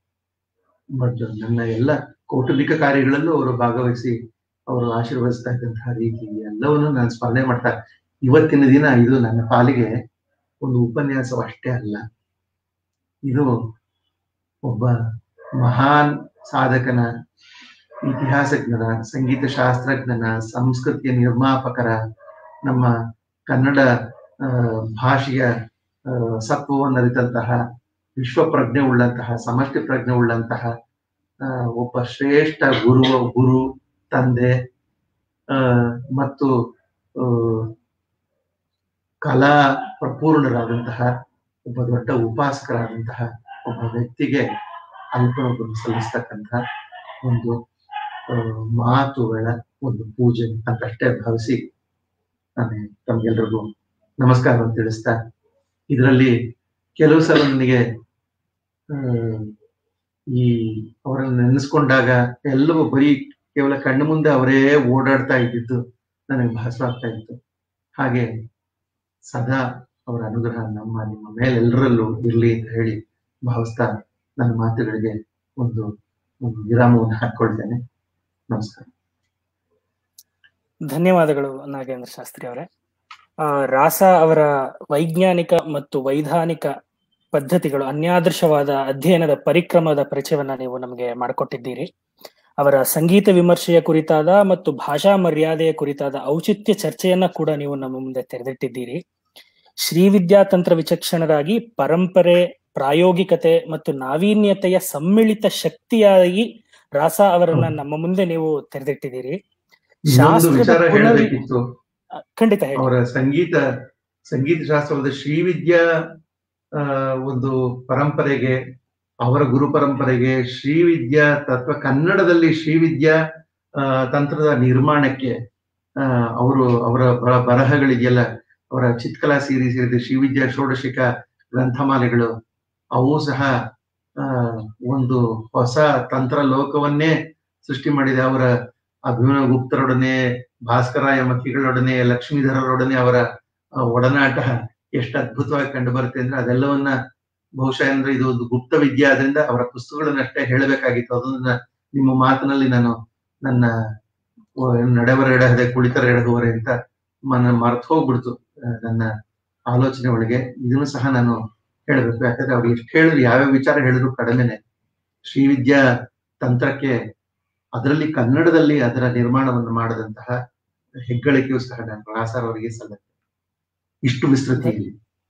ಬಟ್ ನನ್ನ ಎಲ್ಲ ಕೌಟುಂಬಿಕ ಕಾರ್ಯಗಳಲ್ಲೂ ಅವರು ಭಾಗವಹಿಸಿ ಅವರು ಆಶೀರ್ವದಿಸ್ತಾ ಇದ್ದಂತಹ ರೀತಿ ಎಲ್ಲವನ್ನು ನಾನು ಸ್ಮರಣೆ ಮಾಡ್ತಾ ಇವತ್ತಿನ ದಿನ ಇದು ನನ್ನ ಪಾಲಿಗೆ ಒಂದು ಉಪನ್ಯಾಸವಷ್ಟೇ ಅಲ್ಲ ಇದು ಒಬ್ಬ ಮಹಾನ್ ಸಾಧಕನ ಇತಿಹಾಸಜ್ಞರ ಸಂಗೀತ ಶಾಸ್ತ್ರಜ್ಞನ ಸಂಸ್ಕೃತಿಯ ನಿರ್ಮಾಪಕರ ನಮ್ಮ ಕನ್ನಡ ಆ, ಭಾಷೆಯ ಆ, ಸತ್ವವನ್ನು ಅರಿತಂತಹ ವಿಶ್ವ ಪ್ರಜ್ಞೆ ಉಳ್ಳಂತಹ ಸಮಷ್ಟಿ ಪ್ರಜ್ಞೆ ಉಳ್ಳಂತಹ ಆ, ಒಬ್ಬ ಶ್ರೇಷ್ಠ ಗುರು ಗುರು ತಂದೆ ಆ, ಮತ್ತು ಆ, ಕಲಾ ಪ್ರಪೂರ್ಣರಾದಂತಹ ಒಬ್ಬ ದೊಡ್ಡ ಉಪಾಸಕರಾದಂತಹ ಒಬ್ಬ ವ್ಯಕ್ತಿಗೆ ಅಲ್ಪವನ್ನು ಸಲ್ಲಿಸ್ತಕ್ಕಂಥ ಒಂದು ಆ, ಮಾತುಗಳ ಒಂದು ಪೂಜೆ ಅಂತಷ್ಟೇ ಭಾವಿಸಿ ನಾನು ತಮ್ಗೆಲ್ರಿಗೂ ನಮಸ್ಕಾರವನ್ನು ತಿಳಿಸ್ತಾ ಇದರಲ್ಲಿ ಕೆಲವು ಸಲ ನನಗೆ ಆ, ಈ ಅವರನ್ನು ನೆನೆಸ್ಕೊಂಡಾಗ ಎಲ್ಲವೂ ಬರೀ ಕೇವಲ ಕಣ್ಣು ಮುಂದೆ ಅವರೇ ಓಡಾಡ್ತಾ ಇದ್ದಿದ್ದು ನನಗೆ ಭಾಸವಾಗ್ತಾ ಇತ್ತು ಹಾಗೆ ಸದಾ ಅವರ ಅನುಗ್ರಹ ನಮ್ಮ ನಿಮ್ಮ ಮೇಲೆಲ್ಲರಲ್ಲೂ ಇರಲಿ ಅಂತ ಹೇಳಿ ಭಾವಿಸ್ತಾ ನನ್ನ ಮಾತುಗಳಿಗೆ ಒಂದು ಒಂದು ವಿರಾಮವನ್ನು ಹಾಕೊಳ್ತೇನೆ ನಮಸ್ಕಾರ ಧನ್ಯವಾದಗಳು ನಾಗೇಂದ್ರ ಶಾಸ್ತ್ರಿ ಅವರೇ ಆ, ರಾಸ ಅವರ ವೈಜ್ಞಾನಿಕ ಮತ್ತು ವೈಧಾನಿಕ ಪದ್ಧತಿಗಳು ಅನ್ಯಾದೃಶವಾದ ಅಧ್ಯಯನದ ಪರಿಕ್ರಮದ ಪರಿಚಯವನ್ನ ನೀವು ನಮಗೆ ಮಾಡಿಕೊಟ್ಟಿದ್ದೀರಿ ಅವರ ಸಂಗೀತ ವಿಮರ್ಶೆಯ ಕುರಿತಾದ ಮತ್ತು ಭಾಷಾ ಮರ್ಯಾದೆಯ ಕುರಿತಾದ ಔಚಿತ್ಯ ಚರ್ಚೆಯನ್ನ ಕೂಡ ನೀವು ನಮ್ಮ ಮುಂದೆ ತೆರೆದಿಟ್ಟಿದ್ದೀರಿ ಶ್ರೀವಿದ್ಯಾತಂತ್ರ ವಿಚಕ್ಷಣರಾಗಿ ಪರಂಪರೆ ಪ್ರಾಯೋಗಿಕತೆ ಮತ್ತು ನಾವೀನ್ಯತೆಯ ಸಮ್ಮಿಳಿತ ಶಕ್ತಿಯಾಗಿ ರಾಸ ಅವರನ್ನ ನಮ್ಮ ಮುಂದೆ ನೀವು ತೆರೆದಿಟ್ಟಿದ್ದೀರಿ ಇನ್ನೊಂದು ಶಾಸ್ತ್ರದ ವಿಚಾರ ಪುನರ್- ಹೇಳಬೇಕಿತ್ತು ಅ, ಖಂಡಿತ ಹೇಳಿ ಅವರ ಸಂಗೀತ ಸಂಗೀತ ಶಾಸ್ತ್ರದ ಶ್ರೀವಿದ್ಯಾ ಆ, ಒಂದು ಪರಂಪರೆಗೆ ಅವರ ಗುರು ಪರಂಪರೆಗೆ ಶ್ರೀವಿದ್ಯಾ ತತ್ವ ಕನ್ನಡದಲ್ಲಿ ಶ್ರೀವಿದ್ಯಾ ಆ, ತಂತ್ರದ ನಿರ್ಮಾಣಕ್ಕೆ ಆ, ಅವರು ಅವರ ಬರ- ಬರಹಗಳಿಗೆಲ್ಲ ಅವರ ಚಿತ್ಕಲಾ ಸೀರೀಸ್ ಇರುತ್ತೆ ಶ್ರೀವಿದ್ಯಾ ಷೋಡಶಿಕ ಗ್ರಂಥಮಾಲೆಗಳು ಅವು ಸಹ ಆ, ಒಂದು ಹೊಸ ತಂತ್ರ ಲೋಕವನ್ನೇ ಸೃಷ್ಟಿ ಮಾಡಿದೆ ಅವರ ಅಭಿನವ ಗುಪ್ತರೊಡನೆ ಭಾಸ್ಕರಾಯ ಮಕ್ಕಿಗಳೊಡನೆ ಲಕ್ಷ್ಮೀಧರರೊಡನೆ ಅವರ ಆ, ಒಡನಾಟ ಎಷ್ಟು ಅದ್ಭುತವಾಗಿ ಕಂಡು ಬರುತ್ತೆ ಅಂದ್ರೆ ಅದೆಲ್ಲವನ್ನ ಬಹುಶಃ ಅಂದ್ರೆ ಇದು ಒಂದು ಗುಪ್ತ ವಿದ್ಯೆ ಆದ್ರಿಂದ ಅವರ ಪುಸ್ತಕಗಳನ್ನಷ್ಟೇ ಹೇಳಬೇಕಾಗಿತ್ತು ಅದನ್ನ ನಿಮ್ಮ ಮಾತಿನಲ್ಲಿ ನಾನು ನನ್ನ ಓ, ನಡೆವರ ಎಡಹದೆ ಕುಳಿತರ ಎಡಹುವರೆ ಅಂತ ನನ್ನ ಮರ್ತು ಹೋಗ್ಬಿಡ್ತು ಆ, ನನ್ನ ಆಲೋಚನೆ ಒಳಗೆ ಇದನ್ನು ಸಹ ನಾನು ಹೇಳಬೇಕು ಯಾಕಂದ್ರೆ ಅವ್ರು ಎಷ್ಟು ಹೇಳಿದ್ರು ಯಾವ್ಯಾವ ವಿಚಾರ ಹೇಳಿದ್ರು ಕಡಿಮೆನೆ ಶ್ರೀವಿದ್ಯಾ ತಂತ್ರಕ್ಕೆ ಅದರಲ್ಲಿ ಕನ್ನಡದಲ್ಲಿ ಅದರ ನಿರ್ಮಾಣವನ್ನು ಮಾಡದಂತಹ ಹೆಗ್ಗಳಿಕೆಯೂ ಸಹ ಡಾಕ್ಟರ್ ರಾಸಾರ್ ಅವರಿಗೆ ಸಲ್ಲತ್ತೆ ಇಷ್ಟು ವಿಸ್ತೃತಿಯಲ್ಲಿ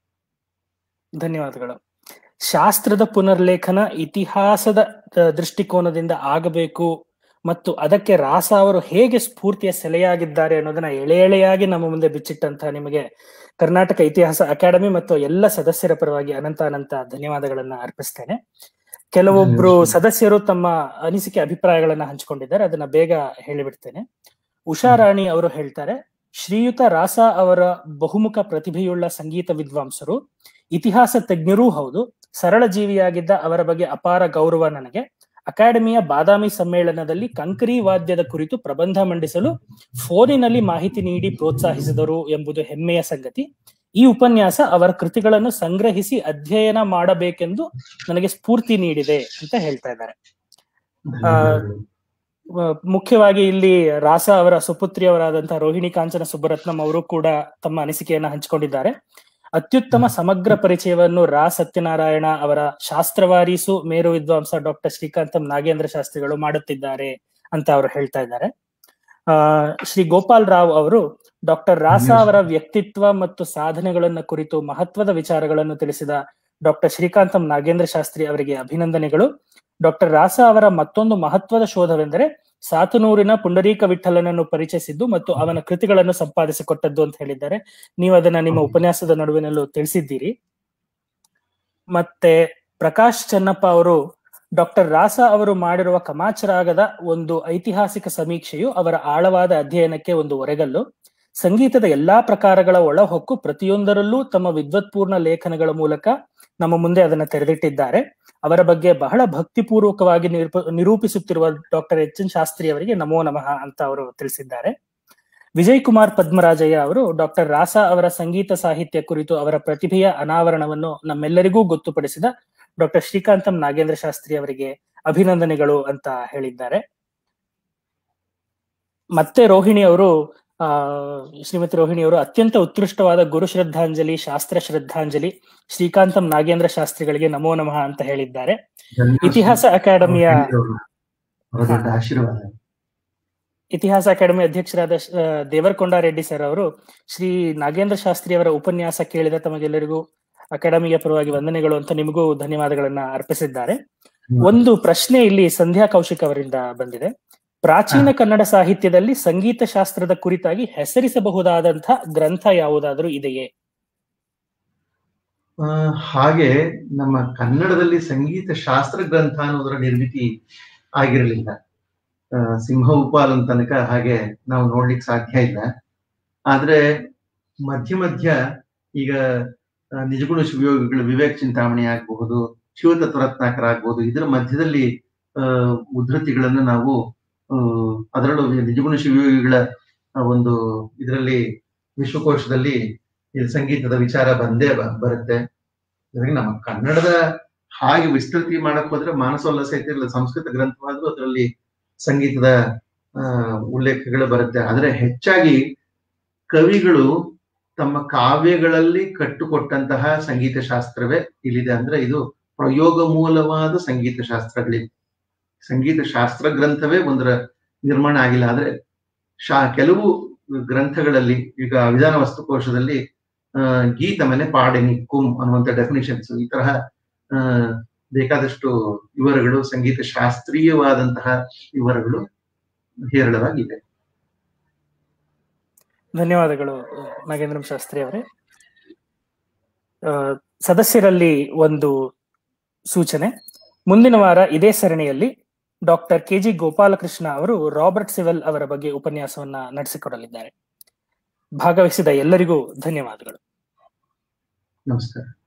ಧನ್ಯವಾದಗಳು ಶಾಸ್ತ್ರದ ಪುನರ್ಲೇಖನ ಇತಿಹಾಸದ ಅಹ್, ದೃಷ್ಟಿಕೋನದಿಂದ ಆಗಬೇಕು ಮತ್ತು ಅದಕ್ಕೆ ರಾಸ ಅವರು ಹೇಗೆ ಸ್ಫೂರ್ತಿಯ ಸೆಲೆಯಾಗಿದ್ದಾರೆ ಅನ್ನೋದನ್ನ ಎಳೆ ಎಳೆಯಾಗಿ ನಮ್ಮ ಮುಂದೆ ಬಿಚ್ಚಿಟ್ಟಂತಹ ನಿಮಗೆ ಕರ್ನಾಟಕ ಇತಿಹಾಸ ಅಕಾಡೆಮಿ ಮತ್ತು ಎಲ್ಲ ಸದಸ್ಯರ ಪರವಾಗಿ ಅನಂತ ಅನಂತ ಧನ್ಯವಾದಗಳನ್ನ ಅರ್ಪಿಸ್ತೇನೆ ಕೆಲವೊಬ್ರು ಧನ್ಯವಾದ. ಸದಸ್ಯರು ತಮ್ಮ ಅನಿಸಿಕೆ ಅಭಿಪ್ರಾಯಗಳನ್ನ ಹಂಚಿಕೊಂಡಿದ್ದಾರೆ ಅದನ್ನ ಬೇಗ ಹೇಳಿಬಿಡ್ತೇನೆ ಉಷಾರಾಣಿ ಅವರು ಹೇಳ್ತಾರೆ ಶ್ರೀಯುತ ರಾಸ ಅವರ ಬಹುಮುಖ ಪ್ರತಿಭೆಯುಳ್ಳ ಸಂಗೀತ ವಿದ್ವಾಂಸರು ಇತಿಹಾಸ ತಜ್ಞರೂ ಹೌದು ಸರಳ ಜೀವಿಯಾಗಿದ್ದ ಅವರ ಬಗ್ಗೆ ಅಪಾರ ಗೌರವ ನನಗೆ ಅಕಾಡೆಮಿಯ ಬಾದಾಮಿ ಸಮ್ಮೇಳನದಲ್ಲಿ ಕಂಕರಿ ವಾದ್ಯದ ಕುರಿತು ಪ್ರಬಂಧ ಮಂಡಿಸಲು ಫೋನಿನಲ್ಲಿ ಮಾಹಿತಿ ನೀಡಿ ಪ್ರೋತ್ಸಾಹಿಸಿದರು ಎಂಬುದು ಹೆಮ್ಮೆಯ ಸಂಗತಿ ಈ ಉಪನ್ಯಾಸ ಅವರ ಕೃತಿಗಳನ್ನು ಸಂಗ್ರಹಿಸಿ ಅಧ್ಯಯನ ಮಾಡಬೇಕೆಂದು ನನಗೆ ಸ್ಫೂರ್ತಿ ನೀಡಿದೆ ಅಂತ ಹೇಳ್ತಾ ಇದ್ದಾರೆ ಧನ್ಯವಾದಗಳು. ವ- ಮುಖ್ಯವಾಗಿ ಇಲ್ಲಿ ರಾಸ ಅವರ ಸುಪುತ್ರಿಯವರಾದಂತಹ ರೋಹಿಣಿ ಕಾಂಚನ ಸುಬ್ಬರತ್ನಂ ಅವರು ಕೂಡ ತಮ್ಮ ಅನಿಸಿಕೆಯನ್ನ ಹಂಚಿಕೊಂಡಿದ್ದಾರೆ ಅತ್ಯುತ್ತಮ ಸಮಗ್ರ ಪರಿಚಯವನ್ನು ರಾ ಸತ್ಯನಾರಾಯಣ ಅವರ ಶಾಸ್ತ್ರವಾರೀಸು ಮೇರು ವಿದ್ವಾಂಸ ಡಾಕ್ಟರ್ ಶ್ರೀಕಾಂತಂ ನಾಗೇಂದ್ರ ಶಾಸ್ತ್ರಿಗಳು ಮಾಡುತ್ತಿದ್ದಾರೆ ಅಂತ ಅವರು ಹೇಳ್ತಾ ಇದ್ದಾರೆ ಆ ಶ್ರೀ ಗೋಪಾಲ್ ರಾವ್ ಅವರು ಡಾಕ್ಟರ್ ರಾಸ ಅವರ ವ್ಯಕ್ತಿತ್ವ ಮತ್ತು ಸಾಧನೆಗಳನ್ನ ಕುರಿತು ಮಹತ್ವದ ವಿಚಾರಗಳನ್ನು ತಿಳಿಸಿದ ಡಾಕ್ಟರ್ ಶ್ರೀಕಾಂತಂ ನಾಗೇಂದ್ರ ಶಾಸ್ತ್ರಿ ಅವರಿಗೆ ಅಭಿನಂದನೆಗಳು ಡಾಕ್ಟರ್ ರಾಸ ಅವರ ಮತ್ತೊಂದು ಮಹತ್ವದ ಶೋಧವೆಂದರೆ ಸಾತನೂರಿನ ಪುಂಡರೀಕ ವಿಠಲನನ್ನು ಪರಿಚಯಿಸಿದ್ದು ಮತ್ತು ಅವನ ಕೃತಿಗಳನ್ನು ಸಂಪಾದಿಸಿಕೊಟ್ಟದ್ದು ಅಂತ ಹೇಳಿದ್ದಾರೆ ನೀವು ಅದನ್ನ ನಿಮ್ಮ ಉಪನ್ಯಾಸದ ನಡುವಿನಲ್ಲೂ ತಿಳಿಸಿದ್ದೀರಿ ಮತ್ತೆ ಪ್ರಕಾಶ್ ಚೆನ್ನಪ್ಪ ಅವರು ಡಾಕ್ಟರ್ ರಾಸ ಅವರು ಮಾಡಿರುವ ಕಮಾಚರಾಗದ ಒಂದು ಐತಿಹಾಸಿಕ ಸಮೀಕ್ಷೆಯು ಅವರ ಆಳವಾದ ಅಧ್ಯಯನಕ್ಕೆ ಒಂದು ಒರೆಗಲ್ಲು ಸಂಗೀತದ ಎಲ್ಲಾ ಪ್ರಕಾರಗಳ ಒಳಹೊಕ್ಕು ಪ್ರತಿಯೊಂದರಲ್ಲೂ ತಮ್ಮ ವಿದ್ವತ್ಪೂರ್ಣ ಲೇಖನಗಳ ಮೂಲಕ ನಮ್ಮ ಮುಂದೆ ಅದನ್ನು ತೆರೆದಿಟ್ಟಿದ್ದಾರೆ ಅವರ ಬಗ್ಗೆ ಬಹಳ ಭಕ್ತಿಪೂರ್ವಕವಾಗಿ ನಿರೂಪ- ನಿರೂಪಿಸುತ್ತಿರುವ ಡಾಕ್ಟರ್ ಎಚ್ ಎನ್ ಶಾಸ್ತ್ರಿ ಅವರಿಗೆ ನಮೋ ನಮಃ ಅಂತ ಅವರು ತಿಳಿಸಿದ್ದಾರೆ ವಿಜಯ್ ಕುಮಾರ್ ಪದ್ಮರಾಜಯ್ಯ ಅವರು ಡಾಕ್ಟರ್ ರಾಸ ಅವರ ಸಂಗೀತ ಸಾಹಿತ್ಯ ಕುರಿತು ಅವರ ಪ್ರತಿಭೆಯ ಅನಾವರಣವನ್ನು ನಮ್ಮೆಲ್ಲರಿಗೂ ಗೊತ್ತುಪಡಿಸಿದ ಡಾಕ್ಟರ್ ಶ್ರೀಕಾಂತಂ ನಾಗೇಂದ್ರ ಶಾಸ್ತ್ರಿ ಅವರಿಗೆ ಅಭಿನಂದನೆಗಳು ಅಂತ ಹೇಳಿದ್ದಾರೆ ಮತ್ತೆ ರೋಹಿಣಿ ಅವರು ಆ ಶ್ರೀಮತಿ ರೋಹಿಣಿ ಅವರು ಅತ್ಯಂತ ಉತ್ಕೃಷ್ಟವಾದ ಗುರು ಶ್ರದ್ಧಾಂಜಲಿ ಶಾಸ್ತ್ರ ಶ್ರದ್ಧಾಂಜಲಿ ಶ್ರೀಕಾಂತಂ ನಾಗೇಂದ್ರ ಶಾಸ್ತ್ರಿಗಳಿಗೆ ನಮೋ ನಮಃ ಅಂತ ಹೇಳಿದ್ದಾರೆ ಧನ್ಯವಾದ. ಇತಿಹಾಸ ಅಕಾಡೆಮಿಯ ಅವರ ದೊಡ್ಡ ಆಶೀರ್ವಾದ ಇತಿಹಾಸ ಅಕಾಡೆಮಿ ಅಧ್ಯಕ್ಷರಾದ ಶ- ಆ, ದೇವರಕೊಂಡ ರೆಡ್ಡಿ ಸರ್ ಅವರು ಶ್ರೀ ನಾಗೇಂದ್ರ ಶಾಸ್ತ್ರಿ ಅವರ ಉಪನ್ಯಾಸ ಕೇಳಿದ ತಮಗೆಲ್ಲರಿಗೂ ಅಕಾಡೆಮಿಯ ಪರವಾಗಿ ವಂದನೆಗಳು ಅಂತ ನಿಮಗೂ ಧನ್ಯವಾದಗಳನ್ನ ಅರ್ಪಿಸಿದ್ದಾರೆ ಒಂದು ಪ್ರಶ್ನೆ ಇಲ್ಲಿ ಸಂಧ್ಯಾ ಕೌಶಿಕ್ ಅವರಿಂದ ಬಂದಿದೆ ಪ್ರಾಚೀನ ಕನ್ನಡ ಸಾಹಿತ್ಯದಲ್ಲಿ ಸಂಗೀತ ಶಾಸ್ತ್ರದ ಕುರಿತಾಗಿ ಹೆಸರಿಸಬಹುದಾದಂತಹ ಗ್ರಂಥ ಯಾವುದಾದರೂ ಇದೆಯೇ ಆ, ಹಾಗೆ ನಮ್ಮ ಕನ್ನಡದಲ್ಲಿ ಸಂಗೀತ ಶಾಸ್ತ್ರ ಗ್ರಂಥ ಅನ್ನೋದರ ನಿರ್ಮಿತಿ ಆಗಿರಲಿಲ್ಲ ಆ, ಸಿಂಹ ಉಪಾಲನ್ ತನಕ ಹಾಗೆ ನಾವು ನೋಡ್ಲಿಕ್ಕೆ ಸಾಧ್ಯ ಇಲ್ಲ ಆದ್ರೆ ಮಧ್ಯ ಮಧ್ಯ ಈಗ ಆ, ನಿಜಗುಣ ಶಿವಯೋಗಿಗಳು ವಿವೇಕ್ ಚಿಂತಾಮಣಿ ಆಗಬಹುದು ಶಿವತತ್ವ ರತ್ನಾಕರ ಆಗ್ಬಹುದು ಇದರ ಮಧ್ಯದಲ್ಲಿ ಆ ಉದ್ಧತಿಗಳನ್ನು ನಾವು ಆ, ಅದರಲ್ಲೂ ನಿಜಗುಣ ಶಿವಯೋಗಿಗಳ ಆ, ಒಂದು ಇದರಲ್ಲಿ ವಿಶ್ವಕೋಶದಲ್ಲಿ ಈ ಸಂಗೀತದ ವಿಚಾರ ಬಂದೇ ಬ- ಬರುತ್ತೆ ಜೊತೆಗೆ ನಮ್ಮ ಕನ್ನಡದ ಹಾಗೆ ವಿಸ್ತೃತಿ ಮಾಡಕ್ ಹೋದ್ರೆ ಮಾನಸೋಲ್ಲಾಸ ಐತಿರಲ್ಲ ಸಂಸ್ಕೃತ ಗ್ರಂಥವಾದ್ರೂ ಅದರಲ್ಲಿ ಸಂಗೀತದ ಆ ಉಲ್ಲೇಖಗಳು ಬರುತ್ತೆ ಆದ್ರೆ ಹೆಚ್ಚಾಗಿ ಕವಿಗಳು ತಮ್ಮ ಕಾವ್ಯಗಳಲ್ಲಿ ಕಟ್ಟುಕೊಟ್ಟಂತಹ ಸಂಗೀತ ಶಾಸ್ತ್ರವೇ ಇಲ್ಲಿದೆ ಅಂದ್ರೆ ಇದು ಪ್ರಯೋಗ ಮೂಲವಾದ ಸಂಗೀತ ಶಾಸ್ತ್ರಗಳಿವೆ ಸಂಗೀತ ಶಾಸ್ತ್ರ ಗ್ರಂಥವೇ ಒಂದರ ನಿರ್ಮಾಣ ಆಗಿಲ್ಲ ಆದ್ರೆ ಶಾ ಕೆಲವು ಗ್ರಂಥಗಳಲ್ಲಿ ಈಗ ವಿಧಾನ ವಸ್ತುಕೋಶದಲ್ಲಿ ಆ, ಗೀತ ಮನೆ ಪಾಡಿನಿ ಕುಂ ಅನ್ನುವಂಥ ಡೆಫಿನಿಷನ್ಸ್ ಈ ತರಹ ಆ, ಬೇಕಾದಷ್ಟು ವಿವರಗಳು ಸಂಗೀತ ಶಾಸ್ತ್ರೀಯವಾದಂತಹ ವಿವರಗಳು ಹೇರಳವಾಗಿವೆ ಧನ್ಯವಾದಗಳು ನಾಗೇಂದ್ರ ಶಾಸ್ತ್ರಿ ಅವರೇ ಆ, ಸದಸ್ಯರಲ್ಲಿ ಒಂದು ಸೂಚನೆ ಮುಂದಿನ ವಾರ ಇದೇ ಸರಣಿಯಲ್ಲಿ ಡಾಕ್ಟರ್ ಕೆ ಜಿ ಗೋಪಾಲಕೃಷ್ಣ ಅವರು ರಾಬರ್ಟ್ ಸಿವೆಲ್ ಅವರ ಬಗ್ಗೆ ಉಪನ್ಯಾಸವನ್ನ ನಡೆಸಿಕೊಡಲಿದ್ದಾರೆ ಭಾಗವಹಿಸಿದ ಎಲ್ಲರಿಗೂ ಧನ್ಯವಾದಗಳು ನಮಸ್ಕಾರ